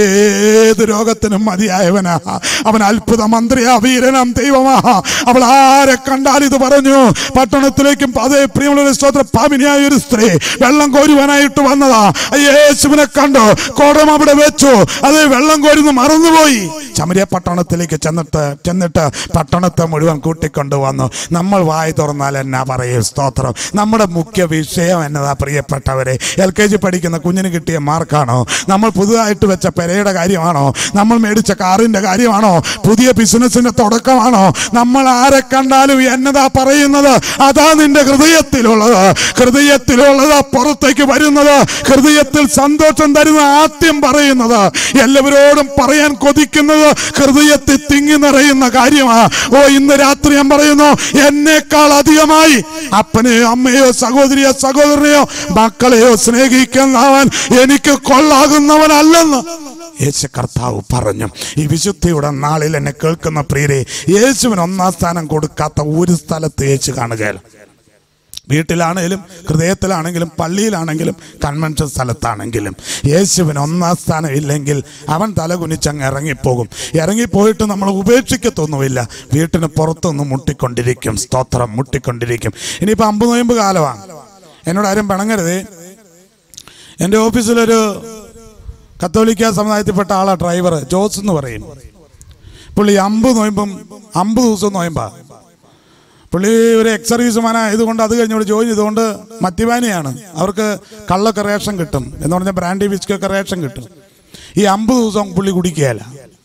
ഏത് രോഗത്തിനും മതിയായവനാ അവൻ അത്ഭുത മന്ത്രിയാ വീരനാം ദൈവമാ അവൾ ആരെ കണ്ടാൽ ഇത് പറഞ്ഞു പട്ടണത്തിലേക്കും അതേ പ്രിയമുള്ള സ്തോത്ര പാമിനിയായ ഒരു സ്ത്രീ വെള്ളം കോരുവാനായിട്ട് വന്നതാ യേശുവിനെ കണ്ടു കോടം അവിടെ വെച്ചു അതേ വെള്ളം കോരുന്ന് മറന്നുപോയി ചമരിയ പട്ടണത്തിലേക്ക് ചെന്നിട്ട് ചെന്നിട്ട് പട്ടണത്തെ മുഴുവൻ കൂട്ടിക്കൊണ്ടുവന്നു നമ്മൾ വായി തുറന്നാൽ എന്നാ പറയും സ്തോത്രം നമ്മുടെ മുഖ്യ വിഷയം എന്നതാ പ്രിയപ്പെട്ടവരെ എൽ കെ ജി പഠിക്കുന്ന കുഞ്ഞിന് കിട്ടിയ മാർക്കാണോ നമ്മൾ പുതുതായിട്ട് വെച്ച പെരയുടെ കാര്യമാണോ നമ്മൾ മേടിച്ച കാറിന്റെ കാര്യമാണോ പുതിയ ബിസിനസിന്റെ തുടക്കമാണോ നമ്മൾ ആരെ കണ്ടാലും എന്നതാ പറയുന്നത് അതാ നിന്റെ ഹൃദയത്തിലുള്ളത് ഹൃദയത്തിലുള്ളത് പുറത്തേക്ക് വരുന്നത് ഹൃദയത്തിൽ സന്തോഷം തരുന്ന ആദ്യം പറയുന്നത് എല്ലാവരോടും പറയാൻ കൊതിക്കുന്നത് ഹൃദയത്തിൽ തിങ്ങി നിറയുന്ന കാര്യമാ ഓ ഇന്ന് രാത്രി ഞാൻ പറയുന്നു എന്നേക്കാൾ അധികമായി അപ്പനെയോ അമ്മയോ സഹോദരിയോ സഹോദരനെയോ മക്കളെയോ സ്നേഹിക്കുന്നവൻ എനിക്ക് കൊള്ളാകുന്നവനല്ലെന്ന് യേശു കർത്താവ് പറഞ്ഞു ഈ വിശുദ്ധിയുടെ നാളിൽ എന്നെ കേൾക്കുന്ന പ്രിയരെ യേശുവിന് ഒന്നാം സ്ഥാനം കൊടുക്കാത്ത ഒരു സ്ഥലത്ത് യേശു കാണുകയില്ല വീട്ടിലാണെങ്കിലും ഹൃദയത്തിലാണെങ്കിലും പള്ളിയിലാണെങ്കിലും കൺവെൻഷൻ സ്ഥലത്താണെങ്കിലും യേശുവിന് ഒന്നാം സ്ഥാനം ഇല്ലെങ്കിൽ അവൻ തല കുനിച്ചങ്ങ് ഇറങ്ങിപ്പോകും ഇറങ്ങിപ്പോയിട്ട് നമ്മൾ ഉപേക്ഷിക്കത്തൊന്നുമില്ല വീട്ടിന് പുറത്തൊന്ന് മുട്ടിക്കൊണ്ടിരിക്കും സ്തോത്രം മുട്ടിക്കൊണ്ടിരിക്കും ഇനിയിപ്പോൾ അമ്പത് നോയമ്പ് കാലമാണ് എന്നോട് ആരും പിണങ്ങരുത് എൻ്റെ ഓഫീസിലൊരു കത്തോലിക്ക സമുദായത്തിൽപ്പെട്ട ആളാ ഡ്രൈവർ ജോസ് എന്ന് പറയും പുള്ളി അമ്പത് നോയമ്പും അമ്പത് ദിവസം നോയമ്പാ പുള്ളി ഒരു എക്സ് സർവീസ്മാൻ ആയതുകൊണ്ട് അത് കഴിഞ്ഞ് ഇവിടെ ജോയിൻ ചെയ്തുകൊണ്ട് മദ്യപാനിയാണ് അവർക്ക് കള്ളൊക്കെ റേഷൻ കിട്ടും എന്ന് പറഞ്ഞാൽ ബ്രാൻഡി വിസ്കൊക്കെ റേഷൻ കിട്ടും ഈ അമ്പത് ദിവസം പുള്ളി കുടിക്കുകയല്ല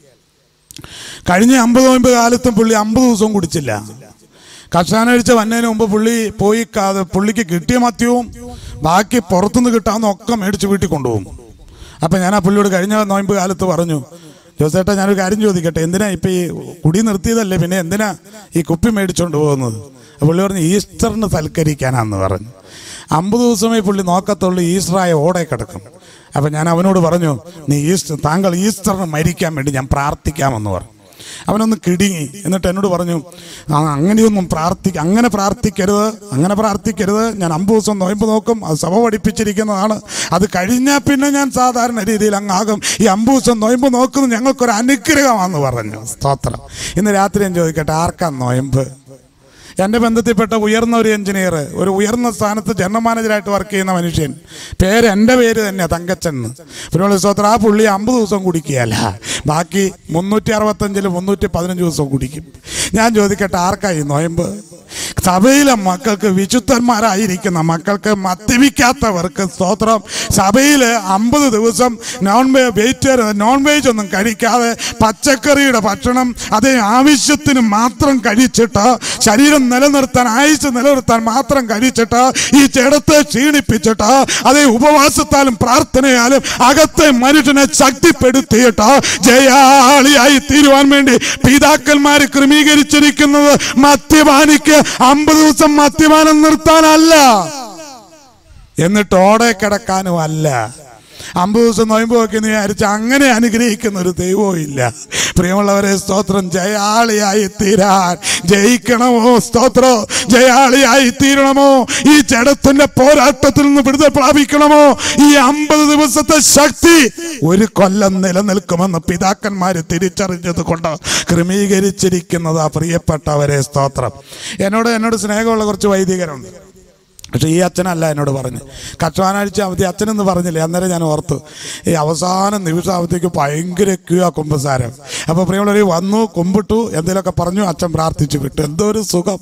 കഴിഞ്ഞ അമ്പത് നോയമ്പ് കാലത്തും പുള്ളി അമ്പത് ദിവസവും കുടിച്ചില്ല കർഷാനഴിച്ച വന്നതിന് മുമ്പ് പുള്ളി പോയി ക- പുള്ളിക്ക് കിട്ടിയ മദ്യവും ബാക്കി പുറത്തുനിന്ന് കിട്ടാവുന്ന ഒക്കെ മേടിച്ച് വീട്ടിൽ കൊണ്ടുപോകും അപ്പം ഞാൻ ആ പുള്ളിയോട് കഴിഞ്ഞ നോയമ്പ് കാലത്ത് പറഞ്ഞു ജോസേട്ടാ ഞാനൊരു കാര്യം ചോദിക്കട്ടെ എന്തിനാ ഇപ്പം ഈ കുടി നിർത്തിയതല്ലേ പിന്നെ എന്തിനാ ഈ കുപ്പി മേടിച്ചോണ്ട് പോകുന്നത് അപ്പോൾ പുള്ളി പറഞ്ഞു ഈസ്റ്ററിന് സൽക്കരിക്കാനാന്ന് പറഞ്ഞു അമ്പത് ദിവസമേ പുള്ളി നോക്കത്തുള്ളൂ ഈസ്റ്ററായ ഓടെ കിടക്കും അപ്പം ഞാൻ അവനോട് പറഞ്ഞു നീ ഈസ്റ്റർ താങ്കൾ ഈസ്റ്ററിന് മരിക്കാൻ വേണ്ടി ഞാൻ പ്രാർത്ഥിക്കാമെന്ന് പറഞ്ഞു അവനൊന്ന് കിടുങ്ങി എന്നിട്ട് എന്നോട് പറഞ്ഞു ആ അങ്ങനെയൊന്നും പ്രാർത്ഥി അങ്ങനെ പ്രാർത്ഥിക്കരുത് അങ്ങനെ പ്രാർത്ഥിക്കരുത് ഞാൻ അമ്പത് ദിവസം നോയമ്പ് നോക്കും അത് സഭ പഠിപ്പിച്ചിരിക്കുന്നതാണ് അത് കഴിഞ്ഞാൽ പിന്നെ ഞാൻ സാധാരണ രീതിയിൽ അങ്ങാകും ഈ അമ്പത് ദിവസം നോയമ്പ് നോക്കുന്നത് ഞങ്ങൾക്കൊരു അനുഗ്രഹമാണെന്ന് പറഞ്ഞു സ്തോത്രം ഇന്ന് രാത്രി ഞാൻ ചോദിക്കട്ടെ ആർക്കാ നോയമ്പ് എൻ്റെ ബന്ധത്തിൽപ്പെട്ട ഉയർന്ന ഒരു എഞ്ചിനീയർ ഒരു ഉയർന്ന സ്ഥാനത്ത് ജനറൽ മാനേജറായിട്ട് വർക്ക് ചെയ്യുന്ന മനുഷ്യൻ പേര് എൻ്റെ പേര് തന്നെയാണ് തങ്കച്ചൻ പിന്നെ സ്തോത്രം ആ പുള്ളി അമ്പത് ദിവസം കുടിക്കുകയല്ല ബാക്കി മുന്നൂറ്റി അറുപത്തഞ്ചിൽ മുന്നൂറ്റി പതിനഞ്ച് ദിവസം കുടിക്കും ഞാൻ ചോദിക്കട്ടെ ആർക്കായി നോയമ്പ് സഭയിലെ മക്കൾക്ക് വിശുദ്ധന്മാരായിരിക്കുന്ന മക്കൾക്ക് മദ്യപിക്കാത്തവർക്ക് സ്തോത്രം സഭയിൽ അമ്പത് ദിവസം non veg wait non veg ഒന്നും കഴിക്കാതെ പച്ചക്കറിയുടെ ഭക്ഷണം അതേ ആവശ്യത്തിന് മാത്രം കഴിച്ചിട്ട് ശരീരം നിലനിർത്താൻ ആയുസ് നിലനിർത്താൻ മാത്രം കഴിച്ചിട്ട് ഈ ജഡത്തെ ക്ഷീണിപ്പിച്ചിട്ട് അതേ ഉപവാസത്താലും പ്രാർത്ഥനയാലും അകത്തെ മനുഷ്യനെ ശക്തിപ്പെടുത്തിയിട്ട് ജയാളിയായി തീരുവാൻ വേണ്ടി പിതാക്കന്മാര് ക്രമീകരിച്ചിരിക്കുന്നത് മദ്യപാനിക്ക് അമ്പത് ദിവസം മദ്യപാനം നിർത്താനല്ല എന്നിട്ട് ഓടെ കിടക്കാനും അല്ല അമ്പത് ദിവസം നോയമ്പ് വെക്കുന്ന വിചാരിച്ച് അങ്ങനെ അനുഗ്രഹിക്കുന്ന ഒരു ദൈവവും ഇല്ല പ്രിയമുള്ളവരെ സ്തോത്രം ജയാളിയായി തീരാൻ ജയിക്കണമോ സ്തോത്രം ജയാളിയായി തീരണമോ ഈ ജഡത്തിന്റെ പോരാട്ടത്തിൽ നിന്ന് വിടുതൽ പ്രാപിക്കണമോ ഈ അമ്പത് ദിവസത്തെ ശക്തി ഒരു കൊല്ലം നിലനിൽക്കുമെന്ന് പിതാക്കന്മാര് തിരിച്ചറിഞ്ഞത് കൊണ്ട് ക്രമീകരിച്ചിരിക്കുന്നത് ആ പ്രിയപ്പെട്ടവരെ സ്തോത്രം എന്നോട് എന്നോട് സ്നേഹമുള്ള കുറച്ച് വൈദികരുണ്ട് പക്ഷെ ഈ അച്ഛനല്ല എന്നോട് പറഞ്ഞ് കർഷവാനാഴ്ച അവധി അച്ഛനെന്ന് പറഞ്ഞില്ലേ അന്നേരം ഞാൻ ഓർത്തു ഈ അവസാന നിമിഷമാകുമ്പോഴത്തേക്ക് ഭയങ്കര ക്യൂ ആ കുമ്പസാരം അപ്പോൾ പ്രിയമുള്ളവർ വന്നു കുമ്പിട്ടു എന്തെങ്കിലുമൊക്കെ പറഞ്ഞു അച്ഛൻ പ്രാർത്ഥിച്ചു വിട്ടു എന്തോ ഒരു സുഖം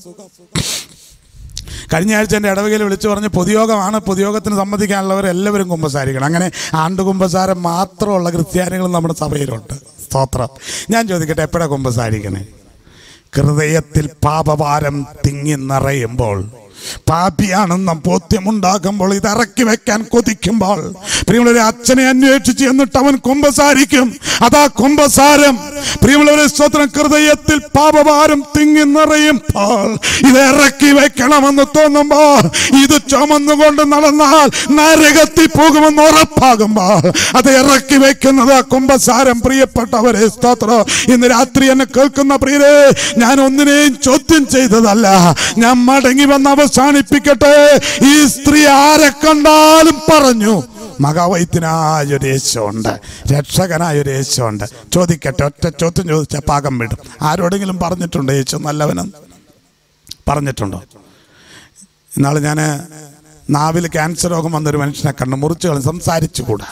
കഴിഞ്ഞ ആഴ്ച എൻ്റെ ഇടവകയിൽ വിളിച്ചു പറഞ്ഞ് പൊതുയോഗമാണ് പൊതുയോഗത്തിന് സമ്മതിക്കാനുള്ളവർ എല്ലാവരും കുമ്പസാരിക്കണം അങ്ങനെ ആണ്ട് കുമ്പസാരം മാത്രമുള്ള ക്രിസ്ത്യാനികൾ നമ്മുടെ സഭയിലുണ്ട് സ്തോത്രം ഞാൻ ചോദിക്കട്ടെ എപ്പോഴാണ് കുമ്പസാരിക്കണേ ഹൃദയത്തിൽ പാപഭാരം തിങ്ങി നിറയുമ്പോൾ പാപിയാണെന്ന ബോധ്യമുണ്ടാകുമ്പോൾ ഇത് ഇറക്കി വെക്കാൻ കൊതിക്കുമ്പോൾ പ്രിയമുള്ളവരെ അച്ഛനെ അന്വേഷിച്ച് എന്നിട്ട് അവൻ കുമ്പസാരിക്കും അതാ കുമ്പസാരം പ്രിയമുള്ളവരെ സ്വത്രം ഹൃദയത്തിൽ പാപഭാരം തിങ്ങി നിറയുമ്പോൾ ഇത് ഇറക്കി വെക്കണമെന്ന് തോന്നുമ്പോൾ ഇത് ചുമന്നുകൊണ്ട് നടന്നാൽ നരകത്തിൽ പോകുമെന്ന് ഉറപ്പാകുമ്പോൾ അത് ഇറക്കി വെക്കുന്നത് ആ കുമ്പസാരം പ്രിയപ്പെട്ടവരെ സ്തോത്രം ഇന്ന് രാത്രി എന്നെ കേൾക്കുന്ന പ്രിയരെ ഞാൻ ഒന്നിനെയും ചോദ്യം ചെയ്തതല്ല ഞാൻ മടങ്ങി വന്ന് അവസാനിപ്പിക്കട്ടെ ഈ സ്ത്രീ ആരെ കണ്ടാലും പറഞ്ഞു മഹാവൈദ്യനായൊരു യേശുണ്ട് രക്ഷകനായൊരു യേശുണ്ട് ചോദിക്കട്ടെ ഒറ്റ ചോദ്യം ചോദിച്ചാൽ പാകം വിടും ആരോടെങ്കിലും പറഞ്ഞിട്ടുണ്ടോ യേശു നല്ലവനെന്ന് പറഞ്ഞിട്ടുണ്ടോ ഇന്നാൾ ഞാൻ നാവിൽ ക്യാൻസർ രോഗം വന്നൊരു മനുഷ്യനെ കണ്ടു മുറിച്ചു കളഞ്ഞ് സംസാരിച്ചുകൂടാ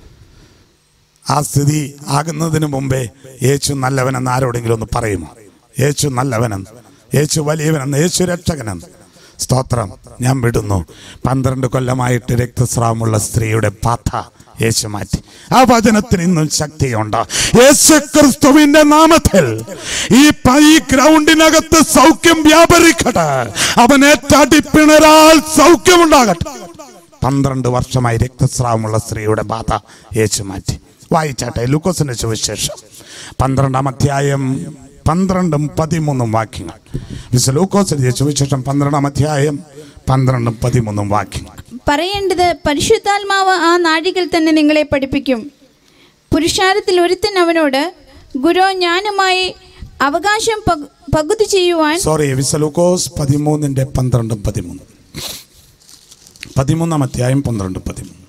ആ സ്ഥിതി ആകുന്നതിന് മുമ്പേ യേശു നല്ലവനെന്ന് ആരോടെങ്കിലും ഒന്ന് പറയുമോ യേശു നല്ലവനെന്ന് യേശു വലിയവനെന്ന് യേശു രക്ഷകനെന്ന് സ്തോത്രം ഞാൻ വിടുന്നു പന്ത്രണ്ട് കൊല്ലമായിട്ട് രക്തസ്രാവമുള്ള സ്ത്രീയുടെ പാഥ യേശു മാറ്റി ആ വചനത്തിന് ഇന്നും ശക്തിയുണ്ട് യേശു ക്രിസ്തുവിന്റെ നാമത്തിൽ ഈ പ- ഈ ഗ്രൗണ്ടിനകത്ത് സൗഖ്യം വ്യാപരിക്കട്ടെ അവൻ ഏറ്റാട്ടി പിണരാൽ സൗഖ്യമുണ്ടാകട്ടെ പന്ത്രണ്ട് വർഷമായി രക്തസ്രാവമുള്ള സ്ത്രീയുടെ ബാധ യേശു മാറ്റി വായിച്ചാട്ടെ ലൂക്കോസിന്റെ സുവിശേഷം പന്ത്രണ്ടാം അധ്യായം പന്ത്രണ്ടും പതിമൂന്നും വാക്യങ്ങൾ വിശ ലൂക്കോസിന്റെ സുവിശേഷം പന്ത്രണ്ടാം അധ്യായം പന്ത്രണ്ടും പതിമൂന്നും വാക്യങ്ങൾ പറയേണ്ടത് പരിശുദ്ധാത്മാവ് ആ നാഴികൾ തന്നെ നിങ്ങളെ പഠിപ്പിക്കും പുരുഷാരത്തിൽ ഒരുത്തൻ അവനോട് ഗുരു ഞാനുമായി അവകാശം പകു- പകുതി ചെയ്യുവാൻ സോറി വിശ ലൂക്കോസ് പതിമൂന്നിന്റെ പന്ത്രണ്ടും പതിമൂന്നും പതിമൂന്നാം അധ്യായം പന്ത്രണ്ടും പതിമൂന്ന്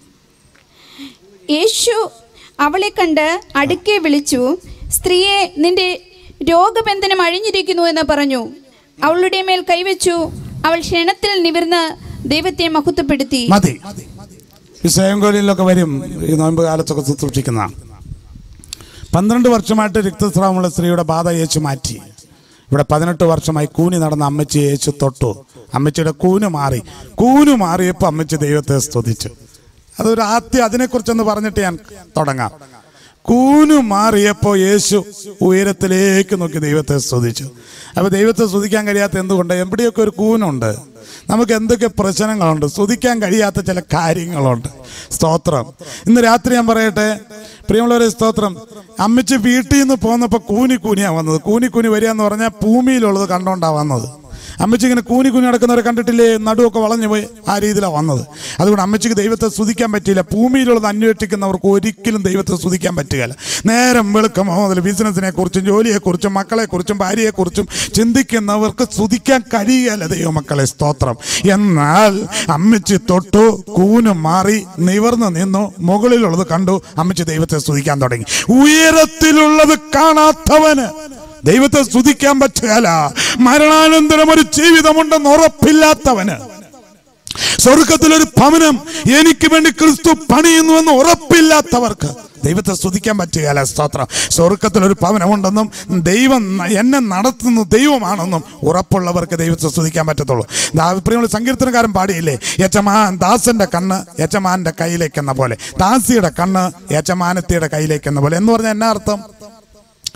യേശു അവളെ കണ്ട് അടുക്കെ വിളിച്ചു സ്ത്രീയെ നിന്റെ രോഗബന്ധനം അഴിഞ്ഞിരിക്കുന്നു എന്ന് പറഞ്ഞു അവളുടെ മേൽ കൈവച്ചു അവൾ ക്ഷണത്തിൽ നിവർന്ന് ദൈവത്തെ മഹത്വപ്പെടുത്തി മതി വിഷയംകോലിലൊക്കെ വരും ഈ നോയമ്പ് കാലത്തൊക്കെ ശുശ്രൂഷിക്കുന്ന പന്ത്രണ്ട് വർഷമായിട്ട് രക്തസ്രാവമുള്ള സ്ത്രീയുടെ ബാധ യേശു മാറ്റി ഇവിടെ പതിനെട്ട് വർഷമായി കൂനി നടന്ന അമ്മച്ചി യേശു തൊട്ടു അമ്മച്ചിയുടെ കൂന് മാറി കൂന് മാറിയപ്പോൾ അമ്മച്ചി ദൈവത്തെ സ്തുതിച്ചു അതൊരു ആദ്യം അതിനെക്കുറിച്ചൊന്ന് പറഞ്ഞിട്ട് ഞാൻ തുടങ്ങാം കൂന് മാറിയപ്പോൾ യേശു ഉയരത്തിലേക്ക് നോക്കി ദൈവത്തെ സ്തുതിച്ചു അപ്പോൾ ദൈവത്തെ സ്തുതിക്കാൻ കഴിയാത്ത എന്തുകൊണ്ട് എവിടെയൊക്കെ ഒരു കൂനുണ്ട് നമുക്ക് എന്തൊക്കെ പ്രശ്നങ്ങളുണ്ട് സ്തുതിക്കാൻ കഴിയാത്ത ചില കാര്യങ്ങളുണ്ട് സ്തോത്രം ഇന്ന് രാത്രി ഞാൻ പറയട്ടെ പ്രിയമുള്ളവരെ സ്തോത്രം അമ്മച്ചി വീട്ടിൽ നിന്ന് പോന്നപ്പോൾ കൂനി കൂനിയാണ് വന്നത് കൂനി കൂനി വരിക എന്ന് പറഞ്ഞാൽ ഭൂമിയിലുള്ളത് കണ്ടോണ്ടാണ് വന്നത് അമ്മച്ചി ഇങ്ങനെ കൂനി കൂനി നടക്കുന്നവരെ കണ്ടിട്ടില്ലേ നടുവൊക്കെ വളഞ്ഞു പോയി ആ രീതിയിലാണ് വന്നത് അതുകൊണ്ട് അമ്മച്ചിക്ക് ദൈവത്തെ സ്തുതിക്കാൻ പറ്റിയില്ല ഭൂമിയിലുള്ളത് അന്വേഷിക്കുന്നവർക്ക് ഒരിക്കലും ദൈവത്തെ സ്തുതിക്കാൻ പറ്റുകയില്ല നേരം വെളുക്കുമോ മുതൽ ബിസിനസ്സിനെ കുറിച്ചും ജോലിയെക്കുറിച്ചും മക്കളെക്കുറിച്ചും ഭാര്യയെക്കുറിച്ചും ചിന്തിക്കുന്നവർക്ക് സ്തുതിക്കാൻ കഴിയുകയല്ല ദൈവമക്കളെ സ്തോത്രം എന്നാൽ അമ്മച്ചി തൊട്ടു കൂന് മാറി നിവർന്ന് നിന്നു മുകളിലുള്ളത് കണ്ടു അമ്മച്ചി ദൈവത്തെ സ്തുതിക്കാൻ തുടങ്ങി ഉയരത്തിലുള്ളത് കാണാത്തവന് ദൈവത്തെ സ്തുതിക്കാൻ പറ്റുകയില്ല മരണാനന്തരം ഒരു ജീവിതമുണ്ടെന്ന് ഉറപ്പില്ലാത്തവന് സ്വർഗത്തിലൊരു ഭവനം എനിക്ക് വേണ്ടി ക്രിസ്തു പണിയുന്നുവെന്ന് ഉറപ്പില്ലാത്തവർക്ക് ദൈവത്തെ സ്തുതിക്കാൻ പറ്റുകയല്ല സ്തോത്രം സ്വർഗത്തിലൊരു ഭവനമുണ്ടെന്നും ദൈവം ന- എന്നെ നടത്തുന്ന ദൈവമാണെന്നും ഉറപ്പുള്ളവർക്ക് ദൈവത്തെ സ്തുതിക്കാൻ പറ്റത്തുള്ളൂ പ്രിയമുള്ള സങ്കീർത്തനക്കാരൻ പാടിയില്ലേ യജമാൻ ദാസന്റെ കണ്ണ് യജമാന്റെ കയ്യിലേക്ക് എന്ന പോലെ ദാസിയുടെ കണ്ണ് യജമാനത്തിയുടെ കയ്യിലേക്ക് എന്ന പോലെ എന്ന് പറഞ്ഞാൽ എന്നാ അർത്ഥം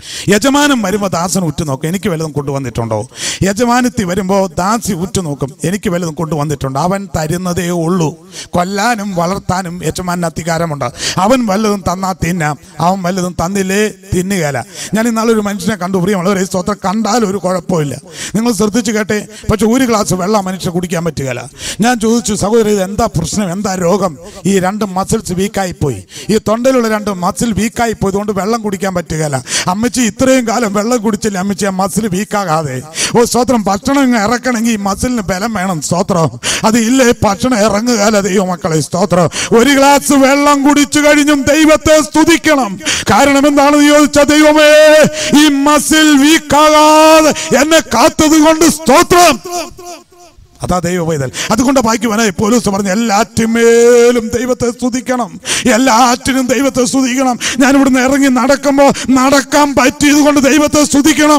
യജമാനം വരുമ്പോൾ ദാസൻ ഉറ്റുനോക്കും എനിക്ക് വല്ലതും കൊണ്ടുവന്നിട്ടുണ്ടോ യജമാനത്തി വരുമ്പോൾ ദാസി ഉറ്റുനോക്കും എനിക്ക് വല്ലതും കൊണ്ടുവന്നിട്ടുണ്ടോ അവൻ തരുന്നതേ ഉള്ളൂ കൊല്ലാനും വളർത്താനും യജമാനന് അധികാരമുണ്ട് അവൻ വല്ലതും തന്നാ തിന്നാം അവൻ വല്ലതും തന്നില്ലേ തിന്നുകയില്ല ഞാൻ ഇന്നാളൊരു മനുഷ്യനെ കണ്ടു പ്രിയമുള്ളവരെ സ്തോത്രം കണ്ടാലും ഒരു കുഴപ്പമില്ല നിങ്ങൾ ശ്രദ്ധിച്ചു കേട്ടെ പക്ഷെ ഒരു ഗ്ലാസ് വെള്ളം മനുഷ്യൻ കുടിക്കാൻ പറ്റുകയില്ല ഞാൻ ചോദിച്ചു സഹോദരി ഇത് എന്താ പ്രശ്നം എന്താ രോഗം ഈ രണ്ട് മസിൽസ് വീക്കായി പോയി ഈ തൊണ്ടയിലുള്ള രണ്ട് മസിൽ വീക്കായി പോയി അതുകൊണ്ട് വെള്ളം കുടിക്കാൻ പറ്റുകയില്ല അമ്മച്ചി ഇത്രയും കാലം വെള്ളം കുടിച്ചില്ല അമ്മച്ചി ആ മസിൽ വീക്കാകാതെ ഓ സ്തോത്രം ഭക്ഷണം ഇങ്ങ് ഇറക്കണമെങ്കിൽ ഈ മസിലിന് ബലം വേണം സ്തോത്രം അത് ഇല്ലേ ഭക്ഷണം ഇറങ്ങുകയല്ല ദൈവ മക്കളെ സ്തോത്രം ഒരു ഗ്ലാസ് വെള്ളം കുടിച്ചു കഴിഞ്ഞും ദൈവത്തെ സ്തുതിക്കണം കാരണം എന്താണെന്ന് ചോദിച്ച ദൈവമേ ഈ മസിൽ വീക്കാകാതെ എന്നെ കാത്തത് കൊണ്ട് സ്തോത്രം അതാ ദൈവ പൈതൽ അതുകൊണ്ട് ബാക്കിവനായി പോലീസ് പറഞ്ഞു എല്ലാറ്റിന്മേലും ദൈവത്തെ സ്തുതിക്കണം എല്ലാറ്റിനും ദൈവത്തെ സ്തുതിക്കണം ഞാൻ ഇവിടുന്ന് ഇറങ്ങി നടക്കുമ്പോൾ നടക്കാൻ പറ്റിയത് കൊണ്ട് ദൈവത്തെ സ്തുതിക്കണം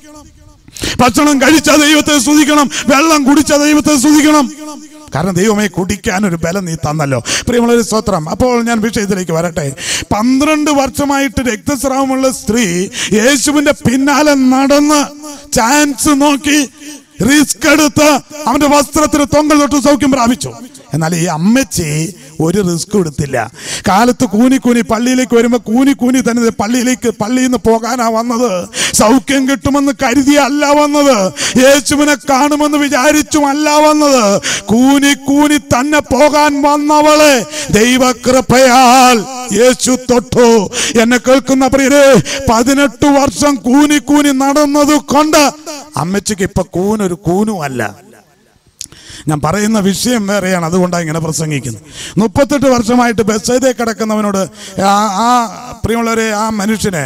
ഭക്ഷണം കഴിച്ച ദൈവത്തെ സ്തുതിക്കണം വെള്ളം കുടിച്ച ദൈവത്തെ സ്തുതിക്കണം കാരണം ദൈവമേ കുടിക്കാൻ ഒരു ബലം നീ തന്നല്ലോ പ്രിയമുള്ളൊരു സ്തോത്രം അപ്പോൾ ഞാൻ വിഷയത്തിലേക്ക് വരട്ടെ പന്ത്രണ്ട് വർഷമായിട്ട് രക്തസ്രാവമുള്ള സ്ത്രീ യേശുവിന്റെ പിന്നാലെ നടന്ന് ചാൻസ് നോക്കി റിസ്ക് എടുത്ത് അവന്റെ വസ്ത്രത്തിന് തൊങ്കൽ തൊട്ട് സൗഖ്യം പ്രാപിച്ചു എന്നാൽ ഈ അമ്മച്ചി ഒരു റിസ്ക് എടുത്തില്ല കാലത്ത് കൂനി കൂനി പള്ളിയിലേക്ക് വരുമ്പോൾ കൂനി കൂനി തന്നെ പള്ളിയിലേക്ക് പള്ളിയിൽ നിന്ന് പോകാനാ വന്നത് സൗഖ്യം കിട്ടുമെന്ന് കരുതിയല്ല വന്നത് യേശുവിനെ കാണുമെന്ന് വിചാരിച്ചുമല്ല വന്നത് കൂനി കൂനി തന്നെ പോകാൻ വന്നവളെ ദൈവകൃപയാൽ യേശു തൊട്ടു എന്നെ കേൾക്കുന്ന പ്രിയരെ പതിനെട്ട് വർഷം കൂനി കൂനി നടന്നത് കൊണ്ട് അമ്മച്ചിക്ക് ഇപ്പൊ കൂനൊരു കൂനും അല്ല ഞാൻ പറയുന്ന വിഷയം വേറെയാണ് അതുകൊണ്ടാണ് ഇങ്ങനെ പ്രസംഗിക്കുന്നത് മുപ്പത്തെട്ട് വർഷമായിട്ട് ബസ്സേതേ കിടക്കുന്നവനോട് ആ ആ പ്രിയമുള്ളവരെ ആ മനുഷ്യന്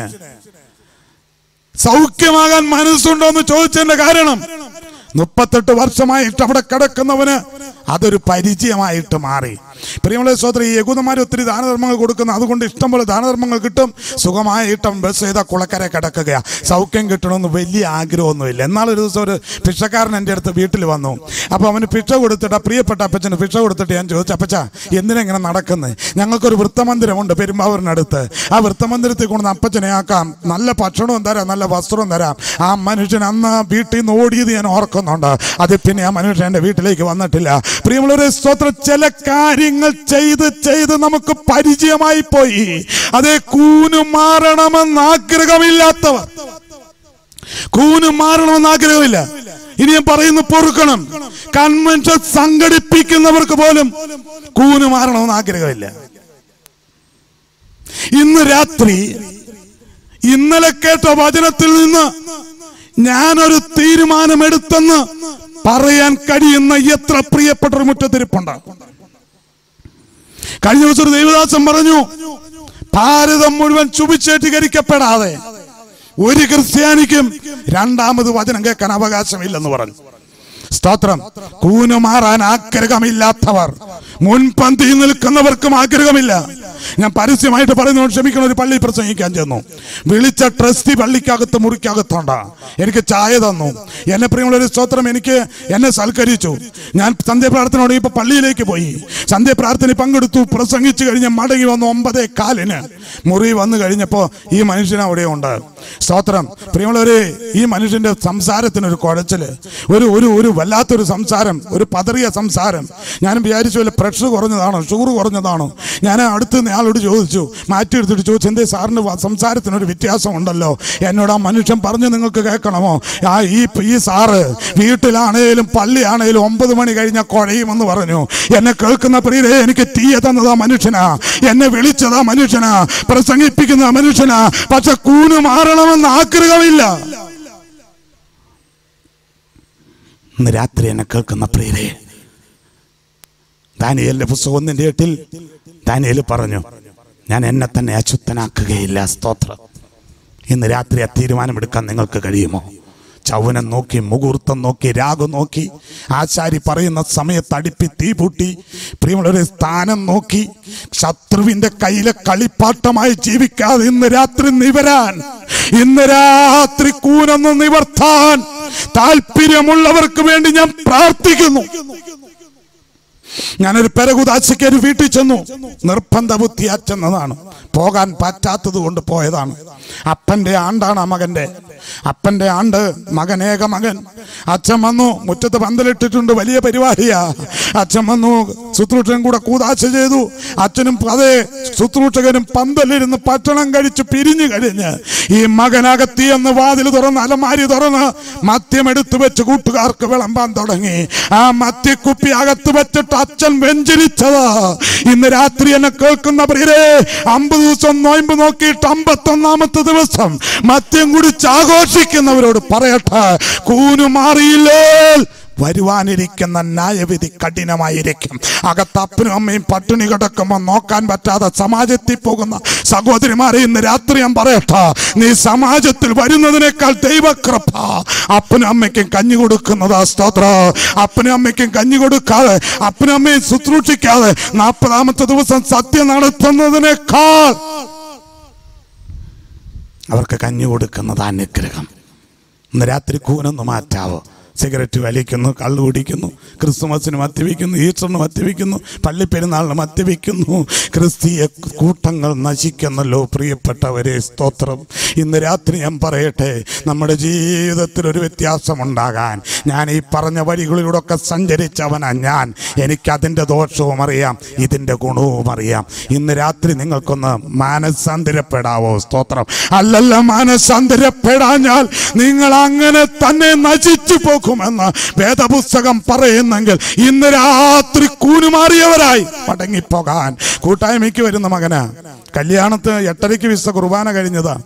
സൗഖ്യമാകാൻ മനസ്സുണ്ടോ എന്ന് ചോദിച്ചതിന്റെ കാരണം മുപ്പത്തെട്ട് വർഷമായിട്ട് അവിടെ കിടക്കുന്നവന് അതൊരു പരിചയമായിട്ട് മാറി പ്രിയമുള്ള സോദരി ഈ യകൂദന്മാർ ഒത്തിരി ദാനധർമ്മങ്ങൾ കൊടുക്കുന്നു അതുകൊണ്ട് ഇഷ്ടംപോലെ ദാനധർമ്മങ്ങൾ കിട്ടും സുഖമായിട്ട് ബസ് ചെയ്ത കുളക്കര കിടക്കുകയാ സൗഖ്യം കിട്ടണമെന്ന് വലിയ ആഗ്രഹമൊന്നുമില്ല എന്നാൽ ഒരു ദിവസം ഒരു ഭിക്ഷക്കാരൻ എൻ്റെ അടുത്ത് വീട്ടിൽ വന്നു അപ്പോൾ അവന് ഭിക്ഷ കൊടുത്തിട്ട് ആ പ്രിയപ്പെട്ട അപ്പച്ചന് ഭിക്ഷ കൊടുത്തിട്ട് ഞാൻ ചോദിച്ചു അപ്പച്ച എന്തിനാ ഇങ്ങനെ നടക്കുന്നത് ഞങ്ങൾക്കൊരു വൃത്തമന്ദിരമുണ്ട് പെരുമ്പാവൂരിനടുത്ത് ആ വൃത്തമന്ദിരത്തിൽ കൊണ്ട് അപ്പച്ചനെ ആക്കാം നല്ല ഭക്ഷണവും തരാം നല്ല വസ്ത്രവും തരാം ആ മനുഷ്യൻ അന്ന് വീട്ടിൽ നിന്ന് ഓടിയത് ഞാൻ ഓർക്കുന്നുണ്ട് അത് പിന്നെ ആ മനുഷ്യൻ എൻ്റെ വീട്ടിലേക്ക് വന്നിട്ടില്ല പ്രിയമുള്ളവരെ സ്തോത്ര ചില കാര്യങ്ങൾ ചെയ്ത് ചെയ്ത് നമുക്ക് പരിചയമായി പോയി അതേ കൂനു മാറണമെന്ന് ആഗ്രഹമില്ലാത്തവർ കൂന് മാറണമെന്ന് ആഗ്രഹമില്ല ഇനി ഞാൻ പറയുന്നു പൊറുക്കണം കൺവെൻഷൻ സംഘടിപ്പിക്കുന്നവർക്ക് പോലും കൂന് മാറണമെന്ന് ആഗ്രഹമില്ല ഇന്ന് രാത്രി ഇന്നലെ കേട്ട വചനത്തിൽ നിന്ന് ഞാനൊരു തീരുമാനമെടുത്തെന്ന് പറയാൻ കഴിയുന്ന എത്ര പ്രിയപ്പെട്ട ഒരു മുറ്റത്തിരിപ്പുണ്ട് കഴിഞ്ഞ ദിവസം ഒരു ദൈവദാസൻ പറഞ്ഞു ഭാരതം മുഴുവൻ ചുപിച്ചേറ്റീകരിക്കപ്പെടാതെ ഒരു ക്രിസ്ത്യാനിക്കും രണ്ടാമത് വചനം കേൾക്കാൻ അവകാശമില്ലെന്ന് പറഞ്ഞു സ്തോത്രം കൂനു മാറാൻ ആഗ്രഹമില്ലാത്തവർ മുൻപന്തി നിൽക്കുന്നവർക്കും ആഗ്രഹമില്ല ഞാൻ പരസ്യമായിട്ട് പറയുന്നതുകൊണ്ട് ക്ഷമിക്കണം ഒരു പള്ളി പ്രസംഗിക്കാൻ ചെന്നു വിളിച്ച ട്രസ്റ്റി പള്ളിക്കകത്ത് മുറിക്കകത്തുണ്ട് എനിക്ക് ചായ തന്നു എന്നെ പ്രിയമുള്ള ഒരു സ്തോത്രം എനിക്ക് എന്നെ സൽക്കരിച്ചു ഞാൻ സന്ധ്യപ്രാർത്ഥനയോട് ഇപ്പൊ പള്ളിയിലേക്ക് പോയി സന്ധ്യപ്രാർത്ഥന പങ്കെടുത്തു പ്രസംഗിച്ചു കഴിഞ്ഞ് മടങ്ങി വന്നു ഒമ്പതേ കാലിന് മുറി വന്നു കഴിഞ്ഞപ്പോ ഈ മനുഷ്യൻ അവിടെ ഉണ്ട് സ്തോത്രം പ്രിയമുള്ളവരെ ഈ മനുഷ്യന്റെ സംസാരത്തിന് ഒരു കുഴച്ചില് ഒരു ഒരു ഒരു വല്ലാത്തൊരു സംസാരം ഒരു പതറിയ സംസാരം ഞാനും വിചാരിച്ചു വല്ല പ്രഷർ കുറഞ്ഞതാണോ ഷുഗർ കുറഞ്ഞതാണോ ഞാൻ അടുത്ത് നിന്ന് ആളോട് ചോദിച്ചു മാറ്റിയെടുത്തിട്ട് ചോദിച്ചു എന്തേ സാറിന് വ- സംസാരത്തിനൊരു വ്യത്യാസം ഉണ്ടല്ലോ എന്നോട് ആ മനുഷ്യൻ പറഞ്ഞു നിങ്ങൾക്ക് കേൾക്കണമോ ആ ഈ ഈ സാറ് വീട്ടിലാണേലും പള്ളിയാണേലും ഒമ്പത് മണി കഴിഞ്ഞാൽ കുഴയുമെന്ന് പറഞ്ഞു എന്നെ കേൾക്കുന്ന പ്രിയരെ എനിക്ക് തീയ തന്നത് ആ മനുഷ്യനാ എന്നെ വിളിച്ചത് ആ മനുഷ്യനാ പ്രസംഗിപ്പിക്കുന്ന ആ മനുഷ്യനാ പക്ഷെ കൂന് മാറണമെന്ന് ആഗ്രഹമില്ല ഇന്ന് രാത്രി എന്നെ കേൾക്കുന്ന പ്രിയരെ ദാനിയലിന്റെ പുസ്തകം ഒന്നിന്റെ എട്ടിൽ ദാനിയേൽ പറഞ്ഞു ഞാൻ എന്നെ തന്നെ അശുദ്ധനാക്കുകയില്ല സ്തോത്രം ഇന്ന് രാത്രി ആ തീരുമാനമെടുക്കാൻ നിങ്ങൾക്ക് കഴിയുമോ ചൗവനം നോക്കി മുഹൂർത്തം നോക്കി രാഗം നോക്കി ആശാരി പറയുന്ന സമയത്ത് അടുപ്പി തീ പൂട്ടി പ്രിയമുള്ളൊരു സ്ഥാനം നോക്കി ശത്രുവിന്റെ കയ്യിലെ കളിപ്പാട്ടമായി ജീവിക്കാതെ ഇന്ന് രാത്രി നിവരാൻ ഇന്ന് രാത്രി കൂനൊന്ന് നിവർത്താൻ താല്പര്യമുള്ളവർക്ക് വേണ്ടി ഞാൻ പ്രാർത്ഥിക്കുന്നു ഞാനൊരു പെരകുതാശയ്ക്ക് ഒരു വീട്ടിൽ ചെന്നു നിർബന്ധ ബുദ്ധി ചെന്നതാണ് പോകാൻ പറ്റാത്തത് കൊണ്ട് പോയതാണ് അപ്പന്റെ ആണ്ടാണ് ആ മകന്റെ അപ്പന്റെ ആണ്ട് മകനേക മകൻ അച്ഛൻ വന്നു മുറ്റത്ത് പന്തലിട്ടിട്ടുണ്ട് വലിയ പരിപാടിയാ അച്ഛൻ വന്നു ശുശ്രൂഷകൻ കൂടെ കൂതാശ ചെയ്തു അച്ഛനും അതേ ശുശ്രൂഷകനും പന്തലിരുന്ന് ഭക്ഷണം കഴിച്ച് പിരിഞ്ഞു കഴിഞ്ഞ് ഈ മകനകത്തി എന്ന് വാതിൽ തുറന്ന് അലമാരി തുറന്ന് മദ്യം എടുത്തു വെച്ച് കൂട്ടുകാർക്ക് വിളമ്പാൻ തുടങ്ങി ആ മദ്യക്കുപ്പി അകത്ത് വെച്ചിട്ട് അച്ഛൻ വെഞ്ചരിച്ചത് ഇന്ന് രാത്രി എന്നെ കേൾക്കുന്ന പ്രിയരെ അമ്പത് ദിവസം നോയമ്പ് നോക്കിയിട്ട് അമ്പത്തൊന്നാമത്തെ ദിവസം മദ്യം കുടിച്ച് ആഘോഷിക്കുന്നവരോട് പറയട്ടെ കൂനു മാറിയില്ലേ വരുവാനിരിക്കുന്ന ന്യായവിധി കഠിനമായിരിക്കും അകത്ത് അപ്പനും അമ്മയും പട്ടിണി കിടക്കുമ്പോൾ നോക്കാൻ പറ്റാതെ സമാജത്തിൽ പോകുന്ന സഹോദരിമാരെ ഇന്ന് രാത്രി ഞാൻ പറയട്ടെ നീ സമാജത്തിൽ വരുന്നതിനേക്കാൾ ദൈവകൃപ അപ്പനും അമ്മയ്ക്കും കഞ്ഞി കൊടുക്കുന്നത് സ്തോത്ര അപ്പനും അമ്മയ്ക്കും കഞ്ഞി കൊടുക്കാതെ അപ്പനും അമ്മയും ശുശ്രൂഷിക്കാതെ നാൽപ്പതാമത്തെ ദിവസം സത്യം നടത്തുന്നതിനേക്കാൾ അവർക്ക് കഞ്ഞി കൊടുക്കുന്നത് അനുഗ്രഹം ഇന്ന് രാത്രി കൂനൊന്ന് മാറ്റാവോ സിഗരറ്റ് വലിക്കുന്നു കള്ളു കുടിക്കുന്നു ക്രിസ്തുമസിന് മദ്യപിക്കുന്നു ഈസ്റ്ററിന് മദ്യപിക്കുന്നു പള്ളിപ്പെരുന്നാളിന് മദ്യപിക്കുന്നു ക്രിസ്തീയ കൂട്ടങ്ങൾ നശിക്കുന്നല്ലോ പ്രിയപ്പെട്ടവരെ സ്തോത്രം ഇന്ന് രാത്രി ഞാൻ പറയട്ടെ നമ്മുടെ ജീവിതത്തിൽ ഒരു വ്യത്യാസമുണ്ടാകാൻ ഞാൻ ഈ പറഞ്ഞ വഴികളിലൂടെ ഒക്കെ സഞ്ചരിച്ചവനാ ഞാൻ എനിക്കതിൻ്റെ ദോഷവും അറിയാം ഇതിൻ്റെ ഗുണവും അറിയാം ഇന്ന് രാത്രി നിങ്ങൾക്കൊന്ന് മാനസാന്തരപ്പെടാവോ സ്തോത്രം അല്ലല്ല മാനസാന്തരപ്പെടാഞ്ഞാൽ നിങ്ങൾ അങ്ങനെ തന്നെ നശിച്ചു പോകുമെന്ന് വേദപുസ്തകം പറയുന്നെങ്കിൽ ഇന്ന് രാത്രി കൂനുമാറിയവരായി മടങ്ങിപ്പോകാൻ കൂട്ടായ്മയ്ക്ക് വരുന്ന മകനാ കല്യാണത്ത് എട്ടരയ്ക്ക് വിസ കുർബാന കഴിഞ്ഞതാ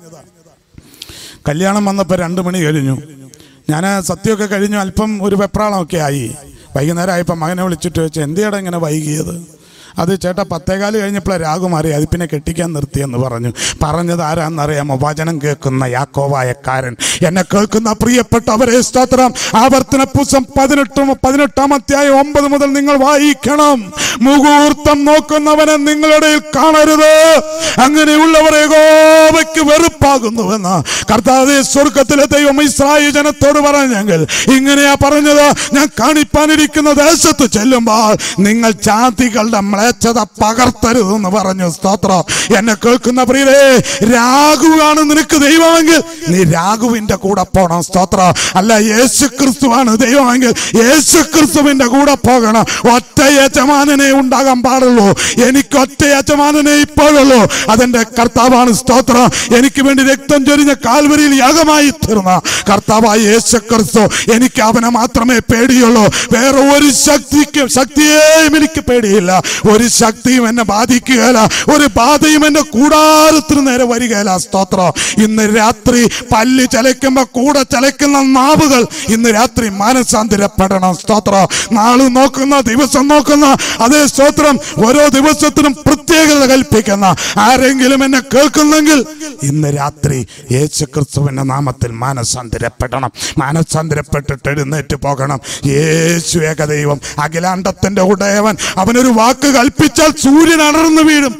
കല്യാണം വന്നപ്പോൾ രണ്ട് മണി കഴിഞ്ഞു ഞാൻ സത്യമൊക്കെ കഴിഞ്ഞു അല്പം ഒരു വെപ്രാളമൊക്കെ ആയി വൈകുന്നേരം ആയപ്പോൾ മകനെ വിളിച്ചിട്ട് ചോദിച്ചു എന്തിയാടാ ഇങ്ങനെ വൈകിയത് അത് ചേട്ടാ പത്തേകാല് കഴിഞ്ഞപ്പോഴാണ് രാഗു മാറി അത് പിന്നെ കെട്ടിക്കാൻ നിർത്തിയെന്ന് പറഞ്ഞു പറഞ്ഞത് ആരാന്നറിയാമോ വചനം കേൾക്കുന്ന യാക്കോവായക്കാരൻ എന്നെ കേൾക്കുന്ന പ്രിയപ്പെട്ടവരെ സ്തോത്രം ആവർത്തന പുസ്തകം പതിനെട്ടും പതിനെട്ടാം അധ്യായം ഒമ്പത് മുതൽ നിങ്ങൾ വായിക്കണം മുഹൂർത്തം നോക്കുന്നവനെ നിങ്ങളുടെ കാണരുത് അങ്ങനെയുള്ളവരെ ഗോവയ്ക്ക് വെറുപ്പാകുന്നുവെന്ന് കർത്താവ് സ്വർഗത്തിലെ ദൈവം ഇസ്രായേൽ ജനത്തോട് പറഞ്ഞെങ്കിൽ ഇങ്ങനെയാ പറഞ്ഞത് ഞാൻ കാണിപ്പാനിരിക്കുന്ന ദേശത്ത് ചെല്ലുമ്പോൾ നിങ്ങൾ ജാതികളുടെ മ്ലേച്ഛത പകർത്തരുതെന്ന് പറഞ്ഞു സ്തോത്രം എന്നെ കേൾക്കുന്ന പ്രിയരെ രാഘുവാണ് നിനക്ക് ദൈവമെങ്കിൽ നീ രാഘുവിന്റെ കൂടെ പോകണം സ്തോത്രം അല്ല യേശു ക്രിസ്തുവാണ് ദൈവമെങ്കിൽ യേശു ക്രിസ്തുവിന്റെ കൂടെ പോകണം ഒറ്റ യജമാനനെ ഉണ്ടാകാൻ പാടുള്ളൂ എനിക്ക് ഒറ്റ യജമാനനെ ഇപ്പോഴുള്ളൂ അതെന്റെ കർത്താവാണ് സ്തോത്രം എനിക്ക് വേണ്ടി രക്തം ചൊരിഞ്ഞ കാൽവരിയിൽ യാഗമായി തീർന്ന കർത്താവായ യേശു ക്രിസ്തു എനിക്ക് അവനെ മാത്രമേ പേടിയുള്ളൂ വേറെ ഒരു ശക്തിക്ക് ശക്തിയെയും എനിക്ക് പേടിയില്ല ഒരു ശക്തിയും എന്നെ ബാധിക്കുകയില്ല ഒരു ബാധയും എന്റെ കൂടാരത്തിന് നേരെ വരികയില്ല സ്തോത്രം ഇന്ന് രാത്രി പല്ല് ചലയ്ക്കുമ്പോ കൂടെ ചലയ്ക്കുന്ന നാവുകൾ ഇന്ന് രാത്രി മാനസാന്തരപ്പെടണം സ്തോത്രം നാള് നോക്കുന്ന ദിവസം നോക്കുന്ന അതേ സ്തോത്രം ഓരോ ദിവസത്തിനും പ്രത്യേകത കൽപ്പിക്കുന്ന ആരെങ്കിലും എന്നെ കേൾക്കുന്നെങ്കിൽ ഇന്ന് രാത്രി യേശു ക്രിസ്തുവിന്റെ നാമത്തിൽ മാനസാന്തരപ്പെടണം മാനസാന്തരപ്പെട്ടിട്ട് എഴുന്നേറ്റ് പോകണം യേശു ഏകദൈവം അഖിലാണ്ടത്തിന്റെ ഉടയവൻ അവനൊരു വാക്ക് കൽപ്പിച്ചാൽ സൂര്യൻ അടർന്നു വീഴും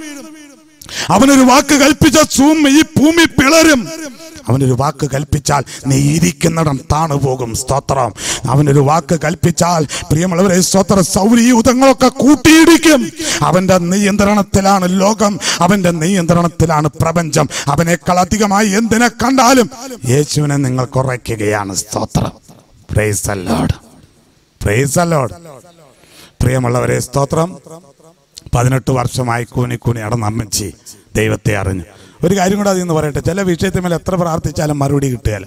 അവനൊരു വാക്ക് കൽപ്പിച്ചാൽ സൂം ഈ ഭൂമി പിളരും അവനൊരു വാക്ക് കൽപ്പിച്ചാൽ നീ ഇരിക്കുന്നിടം താണു പോകും സ്തോത്രം അവനൊരു വാക്ക് കൽപ്പിച്ചാൽ പ്രിയമുള്ളവരെ സ്തോത്ര സൗരയൂഥങ്ങളൊക്കെ കൂട്ടിയിടിക്കും അവന്റെ നിയന്ത്രണത്തിലാണ് ലോകം അവന്റെ നിയന്ത്രണത്തിലാണ് പ്രപഞ്ചം അവനേക്കാൾ അധികമായി എന്തിനെ കണ്ടാലും യേശുവിനെ നിങ്ങൾ കുറയ്ക്കുകയാണ് സ്തോത്രം പ്രൈസ് അല്ലോഡ് പ്രൈസ് അല്ലോഡ് പ്രിയമുള്ളവരെ സ്തോത്രം പതിനെട്ട് വർഷമായി കൂനി കൂനി നടന്ന അമ്മച്ചി ദൈവത്തെ അറിഞ്ഞു ഒരു കാര്യം കൂടെ അതിൽ നിന്ന് പറയട്ടെ ചില വിഷയത്തിന്മേൽ എത്ര പ്രാർത്ഥിച്ചാലും മറുപടി കിട്ടുകയില്ല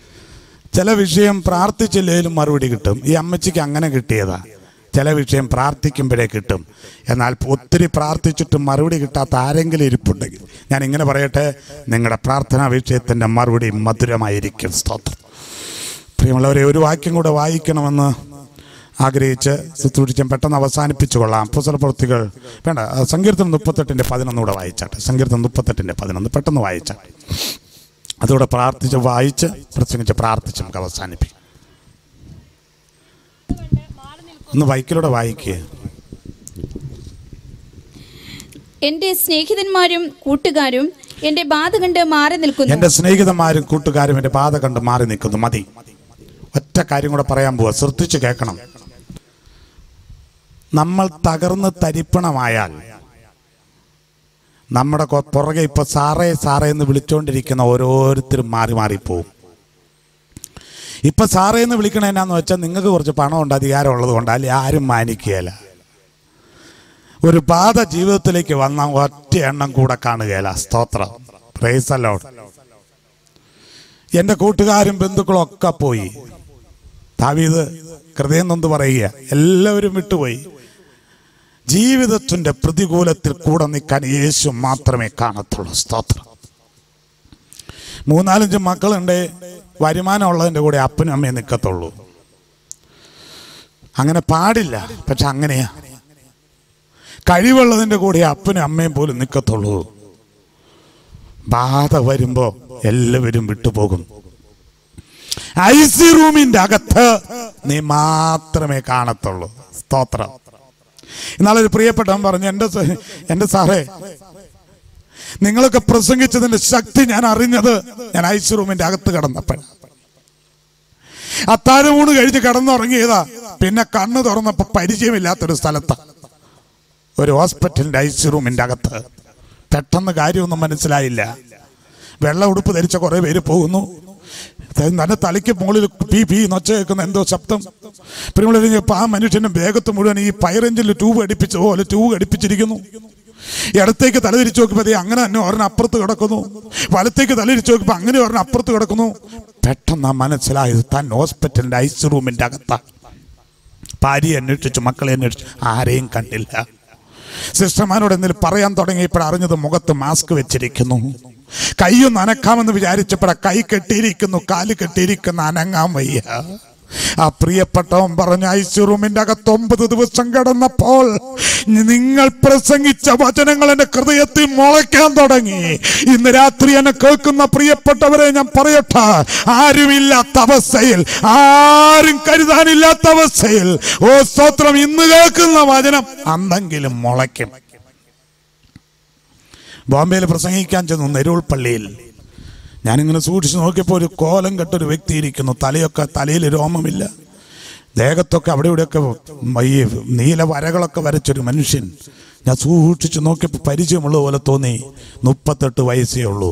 ചില വിഷയം പ്രാർത്ഥിച്ചില്ലെങ്കിലും മറുപടി കിട്ടും ഈ അമ്മച്ചിക്ക് അങ്ങനെ കിട്ടിയതാ ചില വിഷയം പ്രാർത്ഥിക്കുമ്പോഴേ കിട്ടും എന്നാൽ ഒത്തിരി പ്രാർത്ഥിച്ചിട്ടും മറുപടി കിട്ടാത്ത ആരെങ്കിലും ഇരിപ്പുണ്ടെങ്കിൽ ഞാൻ ഇങ്ങനെ പറയട്ടെ നിങ്ങളുടെ പ്രാർത്ഥനാ വിഷയത്തിൻ്റെ മറുപടി മധുരമായിരിക്കും സ്തോത്രം പ്രിയമുള്ളവരെ ഒരു വാക്യം കൂടെ വായിക്കണമെന്ന് ആഗ്രഹിച്ച് ശുശ്രൂഷിച്ചാൽ പെട്ടെന്ന് അവസാനിപ്പിച്ചു കൊള്ളാം പുസ്തക പ്രവൃത്തികൾ വേണ്ട ആ സങ്കീർത്തനം മുപ്പത്തെട്ടിൻ്റെ പതിനൊന്നുകൂടെ വായിച്ചാട്ടെ സങ്കീർത്തനം മുപ്പത്തെട്ടിൻ്റെ പതിനൊന്ന് പെട്ടെന്ന് വായിച്ചാട്ടെ അതുകൂടെ പ്രാർത്ഥിച്ച് വായിച്ച് പ്രസംഗിച്ച് പ്രാർത്ഥിച്ച് നമുക്ക് അവസാനിപ്പിക്കും ഒന്ന് വൈക്കിലൂടെ വായിക്കുക എന്റെ സ്നേഹിതന്മാരും കൂട്ടുകാരും എന്റെ ബാധ കണ്ട് മാറി നിൽക്കുന്നു എൻ്റെ സ്നേഹിതന്മാരും കൂട്ടുകാരും എൻ്റെ പാത കണ്ട് മാറി നിൽക്കുന്നു മതി ഒറ്റ കാര്യം കൂടെ പറയാൻ പോവാ ശ്രദ്ധിച്ച് കേൾക്കണം നമ്മൾ തകർന്ന് തരിപ്പണമായാൽ നമ്മുടെ കൊ- പുറകെ ഇപ്പൊ സാറേ സാറേ എന്ന് വിളിച്ചുകൊണ്ടിരിക്കുന്ന ഓരോരുത്തരും മാറി മാറിപ്പോവും ഇപ്പൊ സാറേ എന്ന് വിളിക്കണ എന്നാന്ന് വെച്ചാൽ നിങ്ങൾക്ക് കുറച്ച് പണമുണ്ട് അധികാരം ഉള്ളത് കൊണ്ട് അല്ലെ ആരും മാനിക്കുകയില്ല ഒരു ബാധ ജീവിതത്തിലേക്ക് വന്ന ഒറ്റ എണ്ണം കൂടെ കാണുകയില്ല സ്തോത്രം പ്രൈസ് അലോഡ് എൻ്റെ കൂട്ടുകാരും ബന്ധുക്കളും ഒക്കെ പോയി ദാവീദ് ഹൃദയം നൊന്ന് പറയുക എല്ലാവരും വിട്ടുപോയി ജീവിതത്തിന്റെ പ്രതികൂലത്തിൽ കൂടെ നിൽക്കാൻ യേശു മാത്രമേ കാണത്തുള്ളൂ സ്തോത്രം മൂന്നാലഞ്ച് മക്കളുണ്ട് വരുമാനമുള്ളതിൻ്റെ കൂടെ അപ്പനും അമ്മയും നിൽക്കത്തുള്ളൂ അങ്ങനെ പാടില്ല പക്ഷെ അങ്ങനെയാ കഴിവുള്ളതിൻ്റെ കൂടെ അപ്പനും അമ്മയും പോലും നിൽക്കത്തുള്ളൂ ബാധ വരുമ്പോ എല്ലാവരും വിട്ടുപോകും ഐ സി റൂമിന്റെ അകത്ത് നീ മാത്രമേ കാണത്തുള്ളൂ സ്തോത്രം ഇന്നാളെ ഒരു പ്രിയപ്പെട്ടവൻ പറഞ്ഞു എൻ്റെ സ- എൻ്റെ സാറേ നിങ്ങളൊക്കെ പ്രസംഗിച്ചതിന്റെ ശക്തി ഞാൻ അറിഞ്ഞത് ഞാൻ ഐ സി റൂമിന്റെ അകത്ത് കിടന്നപ്പോൾ അത്താഴമൂണ് കഴിച്ച് കിടന്നുറങ്ങിയതാ പിന്നെ കണ്ണ് തുറന്നപ്പോ പരിചയമില്ലാത്തൊരു സ്ഥലത്താ ഒരു ഹോസ്പിറ്റലിന്റെ ഐ സി റൂമിന്റെ അകത്ത് പെട്ടെന്ന് കാര്യമൊന്നും മനസ്സിലായില്ല വെള്ള ഉടുപ്പ് ധരിച്ച കുറെ പേര് പോകുന്നു തന്നെ തലയ്ക്ക് മുകളിൽ പീ പീ നൊച്ച കേൾക്കുന്ന എന്തോ ശബ്ദം പിന്നെ കഴിഞ്ഞപ്പോൾ ആ മനുഷ്യന്റെ വേഗത്ത് മുഴുവൻ ഈ പൈറഞ്ചിൽ ട്യൂബ് അടിപ്പിച്ച പോലെ ട്യൂബ് അടിപ്പിച്ചിരിക്കുന്നു ഇടത്തേക്ക് തലതിരിച്ചു നോക്കുമ്പോൾ ദേ അങ്ങനെ തന്നെ ഒരെണ്ണം അപ്പുറത്ത് കിടക്കുന്നു വലത്തേക്ക് തലതിരിച്ചു നോക്കുമ്പോൾ അങ്ങനെ ഒരെണ്ണം അപ്പുറത്ത് കിടക്കുന്നു പെട്ടെന്ന് മനസ്സിലായത് താൻ ഹോസ്പിറ്റലിന്റെ ഐ സി റൂമിന്റെ അകത്താണ് ഭാര്യയെ അന്വേഷിച്ചു മക്കളെ അന്വേഷിച്ചു ആരെയും കണ്ടില്ല സിസ്റ്റർമാരോട് എന്തെങ്കിലും പറയാൻ തുടങ്ങിയപ്പോൾ അറിഞ്ഞത് മുഖത്ത് മാസ്ക് വെച്ചിരിക്കുന്നു കൈയൊന്ന് അനക്കാമെന്ന് വിചാരിച്ചപ്പോഴാ കൈ കെട്ടിയിരിക്കുന്നു കാല് കെട്ടിയിരിക്കുന്നു അനങ്ങാൻ വയ്യ ആ പ്രിയപ്പെട്ടവൻ പറഞ്ഞ ഐസി റൂമിന്റെ അകത്ത് ഒമ്പത് ദിവസം കിടന്നപ്പോൾ നിങ്ങൾ പ്രസംഗിച്ച വചനങ്ങൾ എന്റെ ഹൃദയത്തിൽ മുളയ്ക്കാൻ തുടങ്ങി ഇന്ന് രാത്രി എന്നെ കേൾക്കുന്ന പ്രിയപ്പെട്ടവരെ ഞാൻ പറയട്ടെ ആരുമില്ലാത്ത അവസ്ഥയിൽ ആരും കരുതാനില്ലാത്ത അവസ്ഥയിൽ ഓ സ്തോത്രം ഇന്ന് കേൾക്കുന്ന വചനം അന്നെങ്കിലും മുളയ്ക്കും ബോംബെയിൽ പ്രസംഗിക്കാൻ ചെന്നു നെരൂൾ പള്ളിയിൽ ഞാനിങ്ങനെ സൂക്ഷിച്ച് നോക്കിയപ്പോൾ ഒരു കോലം കെട്ടൊരു വ്യക്തി ഇരിക്കുന്നു തലയൊക്കെ തലയിൽ രോമമില്ല ദേഹത്തൊക്കെ അവിടെ ഇവിടെയൊക്കെ ഈ നീല വരകളൊക്കെ വരച്ചൊരു മനുഷ്യൻ ഞാൻ സൂക്ഷിച്ച് നോക്കിയപ്പോൾ പരിചയമുള്ള പോലെ തോന്നി മുപ്പത്തെട്ട് വയസ്സേ ഉള്ളൂ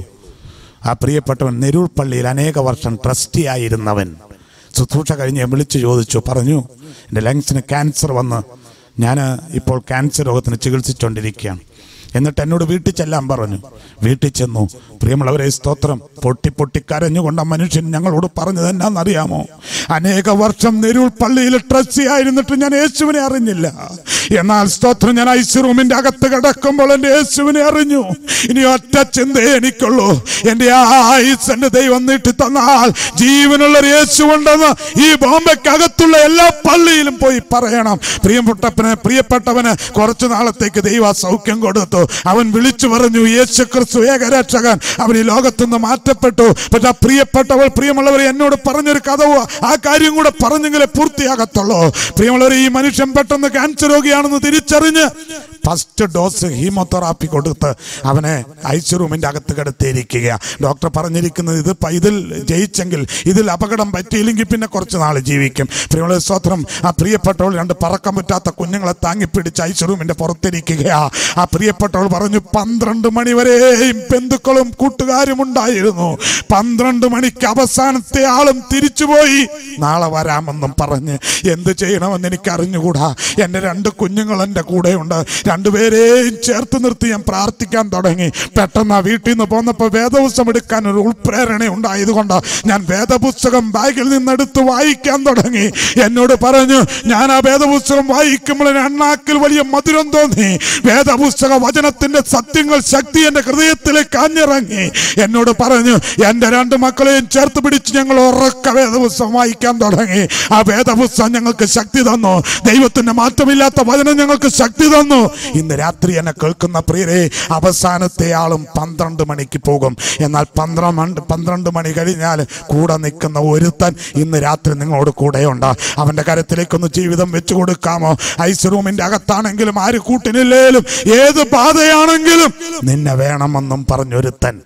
ആ പ്രിയപ്പെട്ടവൻ നെരൂൾ പള്ളിയിൽ അനേക വർഷം ട്രസ്റ്റി ആയിരുന്നവൻ ശുശ്രൂഷ കഴിഞ്ഞ് ഞാൻ വിളിച്ചു ചോദിച്ചു പറഞ്ഞു എൻ്റെ ലങ്സിന് ക്യാൻസർ വന്ന് ഞാൻ ഇപ്പോൾ ക്യാൻസർ രോഗത്തിന് ചികിത്സിച്ചുകൊണ്ടിരിക്കുകയാണ് എന്നിട്ട് എന്നോട് വീട്ടിൽ ചെല്ലാൻ പറഞ്ഞു വീട്ടിൽ ചെന്നു പ്രിയമുള്ളവരെ സ്തോത്രം പൊട്ടി പൊട്ടി കരഞ്ഞുകൊണ്ട് ആ മനുഷ്യൻ ഞങ്ങളോട് പറഞ്ഞത് എന്നാന്നറിയാമോ അനേക വർഷം നെരൂൾ പള്ളിയിൽ ട്രസ്റ്റി ആയിരുന്നിട്ട് ഞാൻ യേശുവിനെ അറിഞ്ഞില്ല എന്നാൽ സ്തോത്രം ഞാൻ ഐസി റൂമിന്റെ അകത്ത് കിടക്കുമ്പോൾ എൻ്റെ യേശുവിനെ അറിഞ്ഞു ഇനി ഒറ്റ ചിന്തയെ എനിക്കുള്ളൂ എൻ്റെ ആയുസ് എൻ്റെ ദൈവം നീട്ടി തന്നാൽ ജീവനുള്ള ഒരു യേശു ഉണ്ടെന്ന് ഈ ബോംബെക്കകത്തുള്ള എല്ലാ പള്ളിയിലും പോയി പറയണം പ്രിയപ്പെട്ടവന് പ്രിയപ്പെട്ടവന് കുറച്ചു നാളത്തേക്ക് ദൈവ സൗഖ്യം കൊടുത്തു അവൻ വിളിച്ചു പറഞ്ഞു യേശു ക്രിസ്തു ഏകരക്ഷകൻ അവൻ ഈ ലോകത്തുനിന്ന് മാറ്റപ്പെട്ടു പക്ഷെ ആ പ്രിയപ്പെട്ടവൾ പ്രിയമുള്ളവർ എന്നോട് പറഞ്ഞൊരു കഥ ആ കാര്യം കൂടെ പറഞ്ഞെങ്കിലേ പൂർത്തിയാകത്തുള്ളൂ പ്രിയമുള്ളവർ ഈ മനുഷ്യൻ പെട്ടെന്ന് ക്യാൻസർ രോഗിയാണെന്ന് തിരിച്ചറിഞ്ഞ് ഫസ്റ്റ് ഡോസ് ഹീമോതെറാപ്പി കൊടുത്ത് അവനെ ഐസി റൂമിന്റെ അകത്ത് കിടത്തിയിരിക്കുക ഡോക്ടർ പറഞ്ഞിരിക്കുന്നത് ഇത് പ- ഇതിൽ ജയിച്ചെങ്കിൽ ഇതിൽ അപകടം പറ്റിയില്ലെങ്കിൽ പിന്നെ കുറച്ച് നാൾ ജീവിക്കും പ്രിയമുള്ള സ്തോത്രം ആ പ്രിയപ്പെട്ടവൾ രണ്ട് പറക്കാൻ പറ്റാത്ത കുഞ്ഞുങ്ങളെ താങ്ങിപ്പിടിച്ച് ഐസി റൂമിന്റെ പുറത്തിരിക്കുകയാ ആ പ്രിയപ്പെട്ടവൾ പറഞ്ഞു പന്ത്രണ്ട് മണി വരെയും ബന്ധുക്കളും കൂട്ടുകാരും ഉണ്ടായിരുന്നു പന്ത്രണ്ട് മണിക്ക് അവസാനത്തെ ആളും തിരിച്ചുപോയി നാളെ വരാമെന്നും പറഞ്ഞ് എന്ത് ചെയ്യണമെന്ന് എനിക്ക് അറിഞ്ഞുകൂടാ എൻ്റെ രണ്ട് കുഞ്ഞുങ്ങൾ എൻ്റെ കൂടെയുണ്ട് രണ്ടുപേരെയും ചേർത്ത് നിർത്തി ഞാൻ പ്രാർത്ഥിക്കാൻ തുടങ്ങി പെട്ടെന്ന് ആ വീട്ടിൽ നിന്ന് പോന്നപ്പോൾ വേദപുസ്തകം എടുക്കാൻ ഒരു ഉൾപ്രേരണ ഉണ്ടായതുകൊണ്ട് ഞാൻ വേദപുസ്തകം ബാഗിൽ നിന്നെടുത്ത് വായിക്കാൻ തുടങ്ങി എന്നോട് പറഞ്ഞു ഞാൻ ആ വേദപുസ്തകം വായിക്കുമ്പോൾ എൻ്റെ അണ്ണാക്കിൽ വലിയ മധുരം തോന്നി വേദപുസ്തക വചനത്തിന്റെ സത്യങ്ങൾ ശക്തി എൻ്റെ ഹൃദയത്തിലേക്ക് അഞ്ഞിറങ്ങി എന്നോട് പറഞ്ഞു എൻ്റെ രണ്ട് മക്കളെയും ചേർത്ത് പിടിച്ച് ഞങ്ങൾ ഉറക്ക വേദപുസ്തകം വായിക്കാൻ തുടങ്ങി ആ വേദപുസ്തകം ഞങ്ങൾക്ക് ശക്തി തന്നു ദൈവത്തിന്റെ മാറ്റമില്ലാത്ത വചനം ഞങ്ങൾക്ക് ശക്തി തന്നു ഇന്ന് രാത്രി എന്നെ കേൾക്കുന്ന പ്രിയരെ അവസാനത്തെ ആളും പന്ത്രണ്ട് മണിക്ക് പോകും എന്നാൽ പന്ത്രണ്ട് പന്ത്രണ്ട് മണി കഴിഞ്ഞാൽ കൂടെ നിൽക്കുന്ന ഒരുത്തൻ ഇന്ന് രാത്രി നിങ്ങളോട് കൂടെയുണ്ട് അവന്റെ കരത്തിലേക്കൊന്ന് ജീവിതം വെച്ചു കൊടുക്കാമോ ഐസ് റൂമിന്റെ അകത്താണെങ്കിലും ആര് കൂട്ടിനില്ലേലും ഏത് ബാധയാണെങ്കിലും നിന്നെ വേണമെന്നും പറഞ്ഞൊരുത്തൻ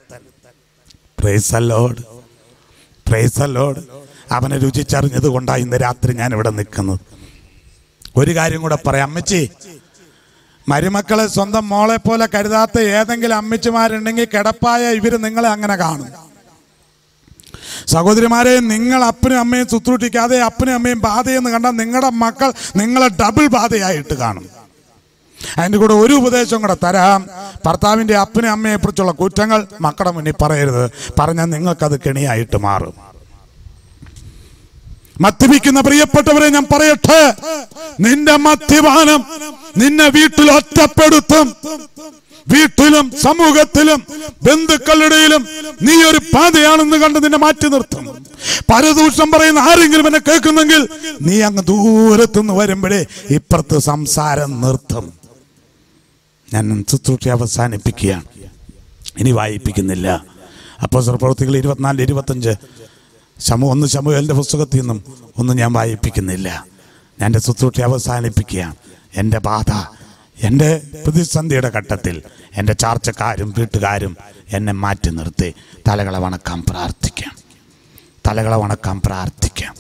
പ്രൈസ് അല്ലോഡ് പ്രൈസ് അല്ലോഡ് അവനെ രുചിച്ചറിഞ്ഞത് കൊണ്ടാണ് ഇന്ന് രാത്രി ഞാൻ ഇവിടെ നിൽക്കുന്നത് ഒരു കാര്യം കൂടെ പറയാം അമ്മച്ചി മരുമക്കളെ സ്വന്തം മോളെ പോലെ കരുതാത്ത ഏതെങ്കിലും അമ്മച്ചിമാരുണ്ടെങ്കിൽ കിടപ്പായ ഇവര് നിങ്ങളെ അങ്ങനെ കാണും സഹോദരിമാരെ നിങ്ങൾ അപ്പനും അമ്മയും ശുശ്രൂഷിക്കാതെ അപ്പനും അമ്മയും ബാധയെന്ന് കണ്ടാൽ നിങ്ങളുടെ മക്കൾ നിങ്ങളെ ഡബിൾ ബാധയായിട്ട് കാണും അതിൻ്റെ കൂടെ ഒരു ഉപദേശം കൂടെ തരാം ഭർത്താവിൻ്റെ അപ്പനും അമ്മയെ കുറിച്ചുള്ള കുറ്റങ്ങൾ മക്കളുടെ മുന്നിൽ പറയരുത് പറഞ്ഞാൽ നിങ്ങൾക്കത് കെണിയായിട്ട് മാറും മദ്യപിക്കുന്ന പ്രിയപ്പെട്ടവരെ ഞാൻ പറയട്ടെ നിന്റെ മദ്യപാനം നിന്നെ വീട്ടിൽ ഒറ്റപ്പെടുത്തും വീട്ടിലും സമൂഹത്തിലും ബന്ധുക്കളുടെയിലും നീ ഒരു പാതയാണെന്ന് കണ്ട് നിന്നെ മാറ്റി നിർത്തും പരദൂഷം പറയുന്ന ആരെങ്കിലും എന്നെ കേൾക്കുന്നെങ്കിൽ നീ അങ്ങ് ദൂരത്തുനിന്ന് വരുമ്പോഴേ ഇപ്പുറത്ത് സംസാരം നിർത്തും ഞാൻ ശുശ്രൂഷ അവസാനിപ്പിക്കുകയാണ് ഇനി വായിപ്പിക്കുന്നില്ല അപ്പോൾ പ്രവൃത്തികൾ ഇരുപത്തിനാല് ഇരുപത്തഞ്ച് ശമു ഒന്ന് ശമുവേലിൻ്റെ പുസ്തകത്തിൽ നിന്നും ഒന്നും ഞാൻ വായിപ്പിക്കുന്നില്ല ഞാൻ എൻ്റെ ശുശ്രൂഷ അവസാനിപ്പിക്കുകയാണ് എൻ്റെ ബാധ എൻ്റെ പ്രതിസന്ധിയുടെ ഘട്ടത്തിൽ എൻ്റെ ചാർച്ചക്കാരും വീട്ടുകാരും എന്നെ മാറ്റി നിർത്തി തലകളെ വണക്കാൻ പ്രാർത്ഥിക്കാം തലകളെ വണക്കാൻ പ്രാർത്ഥിക്കാം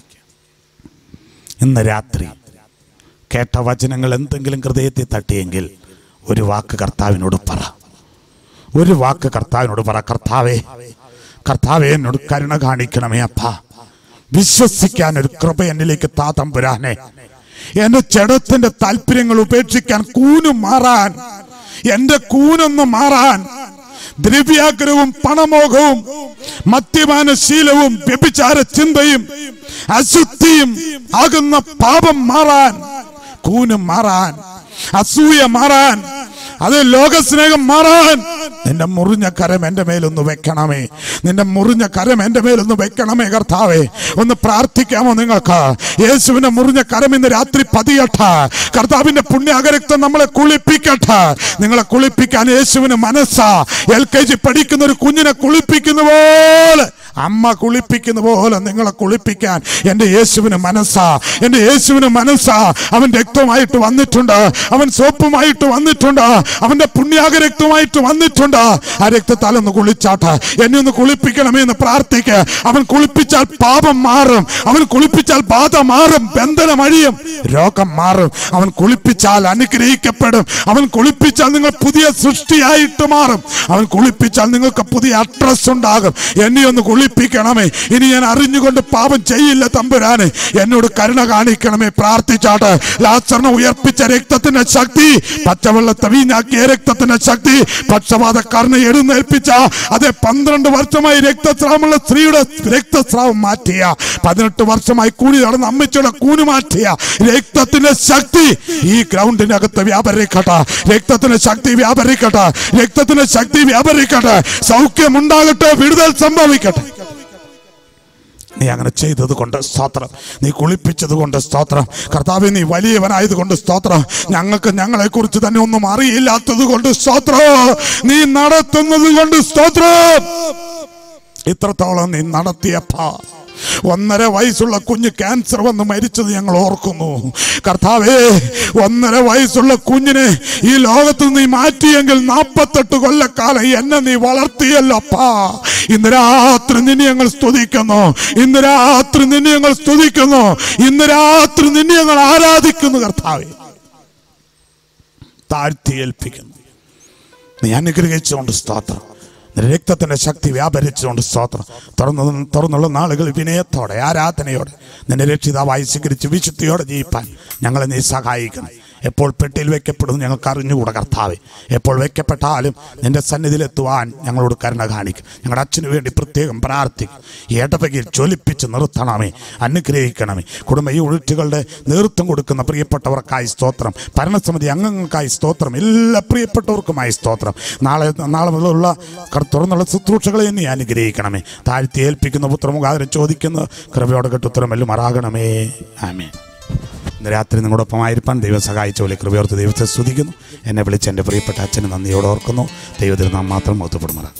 ഇന്ന് രാത്രി കേട്ട വചനങ്ങൾ എന്തെങ്കിലും ഹൃദയത്തിൽ തട്ടിയെങ്കിൽ ഒരു വാക്ക് കർത്താവിനോട് പറ ഒരു വാക്ക് കർത്താവിനോട് പറ കർത്താവേ കർത്താവെ എന്നോട് കരുണ കാണിക്കണമേ അപ്പ വിശ്വസിക്കാൻ ഒരു കൃപ എന്നിലേക്ക് താതമ്പുരാനെ എന്റെ ജഡത്തിന്റെ താല്പര്യങ്ങൾ ഉപേക്ഷിക്കാൻ കൂനും മാറാൻ എന്റെ കൂനൊന്ന് മാറാൻ ദ്രവ്യാഗ്രഹവും പണമോഹവും മദ്യപാനശീലവും വ്യഭിചാര ചിന്തയും അശുദ്ധിയും ആകുന്ന പാപം മാറാൻ കൂനും മാറാൻ അസൂയ മാറാൻ അത് ലോകസ്നേഹം മാറാൻ നിന്റെ മുറിഞ്ഞ കരം എന്റെ മേലൊന്ന് വെക്കണമേ നിന്റെ മുറിഞ്ഞ കരം എന്റെ മേലൊന്ന് വെക്കണമേ കർത്താവേ ഒന്ന് പ്രാർത്ഥിക്കാമോ നിങ്ങൾക്ക് യേശുവിന്റെ മുറിഞ്ഞ കരം ഇന്ന് രാത്രി പതിയട്ടെ കർത്താവിന്റെ പുണ്യാകരക്തം നമ്മളെ കുളിപ്പിക്കട്ടെ നിങ്ങളെ കുളിപ്പിക്കാൻ യേശുവിന് മനസ്സാ എൽ കെ ജി പഠിക്കുന്ന ഒരു കുഞ്ഞിനെ കുളിപ്പിക്കുന്ന പോലെ അമ്മ കുളിപ്പിക്കുന്ന പോലെ നിങ്ങളെ കുളിപ്പിക്കാൻ എൻ്റെ യേശുവിന് മനസ്സാ എൻ്റെ യേശുവിന് മനസ്സാ അവൻ രക്തമായിട്ട് വന്നിട്ടുണ്ട് അവൻ സോപ്പുമായിട്ട് വന്നിട്ടുണ്ട് അവന്റെ പുണ്യാക രക്തമായിട്ട് വന്നിട്ടുണ്ട് ആ രക്തത്താൽ ഒന്ന് കുളിച്ചാട്ടെ എന്നെ ഒന്ന് കുളിപ്പിക്കണമേ എന്ന് പ്രാർത്ഥിക്ക് അവൻ കുളിപ്പിച്ചാൽ പാപം മാറും അവൻ കുളിപ്പിച്ചാൽ ബാധ മാറും ബന്ധനം അഴിയും രോഗം മാറും അവൻ കുളിപ്പിച്ചാൽ അനുഗ്രഹിക്കപ്പെടും അവൻ കുളിപ്പിച്ചാൽ നിങ്ങൾ പുതിയ സൃഷ്ടിയായിട്ട് മാറും അവൻ കുളിപ്പിച്ചാൽ നിങ്ങൾക്ക് പുതിയ അഡ്രസ് ഉണ്ടാകും എന്നെ ഒന്ന് കുളിപ്പിക്കണമേ ഇനി ഞാൻ അറിഞ്ഞുകൊണ്ട് പാപം ചെയ്യില്ല തമ്പുരാനെ എന്നോട് കരുണ കാണിക്കണമേ പ്രാർത്ഥിച്ചാട്ട് ലാസറിനെ ഉയർപ്പിച്ച രക്തത്തിന്റെ ശക്തി പച്ചവെള്ളത്തെ വീഞ്ഞാക്കിയ രക്തത്തിന്റെ ശക്തി പക്ഷപാതക്കാരനെ എഴുന്നേൽപ്പിച്ച അതെ പന്ത്രണ്ട് വർഷമായി രക്തസ്രാവമുള്ള സ്ത്രീയുടെ രക്തസ്രാവം മാറ്റിയ പതിനെട്ട് വർഷമായി കൂടി നടന്ന അമ്മച്ചിയുടെ കൂന് മാറ്റിയ രക്തത്തിന്റെ ശക്തി ഈ ഗ്രൗണ്ടിനകത്ത് വ്യാപരിക്കട്ടെ രക്തത്തിന്റെ ശക്തി വ്യാപരിക്കട്ടെ രക്തത്തിന്റെ ശക്തി വ്യാപരിക്കട്ടെ സൗഖ്യമുണ്ടാകട്ടെ വിടുതൽ സംഭവിക്കട്ടെ നീ അങ്ങനെ ചെയ്തത് കൊണ്ട് സ്തോത്രം നീ കുളിപ്പിച്ചത് കൊണ്ട് സ്തോത്രം കർത്താവ് നീ വലിയവനായത് കൊണ്ട് സ്തോത്രം ഞങ്ങൾക്ക് ഞങ്ങളെ കുറിച്ച് തന്നെ ഒന്നും അറിയില്ലാത്തത് കൊണ്ട് സ്തോത്രം നീ നടത്തുന്നത് കൊണ്ട് സ്തോത്രം ഇത്രത്തോളം നീ നടത്തിയപ്പാ ഒന്നര വയസ്സുള്ള കുഞ്ഞ് ക്യാൻസർ വന്ന് മരിച്ചത് ഞങ്ങൾ ഓർക്കുന്നു കർത്താവേ ഒന്നര വയസ്സുള്ള കുഞ്ഞിനെ ഈ ലോകത്ത് നീ മാറ്റിയെങ്കിൽ നാൽപ്പത്തെട്ട് കൊല്ലക്കാലം എന്നെ നീ വളർത്തിയല്ലപ്പാ ഇന്ന് രാത്രി നിന്നെ ഞങ്ങൾ സ്തുതിക്കുന്നു ഇന്ന് രാത്രി നിന്നെ ഞങ്ങൾ സ്തുതിക്കുന്നു ഇന്ന് രാത്രി നിന്നെ ഞങ്ങൾ ആരാധിക്കുന്നു കർത്താവേ താഴ്ത്തി ഏൽപ്പിക്കുന്നു നീ അനുഗ്രഹിച്ചുകൊണ്ട് സ്തോത്രം നിന്റെ രക്തത്തിന്റെ ശക്തി വ്യാപരിച്ചുകൊണ്ട് സ്തോത്രം തുറന്നു തുറന്നുള്ള നാളുകൾ വിനയത്തോടെ ആരാധനയോടെ നിന്നെ രക്ഷിതാവായി സ്വീകരിച്ച് വിശുദ്ധിയോടെ ജീവിപ്പാൻ ഞങ്ങളെ നീ സഹായിക്കണം എപ്പോൾ പെട്ടിയിൽ വെക്കപ്പെടുന്നു ഞങ്ങൾക്ക് അറിഞ്ഞുകൂടെ കർത്താവെ എപ്പോൾ വെക്കപ്പെട്ടാലും നിന്റെ സന്നിധിയിലെത്തുവാൻ ഞങ്ങളോട് കരുണ കാണിക്കും ഞങ്ങളുടെ അച്ഛന് വേണ്ടി പ്രത്യേകം പ്രാർത്ഥിക്കും ഇടവകയിൽ ജ്വലിപ്പിച്ച് നിർത്തണമേ അനുഗ്രഹിക്കണമേ കുടുംബ യൂണിറ്റുകളുടെ നേതൃത്വം കൊടുക്കുന്ന പ്രിയപ്പെട്ടവർക്കായി സ്തോത്രം ഭരണസമിതി അംഗങ്ങൾക്കായി സ്തോത്രം എല്ലാ പ്രിയപ്പെട്ടവർക്കുമായി സ്തോത്രം നാളെ നാളെ മുതലുള്ള കർ- തുറന്നുള്ള ശുശ്രൂഷകളെ നീ അനുഗ്രഹിക്കണമേ താഴ്ത്തി ഏൽപ്പിക്കുന്ന പുത്രമുഖാതിരം ചോദിക്കുന്ന കൃപയോടെ കെട്ടുത്തരം എല്ലാം മറാകണമേ ആമേ ഇന്ന് രാത്രി നിങ്ങളോടൊപ്പമായിരിക്കാൻ ദൈവം സഹായിച്ച പോലെ കൃപയോർത്ത് ദൈവത്തെ സ്തുതിക്കുന്നു എന്നെ വിളിച്ച് എൻ്റെ പ്രിയപ്പെട്ട അച്ഛന് നന്ദിയോടെ ഓർക്കുന്നു ദൈവത്തിൽ നാം മാത്രം മഹത്വപ്പെടുമാറാം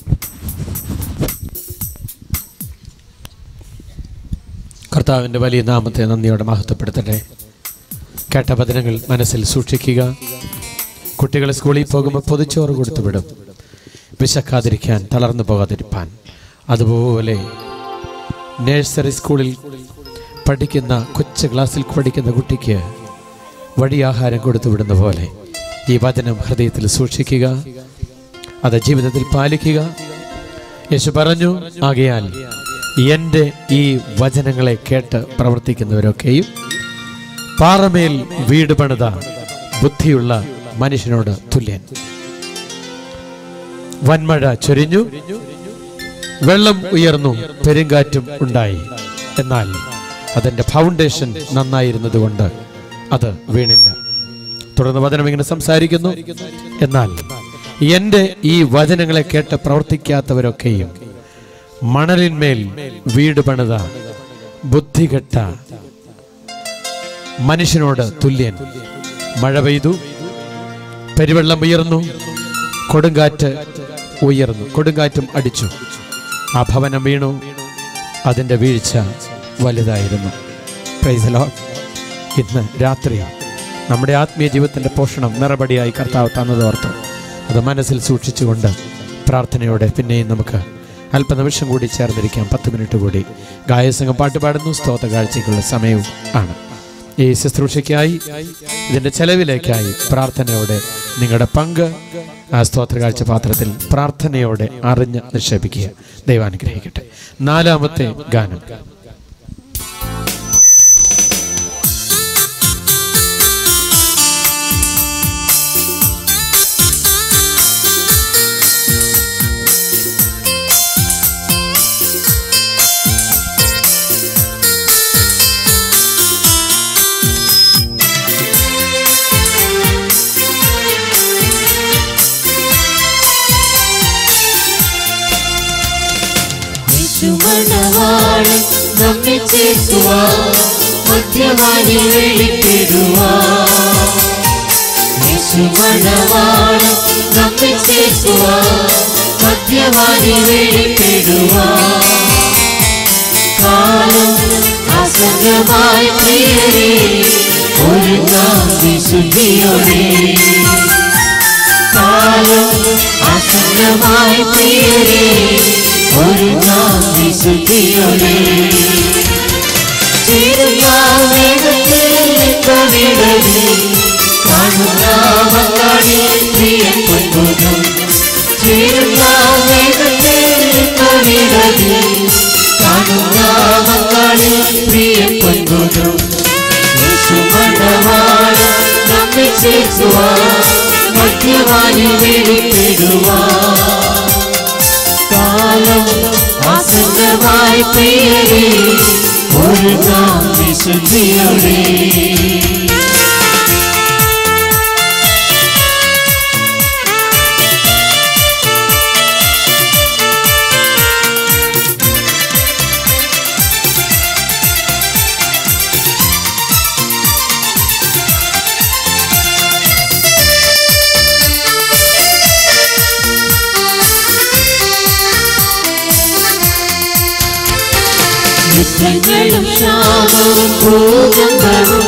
കർത്താവിൻ്റെ വലിയ നാമത്തെ നന്ദിയോടെ മഹത്വപ്പെടുത്തട്ടെ കേട്ട വചനങ്ങൾ മനസ്സിൽ സൂക്ഷിക്കുക കുട്ടികൾ സ്കൂളിൽ പോകുമ്പോൾ പൊതിച്ചോറ് കൊടുത്തു വിടും വിശക്കാതിരിക്കാൻ തളർന്നു പോകാതിരിപ്പാൻ അതുപോലെ നഴ്സറി സ്കൂളിൽ പഠിക്കുന്ന കൊച്ചു ക്ലാസ്സിൽ പഠിക്കുന്ന കുട്ടിക്ക് വഴിയാഹാരം കൊടുത്തു വിടുന്ന പോലെ ഈ വചനം ഹൃദയത്തിൽ സൂക്ഷിക്കുക അത് ജീവിതത്തിൽ പാലിക്കുക യേശു പറഞ്ഞു ആകയാൽ എൻ്റെ ഈ വചനങ്ങളെ കേട്ട് പ്രവർത്തിക്കുന്നവരൊക്കെയും പാറമേൽ വീട് പണിത ബുദ്ധിയുള്ള മനുഷ്യനോട് തുല്യൻ വൻമഴ ചൊരിഞ്ഞു വെള്ളം ഉയർന്നു പെരുങ്കാറ്റും ഉണ്ടായി എന്നാൽ അതിൻ്റെ ഫൗണ്ടേഷൻ നന്നായിരുന്നതുകൊണ്ട് അത് വീണില്ല തുടർന്ന് വചനം ഇങ്ങനെ സംസാരിക്കുന്നു എന്നാൽ എൻ്റെ ഈ വചനങ്ങളെ കേട്ട് പ്രവർത്തിക്കാത്തവരൊക്കെയും മണലിന്മേൽ വീട് പണിത ബുദ്ധികെട്ട മനുഷ്യനോട് തുല്യൻ മഴ പെയ്തു പെരുവെള്ളം ഉയർന്നു കൊടുങ്കാറ്റ് ഉയർന്നു കൊടുങ്കാറ്റും അടിച്ചു ആ ഭവനം വീണു അതിൻ്റെ വീഴ്ച വലുതായിരുന്നു Praise the Lord. ഇന്ന് രാത്രി നമ്മുടെ ആത്മീയ ജീവിതത്തിൻ്റെ പോഷണം നിറപടിയായി കർത്താവ് തന്നതോർത്ത് അത് മനസ്സിൽ സൂക്ഷിച്ചുകൊണ്ട് പ്രാർത്ഥനയോടെ പിന്നെയും നമുക്ക് അല്പനിമിഷം കൂടി ചേർന്നിരിക്കാം പത്ത് മിനിറ്റ് കൂടി ഗായസംഘം പാട്ട് പാടുന്നു സ്തോത്ര കാഴ്ചയ്ക്കുള്ള സമയവും ആണ് ഈ ശുശ്രൂഷയ്ക്കായി ഇതിൻ്റെ ചെലവിലേക്കായി പ്രാർത്ഥനയോടെ നിങ്ങളുടെ പങ്ക് ആ സ്തോത്ര കാഴ്ച പാത്രത്തിൽ പ്രാർത്ഥനയോടെ അറിഞ്ഞ് നിക്ഷേപിക്കുക ദൈവാനുഗ്രഹിക്കട്ടെ നാലാമത്തെ ഗാനം യേശുമണവാളൻ നമ്മെ ചേർക്കുവാൻ മധ്യവാനി വെളിപ്പെടുവാൻ യേശുമണവാളൻ നമ്മെ ചേർക്കുവാൻ മധ്യവാനി വെളിപ്പെടുവാൻ കാലം അസംഗമായി പ്രിയരേ ഒരു നാം വിശുദ്ധിയോടെ കാലം അസംഗമായി പ്രിയരേ ഒരു നാം വിശുദ്ധിയോടെ തിരുനാമേടലി കാണുന്ന മക്കളിൽ പ്രിയ പൊൻപുകം തിരുനാമേടലി കാണുന്ന മക്കളിൽ പ്രിയ പൊൻപുകം യേശുമണവാള നമ്മെ ചേർക്കുവാൻ മധ്യവാനി വെളിപ്പെടുവാൻ കാലം ആസന്നമായി പ്രിയരേ ഒരു നാം വിശുദ്ധിയോടെ യുദ്ധങ്ങളും ക്ഷാമവും ഭൂകമ്പവും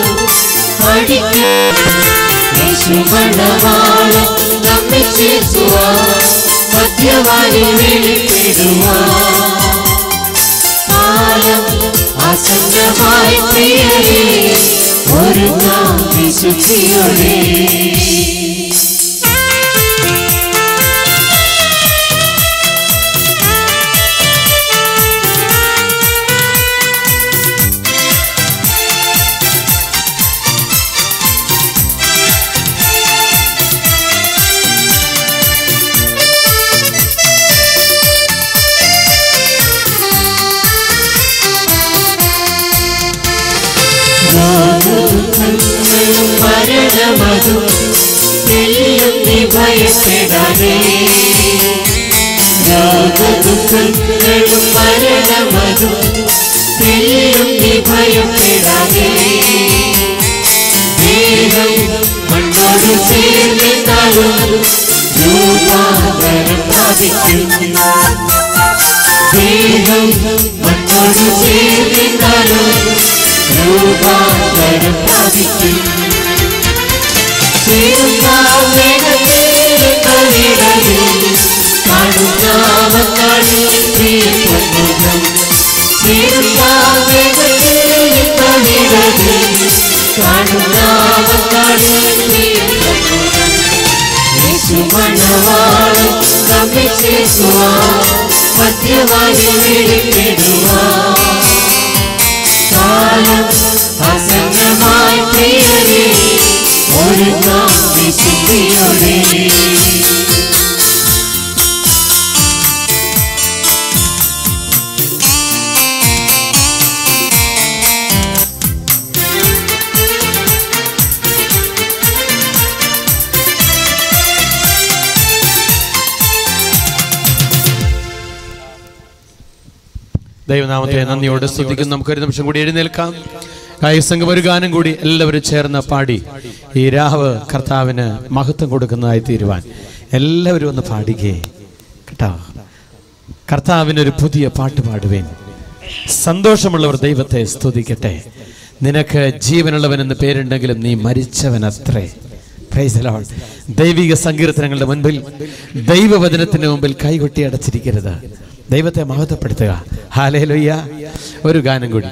യേശുമണവാളൻ നമ്മെ ചേർക്കുവാൻ മധ്യവാനി വെളിപ്പെടുവാൻ കാലം ആസന്നമായി പ്രിയരേ ഒരു നാം വിശുദ്ധിയോടെ മരണമതു എല്ലാം നീ ഭയപ്പെടാതെ രോഗദുഃഖങ്ങളും മരണമതു എല്ലാം നീ ഭയപ്പെടാതെ ദേഹം മണ്ണോട് ചേർന്നിട്ടാലും രൂപാന്തരം പ്രാപിക്കും ദേഹം മണ്ണോട് ചേർന്നിട്ടാലും രൂപാന്തരം പ്രാപിക്കും കാണുന്ന നമ്മെ ചേർക്കുവാൻ മധ്യവാഴി വെളിപ്പെടുവാൻ കാലം അസന്നമായി പ്രിയരേ ഒരുങ്ങാം വിശുദ്ധിയോടെ ദൈവനാമത്തെ നന്ദിയോടെ സ്തുതിക്കുന്നു നമുക്ക് ഒരു നിമിഷം കൂടി എഴുന്നേൽക്കാം കായസംഘം ഒരു ഗാനം കൂടി എല്ലാവരും ചേർന്ന് പാടി ഈ രാവ് കർത്താവിന് മഹത്വം കൊടുക്കുന്നതായി തീരുവാൻ എല്ലാവരും ഒന്ന് പാടിക്കേ കേട്ടോ കർത്താവിനൊരു പുതിയ പാട്ട് പാടുവേൻ സന്തോഷമുള്ളവർ ദൈവത്തെ സ്തുതിക്കട്ടെ നിനക്ക് ജീവനുള്ളവൻ എന്ന് പേരുണ്ടെങ്കിലും നീ മരിച്ചവൻ അത്രേ Praise the Lord. ദൈവിക സങ്കീർത്തനങ്ങളുടെ മുൻപിൽ ദൈവവചനത്തിന് മുമ്പിൽ കൈകൊട്ടി അടച്ചിരിക്കരുത് ദൈവത്തെ മഹത്വപ്പെടുത്തുക ഹാലേലുയ്യ ഒരു ഗാനം കൂടി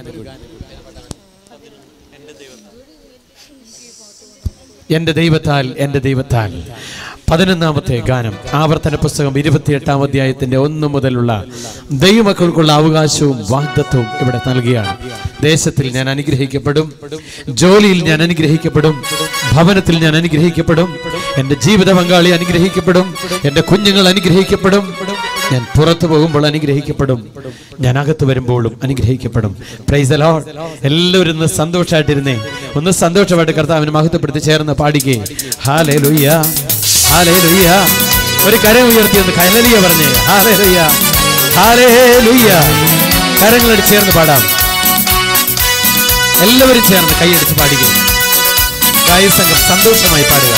എന്റെ ദൈവത്താൽ എന്റെ ദൈവത്താൽ പതിനൊന്നാമത്തെ ഗാനം ആവർത്തന പുസ്തകം ഇരുപത്തിയെട്ടാം അധ്യായത്തിന്റെ ഒന്ന് മുതലുള്ള ദൈവമക്കൾക്കുള്ള അവകാശവും വാഗ്ദത്വവും ഇവിടെ നൽകുകയാണ് ദേശത്തിൽ ഞാൻ അനുഗ്രഹിക്കപ്പെടും ജോലിയിൽ ഞാൻ അനുഗ്രഹിക്കപ്പെടും ഭവനത്തിൽ ഞാൻ അനുഗ്രഹിക്കപ്പെടും എൻ്റെ ജീവിത പങ്കാളി അനുഗ്രഹിക്കപ്പെടും എൻ്റെ കുഞ്ഞുങ്ങൾ അനുഗ്രഹിക്കപ്പെടും ഞാൻ പുറത്തു പോകുമ്പോൾ അനുഗ്രഹിക്കപ്പെടും ഞാൻ അകത്ത് വരുമ്പോഴും അനുഗ്രഹിക്കപ്പെടും പ്രൈസ് ലോഡ് എല്ലാവരും ഒന്ന് സന്തോഷമായിട്ടിരുന്നേ ഒന്ന് സന്തോഷമായിട്ട് കർത്താവിന് മഹത്വപ്പെടുത്തി ചേർന്ന് പാടിക്കേ ഹാലേ ലുയ്യ ഹാലേ ലുയ്യ ഒരു കരം ഉയർത്തി ഒന്ന് കൈലലിയ പറഞ്ഞേ ഹാലേ ലുയ്യ ഹാലേ ലുയ്യ കരങ്ങളടി ചേർന്ന് പാടാം എല്ലാവരും ചേർന്ന് കൈയടിച്ച് പാടിക്കും ഗായസംഘം സന്തോഷമായി പാടുക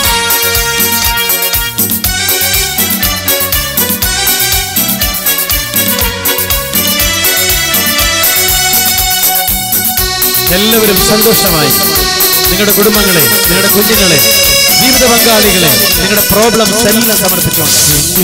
എല്ലാവരും സന്തോഷമായി നിങ്ങളുടെ കുടുംബങ്ങളെ നിങ്ങളുടെ കുഞ്ഞുങ്ങളെ ജീവിത പങ്കാളികളെ നിങ്ങളുടെ പ്രോബ്ലംസ് എല്ലാം സമർപ്പിച്ചുകൊണ്ട്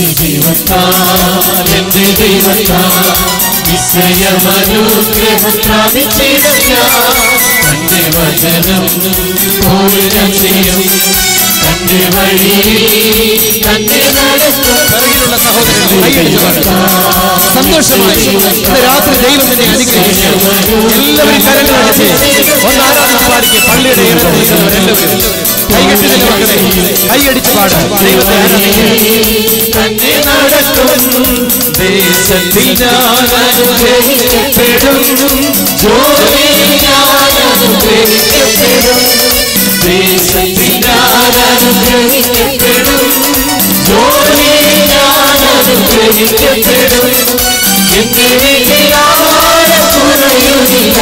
എന്റെ ദൈവത്താൽ വിസ്മയമനുഗ്രഹം പ്രാപിച്ചിടും ഞാൻ. തന്റെ വചനം പൂർണ്ണം ചെയ്യും തന്റെ വഴിയിൽ തന്നെ നടത്തും പിറകിലുള്ള സഹോദരങ്ങൾ കൈയടിച്ച് പാടുക. സന്തോഷമായി ഇന്ന് രാത്രി ദൈവം നിന്നെ അനുഗ്രഹിക്കും എല്ലാവരും കരങ്ങളടിച്ച് ഒന്ന് ആരാധന പാടിക്കുക പള്ളിയുടെ ഏറെ നിൽക്കുന്നവരെല്ലാവരും കൈകെട്ടി നിന്റെ മക്കളെ കൈയടിച്ച് പാടുക ദൈവത്തെ ആരാധിക്കുക തന്നെ നടത്തും ദേശത്തിൽ ഞാൻ അനുഗ്രഹിക്കപ്പെടും ജോലിയിൽ ഞാൻ അനുഗ്രഹിക്കപ്പെടും ദേശത്തിൽ ഞാൻ അനുഗ്രഹിക്കപ്പെടും ജോലിയിൽ ഞാൻ അനുഗ്രഹിക്കപ്പെടും എന്റെ വീട്ടിൽ ആഹാരം കുറയുന്നില്ല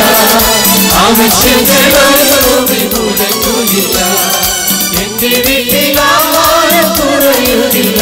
ആവശ്യങ്ങളൊന്നും മുടങ്ങുന്നില്ല എന്റെ വീട്ടിൽ ആഹാരം കുറയുന്നില്ല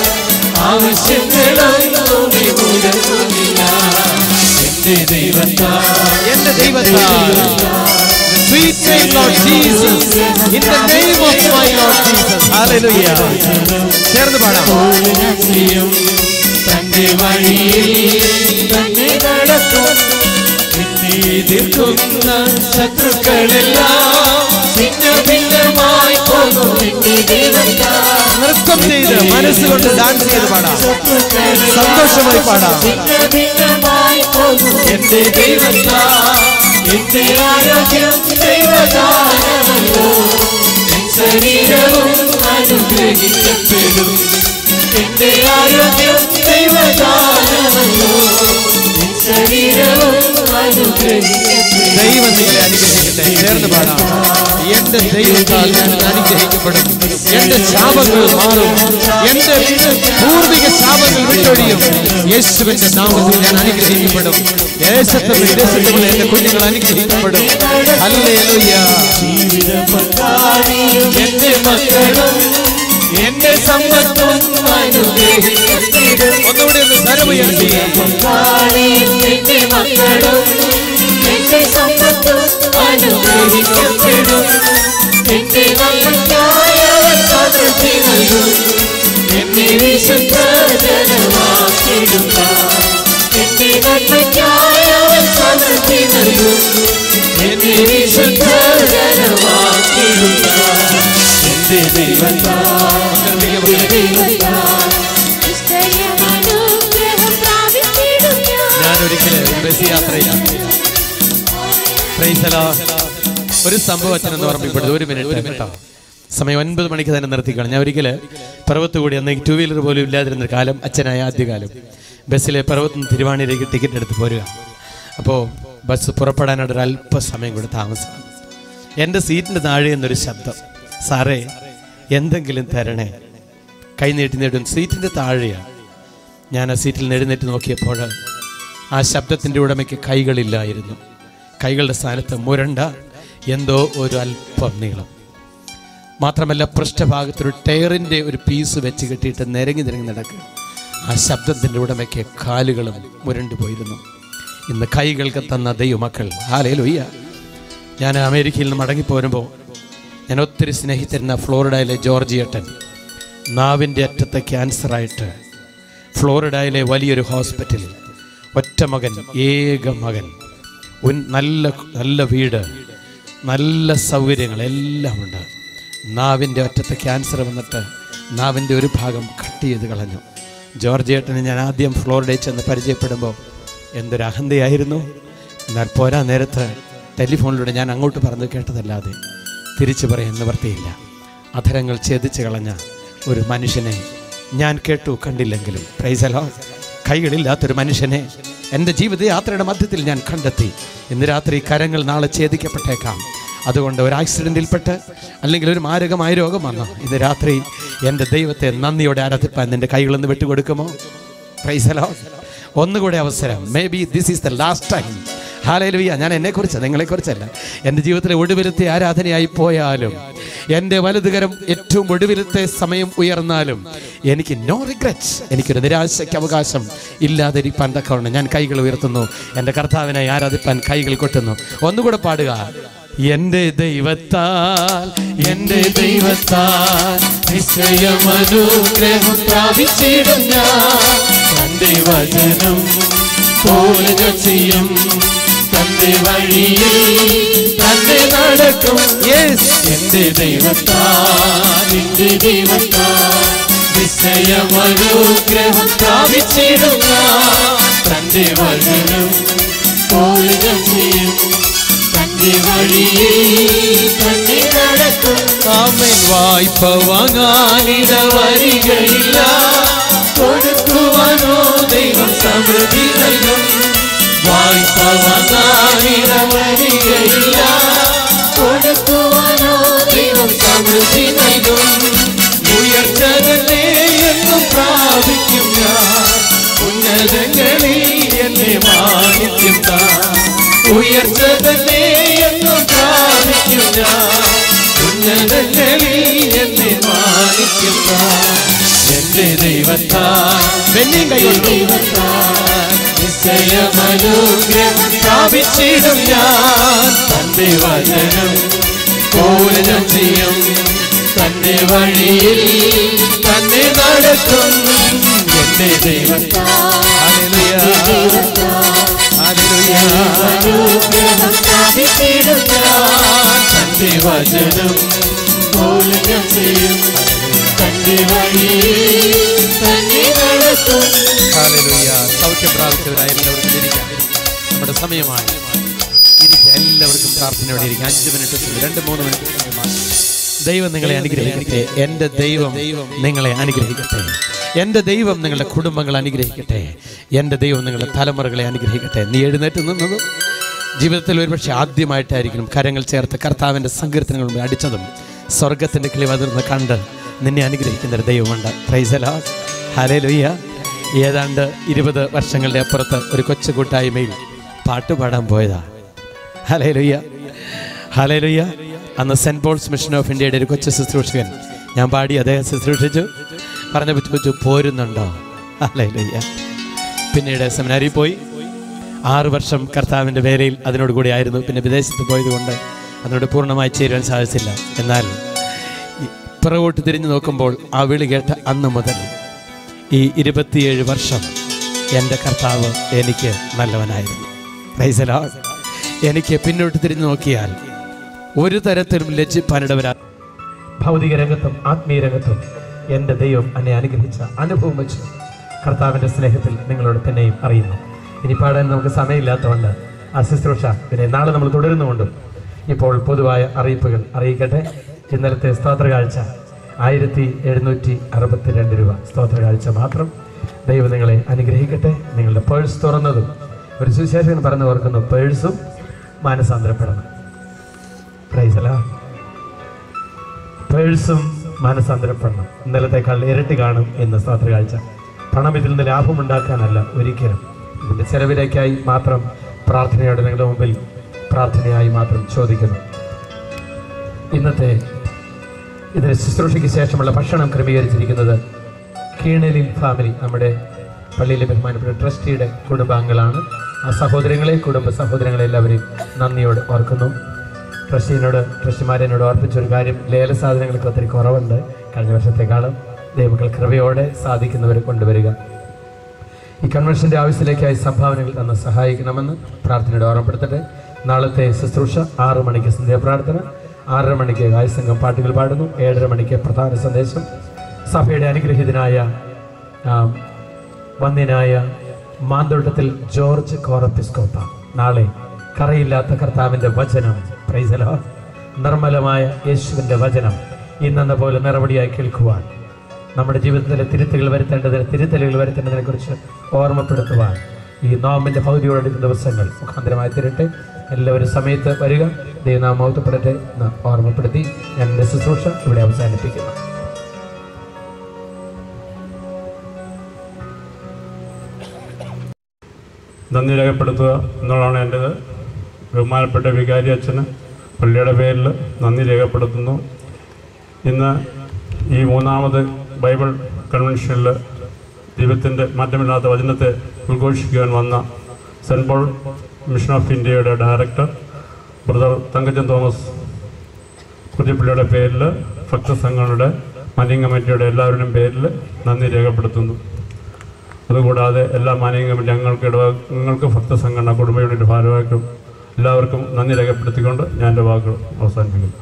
ആവശ്യങ്ങളൊന്നും മുടങ്ങുന്നില്ല എന്റെ ദൈവത്താൽ എന്റെ ദൈവത്താൽ Sweet name, Lord Jesus. In the name of my Lord Jesus. Hallelujah. ചേർന്ന് പാടാം ചെയ്യും തന്റെ വഴിയിൽ തന്നെ നടത്തും എന്നെ എതിർക്കുന്ന ശത്രുക്കളെല്ലാം ഭിന്ന ഭിന്നമായി പോകും എന്റെ ദൈവത്താൽ നൃത്തം ചെയ്ത് മനസ്സുകൊണ്ട് ഡാൻസ് ചെയ്ത് പാടാം ശത്രുക്കളെല്ലാം സന്തോഷമായി പാടാം ഭിന്ന ഭിന്നമായി പോകും എന്റെ ദൈവത്താൽ എന്റെ ആരോഗ്യം ദൈവദാനമല്ലോ എൻ ശരീരവും അനുഗ്രഹിക്കപ്പെടും എന്റെ ആരോഗ്യം ദൈവദാനമല്ലോ എൻ ശരീരവും അനുഗ്രഹിക്കപ്പെടും ദൈവം നിങ്ങളെ അനുഗ്രഹിക്കട്ടെ ചേർന്ന് പാടാം എന്റെ ദൈവത്താൽ ഞാൻ അനുഗ്രഹിക്കപ്പെടും എന്റെ ശാപങ്ങൾ മാറും എന്റെ പൂർവിക ശാപങ്ങൾ വിട്ടൊഴിയും യേശുവിന്റെ നാമത്തിൽ ഞാൻ അനുഗ്രഹിക്കപ്പെടും ദേശത്തും വിദേശത്തുമുള്ള എന്റെ കുഞ്ഞുങ്ങൾ അനുഗ്രഹിക്കപ്പെടും ഹല്ലേലൂയ ജീവിത പങ്കാളിയും എന്റെ മക്കളും എന്റെ സമ്പത്തും അനുഗ്രഹിക്കപ്പെടും ഒന്നുകൂടി ഒന്ന് സ്വരമുയർത്തി പങ്കാളിയും എന്റെ മക്കളും എന്റെ സമ്പത്തും അനുഗ്രഹിക്കപ്പെടും എന്റെ മക്കൾക്കായ സമൃദ്ധി നൽകും എന്നെ വിശുദ്ധ ജനമാക്കിടുക എന്റെ നന്മയ്ക്കായ സമൃദ്ധി നൽകും എന്നെ വിശുദ്ധ ജനമാക്കിടുക എന്റെ ദൈവത്താൽ എന്റെ ദൈവത്താൽ ബസ് യാത്രയിലാണ് Praise the Lord. ഒരു സംഭവത്തിന് എന്ന് ഓർമ്മപ്പെടുന്നത് ഒരു മിനിറ്റ് കേട്ടോ സമയം ഒൻപത് മണിക്ക് തന്നെ നിർത്തിക്കണം ഞാൻ ഒരിക്കൽ പർവ്വത്ത് കൂടി അന്ന് ടൂ വീലർ പോലും ഇല്ലാതിരുന്ന കാലം അച്ഛനായ ആദ്യകാലം ബസ്സിലെ പർവ്വത്ത് നിന്ന് തിരുവാണിയിലേക്ക് ടിക്കറ്റ് എടുത്ത് പോരുക അപ്പോൾ ബസ് പുറപ്പെടാനായിട്ട് ഒരു അല്പസമയം കൂടി താമസം എൻ്റെ സീറ്റിൻ്റെ താഴെ നിന്നൊരു ശബ്ദം സാറേ എന്തെങ്കിലും തരണേ കൈ നീട്ടി നേടും സീറ്റിൻ്റെ താഴെയാണ് ഞാൻ ആ സീറ്റിൽ നിന്ന് എഴുന്നേറ്റ് നോക്കിയപ്പോൾ ആ ശബ്ദത്തിൻ്റെ ഉടമയ്ക്ക് കൈകളില്ലായിരുന്നു കൈകളുടെ സ്ഥാനത്ത് മുരണ്ട എന്തോ ഒരു അല്പം നീളം മാത്രമല്ല പൃഷ്ഠഭാഗത്തൊരു ടയറിൻ്റെ ഒരു പീസ് വെച്ച് കെട്ടിയിട്ട് നിരങ്ങി നിരങ്ങി നടക്കുക ആ ശബ്ദത്തിൻ്റെ ഉടമയ്ക്ക് കാലുകളും മുരണ്ടു പോയിരുന്നു ഇന്ന് കൈകൾക്ക് തന്ന ദൈവമക്കൾ ഹാലയിലൊയ്യ ഞാൻ അമേരിക്കയിൽ നിന്ന് മടങ്ങിപ്പോരുമ്പോൾ ഞാൻ ഒത്തിരി സ്നേഹിച്ചിരുന്ന ഫ്ലോറിഡയിലെ ജോർജിയട്ടൻ നാവിൻ്റെ അറ്റത്തെ ക്യാൻസറായിട്ട് ഫ്ലോറിഡയിലെ വലിയൊരു ഹോസ്പിറ്റലിൽ ഒറ്റ മകൻ ഏക മകൻ ഉൻ നല്ല നല്ല വീട് നല്ല സൗകര്യങ്ങൾ എല്ലാം ഉണ്ട് നാവിൻ്റെ ഒറ്റത്തെ ക്യാൻസർ വന്നിട്ട് നാവിൻ്റെ ഒരു ഭാഗം കട്ട് ചെയ്ത് കളഞ്ഞു ജോർജിയേട്ടനെ ഞാൻ ആദ്യം ഫ്ലോറിഡയിൽ ചെന്ന് പരിചയപ്പെടുമ്പോൾ എന്തൊരു അഹന്തയായിരുന്നു എന്നാൽ പോരാ നേരത്ത് ടെലിഫോണിലൂടെ ഞാൻ അങ്ങോട്ട് പറഞ്ഞു കേട്ടതല്ലാതെ തിരിച്ചു പറയാൻ നിവർത്തിയില്ല അധരങ്ങൾ ഛേദിച്ച് കളഞ്ഞ ഒരു മനുഷ്യനെ ഞാൻ കേട്ടു കണ്ടില്ലെങ്കിലും പ്രൈസലോ കൈകളില്ലാത്തൊരു മനുഷ്യനെ എൻ്റെ ജീവിത യാത്രയുടെ മധ്യത്തിൽ ഞാൻ കണ്ടെത്തി ഇന്ന് രാത്രി കരങ്ങൾ നാളെ ഛേദിക്കപ്പെട്ടേക്കാം അതുകൊണ്ട് ഒരു ആക്സിഡൻറ്റിൽപ്പെട്ട് അല്ലെങ്കിൽ ഒരു മാരകമായ രോഗം വന്നു ഇന്ന് രാത്രി എൻ്റെ ദൈവത്തെ നന്ദിയോടെ ആരാധിപ്പാൻ നിൻ്റെ കൈകളൊന്ന് വിട്ടുകൊടുക്കുമോ പ്രൈസലോ ഒന്നുകൂടെ അവസരം may be this is the last time hallelujah ഞാൻ എന്നെക്കുറിച്ച് നിങ്ങളെക്കുറിച്ചല്ല എൻ്റെ ജീവിതത്തിലെ ഒടുവിലത്തെ ആരാധനയായി പോയാലും എൻ്റെ വലതുകരം ഏറ്റവും ഒടുവിലത്തെ സമയം ഉയർന്നാലും എനിക്ക് നോ റിഗ്രറ്റ്സ് എനിക്കൊരു നിരാശയ്ക്ക് അവകാശം ഇല്ലാതിരിപ്പാൻ തക്കവണ്ണം ഞാൻ കൈകൾ ഉയർത്തുന്നു എൻ്റെ കർത്താവിനെ ആരാധിപ്പാൻ കൈകൾ കൊട്ടുന്നു ഒന്നുകൂടെ പാടുക എൻ്റെ ദൈവത്താൽ എൻ്റെ ദൈവത്താൽ നിശ്ചയമനുഗ്രഹം പ്രാപിച്ചിടും ഞാൻ തൻ്റെ വചനം പോലെ ഞാൻ ചെയ്യും തന്റെ വഴിയിൽ തന്നെ നടക്കും യെസ് എന്റെ ദൈവത്താൽ എന്റെ ദൈവത്താൽ നിശ്ചയമനുഗ്രഹം പ്രാപിച്ചിടും ഞാൻ തന്റെ വചനം പോലെ ഞാൻ ചെയ്യും തന്റെ വഴിയിൽ തന്നെ നടക്കും ആമേൻ വായ്പ വാങ്ങാനിട വരികയില്ല കൊടുക്കുവാനോ ദൈവം സമൃദ്ധി നൽകും വായ്പ വാങ്ങാനിട വരികയില്ല കൊടുക്കുവാനോ ദൈവം സമൃദ്ധി നൽകും ഉയർച്ചതന്നെ എന്നും പ്രാപിക്കും ഞാൻ ഉന്നതങ്ങളിൽ എന്നെ മാനിക്കും താൻ ഉയർച്ചതന്നെ എന്നും പ്രാപിക്കും ഞാൻ ഉന്നതങ്ങളിൽ എന്നെ മാനിക്കും താൻ എന്റെ ദൈവത്താൽ വെണ്ണിയും കൈകൊണ്ടു നിശ്ചയമനുഗ്രഹം പ്രാപിച്ചിടും ഞാൻ തന്റെ വചനം പോലെ ഞാൻ ചെയ്യും തന്റെ വഴിയിൽ തന്നെ നടക്കും എന്റെ ദൈവത്താൽ ഹല്ലേലൂയ. അനുഗ്രഹം പ്രാപിച്ചിടും ഞാൻ തന്റെ വചനം പോലെ ഞാൻ ചെയ്യും തന്റെ വഴിയിൽ തന്നെ നടക്കും ഹല്ലേലൂയ. സൗഖ്യം പ്രാപിച്ചവരായ എല്ലാവർക്കും ഇരിക്കാം നമ്മുടെ സമയമായി ഇരിക്കുക എല്ലാവർക്കും പ്രാർത്ഥനയോടെ ഇരിക്കാം അഞ്ച് മിനിറ്റ് സമയം, രണ്ട് മൂന്ന് മിനിറ്റ് സമയമാണ് ദൈവം നിങ്ങളെ അനുഗ്രഹിക്കട്ടെ എൻ്റെ ദൈവം നിങ്ങളെ അനുഗ്രഹിക്കട്ടെ എൻ്റെ ദൈവം നിങ്ങളുടെ കുടുംബങ്ങൾ അനുഗ്രഹിക്കട്ടെ എൻ്റെ ദൈവം നിങ്ങളുടെ തലമുറകളെ അനുഗ്രഹിക്കട്ടെ നീ എഴുന്നേറ്റ് നിന്നതും ജീവിതത്തിൽ ഒരുപക്ഷെ ആദ്യമായിട്ടായിരിക്കും കരങ്ങൾ ചേർത്ത് കർത്താവിൻ്റെ സങ്കീർത്തനങ്ങൾ മുമ്പിൽ അടിച്ചതും സ്വർഗത്തിൻ്റെ കിളി വതിർന്ന് കണ്ട് നിന്നെ അനുഗ്രഹിക്കുന്ന ഒരു ദൈവമുണ്ട് പ്രൈസലാ ഹലേ ലുയ്യ ഏതാണ്ട് ഇരുപത് വർഷങ്ങളുടെ അപ്പുറത്ത് ഒരു കൊച്ചു കൂട്ടായ്മയിൽ പാട്ട് പാടാൻ പോയതാ ഹലേ ലുയ്യ ഹലേ ലുയ്യ അന്ന് സെൻറ്റ് പോൾസ് മിഷൻ ഓഫ് ഇന്ത്യയുടെ ഒരു കൊച്ചു ശുശ്രൂഷകൻ ഞാൻ പാടി അദ്ദേഹം ശുശ്രൂഷിച്ചു പറഞ്ഞപ്പോൾ ചോദിച്ചു പോരുന്നുണ്ടോ ഹലേ ലുയ്യ പിന്നീട് സെമിനാരിൽ പോയി ആറ് വർഷം കർത്താവിൻ്റെ വേലയിൽ അതിനോട് കൂടി ആയിരുന്നു പിന്നെ വിദേശത്ത് പോയതുകൊണ്ട് അതിനോട് പൂർണ്ണമായി ചേരുവാൻ സാധിച്ചില്ല എന്നാൽ ഈ പിറകോട്ട് തിരിഞ്ഞു നോക്കുമ്പോൾ ആ വിളി കേട്ട അന്ന് മുതൽ ഈ ഇരുപത്തിയേഴ് വർഷം എൻ്റെ കർത്താവ് എനിക്ക് നല്ലവനായിരുന്നു Praise the Lord. എനിക്ക് പിന്നോട്ട് തിരിഞ്ഞു നോക്കിയാൽ ഒരു തരത്തിലും ലജ്ജിപ്പാനിടവരാ ഭൗതിക രംഗത്തും ആത്മീയ രംഗത്തും എൻ്റെ ദൈവം എന്നെ അനുഗ്രഹിച്ച അനുഭവം വെച്ച് കർത്താവിൻ്റെ സ്നേഹത്തിൽ നിങ്ങളോട് തന്നെയും അറിയുന്നു ഇനി പാടാൻ നമുക്ക് സമയമില്ലാത്തതുകൊണ്ട് ആ ശുശ്രൂഷ പിന്നെ നാളെ നമ്മൾ തുടരുന്നുകൊണ്ടും ഇപ്പോൾ പൊതുവായ അറിയിപ്പുകൾ അറിയിക്കട്ടെ ഇന്നലത്തെ സ്തോത്ര കാഴ്ച ആയിരത്തി എഴുന്നൂറ്റി അറുപത്തിരണ്ട് രൂപ സ്തോത്ര കാഴ്ച മാത്രം ദൈവം നിങ്ങളെ അനുഗ്രഹിക്കട്ടെ നിങ്ങളുടെ പേഴ്സ് തുറന്നതും ഒരു സുശേഷൻ പറഞ്ഞു ഓർക്കുന്നു പേഴ്സും മാനസാന്തരപ്പെടണം പ്രൈസലാ പേഴ്സും മാനസാന്തരപ്പെടണം ഇന്നലത്തേക്കാൾ ഇരട്ടി കാണും എന്ന് സ്തോത്ര കാഴ്ച പണം ഇതിൽ നിന്ന് ലാഭമുണ്ടാക്കാനല്ല ഒരിക്കലും ഇതിന്റെ ചെലവിലേക്കായി മാത്രം പ്രാർത്ഥനയോടെ നിങ്ങളുടെ മുമ്പിൽ പ്രാർത്ഥനയായി മാത്രം ചോദിക്കുന്നു ഇന്നത്തെ ഇതിന് ശുശ്രൂഷയ്ക്ക് ശേഷമുള്ള ഭക്ഷണം ക്രമീകരിച്ചിരിക്കുന്നത് കീണലിൽ ഫാമിലി നമ്മുടെ പള്ളിയിലെ ബഹുമാനപ്പെട്ട ട്രസ്റ്റിയുടെ കുടുംബാംഗങ്ങളാണ് ആ സഹോദരങ്ങളെ കുടുംബ സഹോദരങ്ങളെ എല്ലാവരെയും നന്ദിയോട് ഓർക്കുന്നു ട്രസ്റ്റിനോട് ട്രസ്റ്റിമാരെന്നോട് ഓർപ്പിച്ച ഒരു കാര്യം ലേല സാധനങ്ങൾക്ക് ഒത്തിരി കുറവുണ്ട് കഴിഞ്ഞ വർഷത്തെക്കാളും ദൈവങ്ങൾ കൃപയോടെ സാധിക്കുന്നവരെ കൊണ്ടുവരിക ഈ കൺവെൻഷന്റെ ആവശ്യത്തിലേക്കായി സംഭാവനകൾ തന്ന് സഹായിക്കണമെന്ന് പ്രാർത്ഥനയോട് ഓർമ്മപ്പെടുത്തട്ടെ നാളത്തെ ശുശ്രൂഷ ആറു മണിക്ക് സന്ധ്യാപ്രാർത്ഥന ആറര മണിക്ക് ഗായസംഘം പാട്ടുകൾ പാടുന്നു ഏഴര മണിക്ക് പ്രധാന സന്ദേശം സഭയുടെ അനുഗ്രഹീതനായ ആ, വന്ദ്യനായ മാന്തോട്ടത്തിൽ ജോർജ് കോറപ്പിസ്കോപ്പ നാളെ കറയില്ലാത്ത കർത്താവിന്റെ വചനം പ്രൈസലോ നിർമ്മലമായ യേശുവിന്റെ വചനം ഇന്നെന്ന പോലെ നിറവടിയായി കേൾക്കുവാൻ നമ്മുടെ ജീവിതത്തിലെ തിരുത്തുകൾ വരുത്തേണ്ടതിന് തിരുത്തലുകൾ വരുത്തേണ്ടതിനെ കുറിച്ച് ഓർമ്മപ്പെടുത്തുവാൻ ഈ നോമ്പിന്റെ ഭൗതിയോടടുക്കുന്ന ദിവസങ്ങൾ മുഖാന്തരമായി തീരട്ടെ എല്ലാവരും സമയത്ത് വരിക ദൈവനാം മൗത്തപ്പെടട്ടെ എന്ന് ഓർമ്മപ്പെടുത്തി ഞാൻ എൻ്റെ ശുശ്രൂഷ ഇവിടെ അവസാനിപ്പിക്കുന്നു നന്ദി രേഖപ്പെടുത്തുക എന്നുള്ളതാണ് എൻ്റേത് ബഹുമാനപ്പെട്ട വികാരി അച്ഛന് പള്ളിയുടെ പേരിൽ നന്ദി രേഖപ്പെടുത്തുന്നു ഇന്ന് ഈ മൂന്നാമത് ബൈബിൾ കൺവെൻഷനിൽ ദൈവത്തിൻ്റെ മാറ്റമില്ലാത്ത വചനത്തെ ഉദ്ഘോഷിക്കുവാൻ വന്ന സെൻറ്റ് പോൾ മിഷൻ ഓഫ് ഇന്ത്യയുടെ ഡയറക്ടർ ബ്രദർ തങ്കച്ചൻ തോമസ് കുതിപ്പള്ളിയുടെ പേരിൽ ഭക്തസംഘങ്ങളുടെ മാനിങ് കമ്മിറ്റിയുടെ എല്ലാവരുടെയും പേരിൽ നന്ദി രേഖപ്പെടുത്തുന്നു അതുകൂടാതെ എല്ലാ മാനിങ് കമ്മിറ്റി ഞങ്ങൾക്ക് ഇടവ നിങ്ങൾക്ക് ഭക്തസംഘടന കുടുംബ യൂണിറ്റ് ഭാരവാഹിക്കും എല്ലാവർക്കും നന്ദി രേഖപ്പെടുത്തിക്കൊണ്ട് ഞാൻ എൻ്റെ വാക്കുകൾ അവസാനിപ്പിക്കുന്നു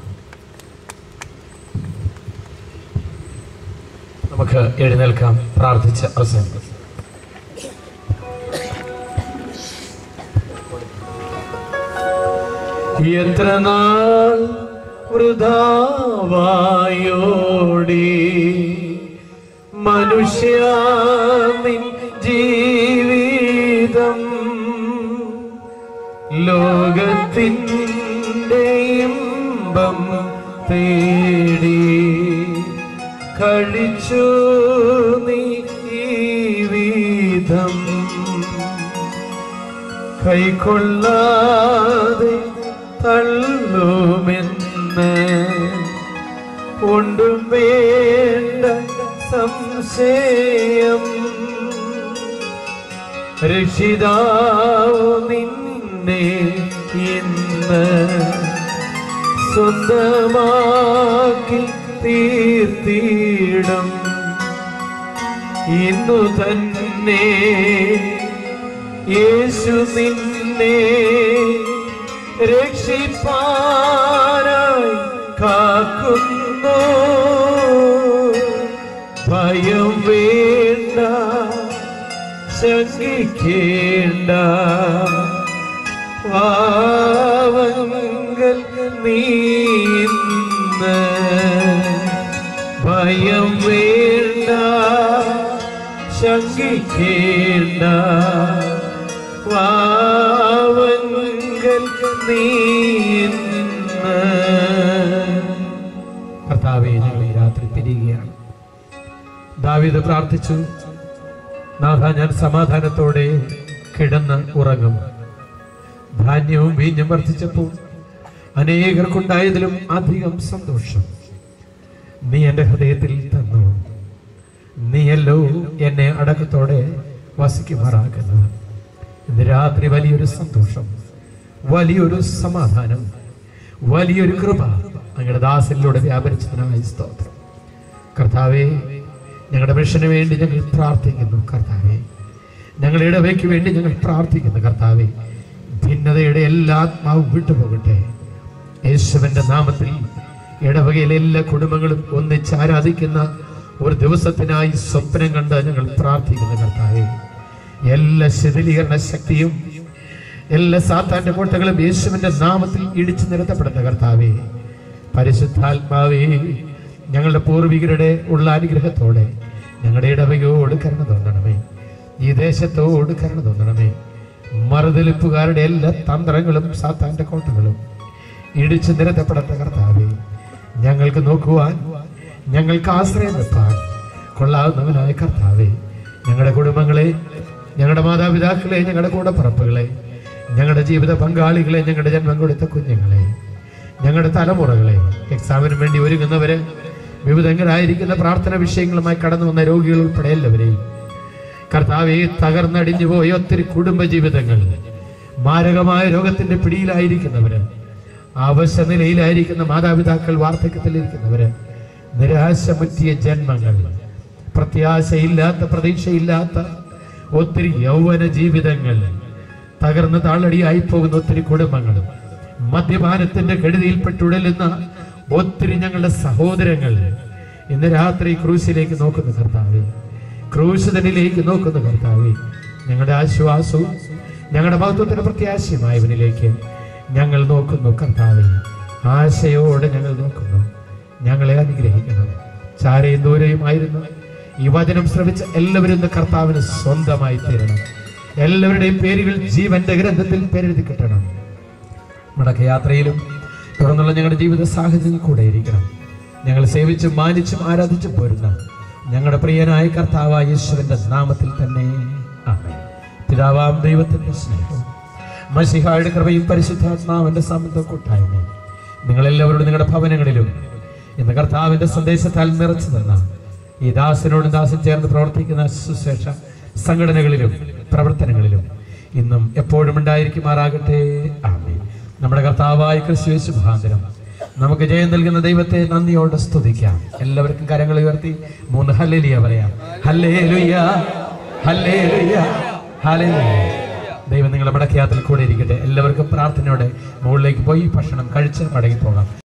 നമുക്ക് എഴുന്നേൽക്കാം പ്രാർത്ഥിച്ച് അവസാനിപ്പിക്കാം എത്ര നാൾ വൃതാവായോടി മനുഷ്യ നിൻ ജീവിതം ലോകത്തിൻ്റെ ഇമ്പം തേടി കഴിച്ചു നീ ഈ വിധം കൈക്കൊള്ളാതെ തള്ളുമെന്ന് ഒണ്ടും വേണ്ട സംശയം രക്ഷിതാവ് നിന്നെ ഇന്ന് സ്വന്തമാക്കി തീർത്തിടും ഇന്നു തന്നെ യേശു നിന്നെ രക്ഷിപ്പാനായി കാക്കുന്നു ഭയം വേണ്ട ശങ്കിക്കേണ്ട പാവങ്ങൾ നീന്ന് ഭയം വേണ്ട ശങ്കിക്കേണ്ട പാവങ്ങൾ നീന്ന് കർത്താവെ ഞങ്ങൾ ഈ രാത്രി പിരിയുകയാണ് ദാവീദ് പ്രാർത്ഥിച്ചു നാഥ ഞാൻ സമാധാനത്തോടെ കിടന്ന് ഉറങ്ങും ധാന്യവും വീഞ്ഞും വർദ്ധിച്ചപ്പോൾ അനേകർക്കുണ്ടായതിലും അധികം സന്തോഷം നീ എൻ്റെ ഹൃദയത്തിൽ തന്നു നീയല്ലോ എന്നെ അടക്കത്തോടെ വസിക്കുമാറാക്കുന്നത് ഇന്ന് രാത്രി വലിയൊരു സന്തോഷം വലിയൊരു സമാധാനം വലിയൊരു കൃപ അങ്ങയുടെ ദാസനിലൂടെ വ്യാപരിച്ചതിനായി സ്തോത്രം കർത്താവേ ഞങ്ങളുടെ മിഷന് വേണ്ടി ഞങ്ങൾ പ്രാർത്ഥിക്കുന്നു കർത്താവേ ഞങ്ങളുടെ ഇടവയ്ക്ക് വേണ്ടി ഞങ്ങൾ പ്രാർത്ഥിക്കുന്നു കർത്താവേ ഭിന്നതയുടെ എല്ലാ ആത്മാവും വിട്ടുപോകട്ടെ യേശുവിന്റെ നാമത്തിൽ ഇടവകയിലെ എല്ലാ കുടുംബങ്ങളും ഒന്നിച്ച് ആരാധിക്കുന്ന ഒരു ദിവസത്തിനായി സ്വപ്നം കണ്ട് ഞങ്ങൾ പ്രാർത്ഥിക്കുന്നു കർത്താവേ എല്ലാ ശിഥിലീകരണ ശക്തിയും എല്ലാ സാത്താന്റെ കോട്ടകളും യേശുവിന്റെ നാമത്തിൽ ഇടിച്ചു നിരത്തപ്പെടുന്ന കർത്താവേ പരിശുദ്ധാത്മാവേ ഞങ്ങളുടെ പൂർവികരുടെ ഉള്ള അനുഗ്രഹത്തോടെ ഞങ്ങളുടെ ഇടവകയോട് കരുണ തോന്നണമേ ഈ ദേശത്തോട് കരുണ തോന്നണമേ മറുതലിപ്പുകാരുടെ എല്ലാ തന്ത്രങ്ങളും സാത്താന്റെ കോട്ടകളും ഇടിച്ചു നിരത്തപ്പെടുന്ന കർത്താവേ ഞങ്ങൾക്ക് നോക്കുവാൻ ഞങ്ങൾക്ക് ആശ്രയം വെപ്പാൻ കൊള്ളാവുന്നവനായ കർത്താവേ ഞങ്ങളുടെ കുടുംബങ്ങളെ ഞങ്ങളുടെ മാതാപിതാക്കളെ ഞങ്ങളുടെ കൂടപ്പറപ്പുകളെ ഞങ്ങളുടെ ജീവിത പങ്കാളികളെ ഞങ്ങളുടെ ജന്മം കൊടുത്ത കുഞ്ഞുങ്ങളെ ഞങ്ങളുടെ തലമുറകളെ എക്സാമിന് വേണ്ടി ഒരുങ്ങുന്നവര് വിവിധങ്ങളായിരിക്കുന്ന പ്രാർത്ഥന വിഷയങ്ങളുമായി കടന്നു വന്ന രോഗികൾ ഉൾപ്പെടെ എല്ലാവരെയും കർത്താവെ തകർന്നടിഞ്ഞു പോയ ഒത്തിരി കുടുംബ ജീവിതങ്ങൾ മാരകമായ രോഗത്തിന്റെ പിടിയിലായിരിക്കുന്നവര് അവശ നിലയിലായിരിക്കുന്ന മാതാപിതാക്കൾ വാർദ്ധക്യത്തിലിരിക്കുന്നവര് നിരാശ മുറ്റിയ ജന്മങ്ങൾ പ്രത്യാശയില്ലാത്ത പ്രതീക്ഷയില്ലാത്ത ഒത്തിരി യൗവന ജീവിതങ്ങൾ തകർന്ന് താളടിയായി പോകുന്ന ഒത്തിരി കുടുംബങ്ങളും മദ്യപാനത്തിന്റെ കെടുതിയിൽപ്പെട്ടുടലുന്ന ഒത്തിരി ഞങ്ങളുടെ സഹോദരങ്ങൾ ഇന്ന് രാത്രി ക്രൂശിലേക്ക് നോക്കുന്ന കർത്താവേ ക്രൂശിതനിലേക്ക് നോക്കുന്ന കർത്താവേ ഞങ്ങളുടെ ആശ്വാസവും ഞങ്ങളുടെ മഹത്വത്തിന്റെ പ്രത്യാശയുമായവനിലേക്ക് ഞങ്ങൾ നോക്കുന്നു കർത്താവേ ആശയോടെ ഞങ്ങൾ നോക്കുന്നു ഞങ്ങളെ അനുഗ്രഹിക്കണം ചാരയും ദൂരയുമായിരുന്നു ഈ വചനം ശ്രമിച്ച എല്ലാവരും ഇന്ന് കർത്താവിന് സ്വന്തമായി തീരണം എല്ലാവരുടെയും പേരുകൾ ജീവന്റെ ഗ്രന്ഥത്തിൽ പേരെഴുതി കിട്ടണം മടക്കയാത്രയിലും തുടർന്നുള്ള ഞങ്ങളുടെ ജീവിത സാഹചര്യം കൂടെ ഇരിക്കണം ഞങ്ങൾ സേവിച്ചും മാനിച്ചും ആരാധിച്ചും പോരുന്ന ഞങ്ങളുടെ പ്രിയനായ കർത്താവായ യേശുവിന്റെ നാമത്തിൽ തന്നെ ആമേൻ പിതാവാം ദൈവത്തിന്റെ സ്നേഹവും മഷിഹായുടെ കൃപയും പരിശുദ്ധാത്മാവിന്റെ സംബന്ധ കൂട്ടായ്മയും നിങ്ങളെല്ലാവരോടും നിങ്ങളുടെ ഭവനങ്ങളിലും ഇന്ന് കർത്താവിന്റെ സന്ദേശത്താൽ നിറച്ചു നിന്ന ഈ ദാസനോടും ദാസൻ ചേർന്ന് പ്രവർത്തിക്കുന്ന സുശേഷ സംഘടനകളിലും പ്രവർത്തനങ്ങളിലും ഇന്നും എപ്പോഴും ഉണ്ടായിരിക്കുമാറാകട്ടെ ആമേൻ നമ്മുടെ കർത്താവായ ക്രിസ്തു മുഖാന്തരം നമുക്ക് ജയം നൽകുന്ന ദൈവത്തെ നന്ദിയോടെ സ്തുതിക്കാം എല്ലാവർക്കും കരങ്ങൾ ഉയർത്തി മൂന്ന് ഹല്ലേലിയ പറയാം ഹല്ലേലുയ ഹല്ലേലുയ ഹല്ലേലൂയ ദൈവം നിങ്ങളുടെ മടക്കയാത്രയിൽ കൂടെ ഇരിക്കട്ടെ എല്ലാവർക്കും പ്രാർത്ഥനയോടെ മുകളിലേക്ക് പോയി ഭക്ഷണം കഴിച്ച് മടങ്ങി പോകാം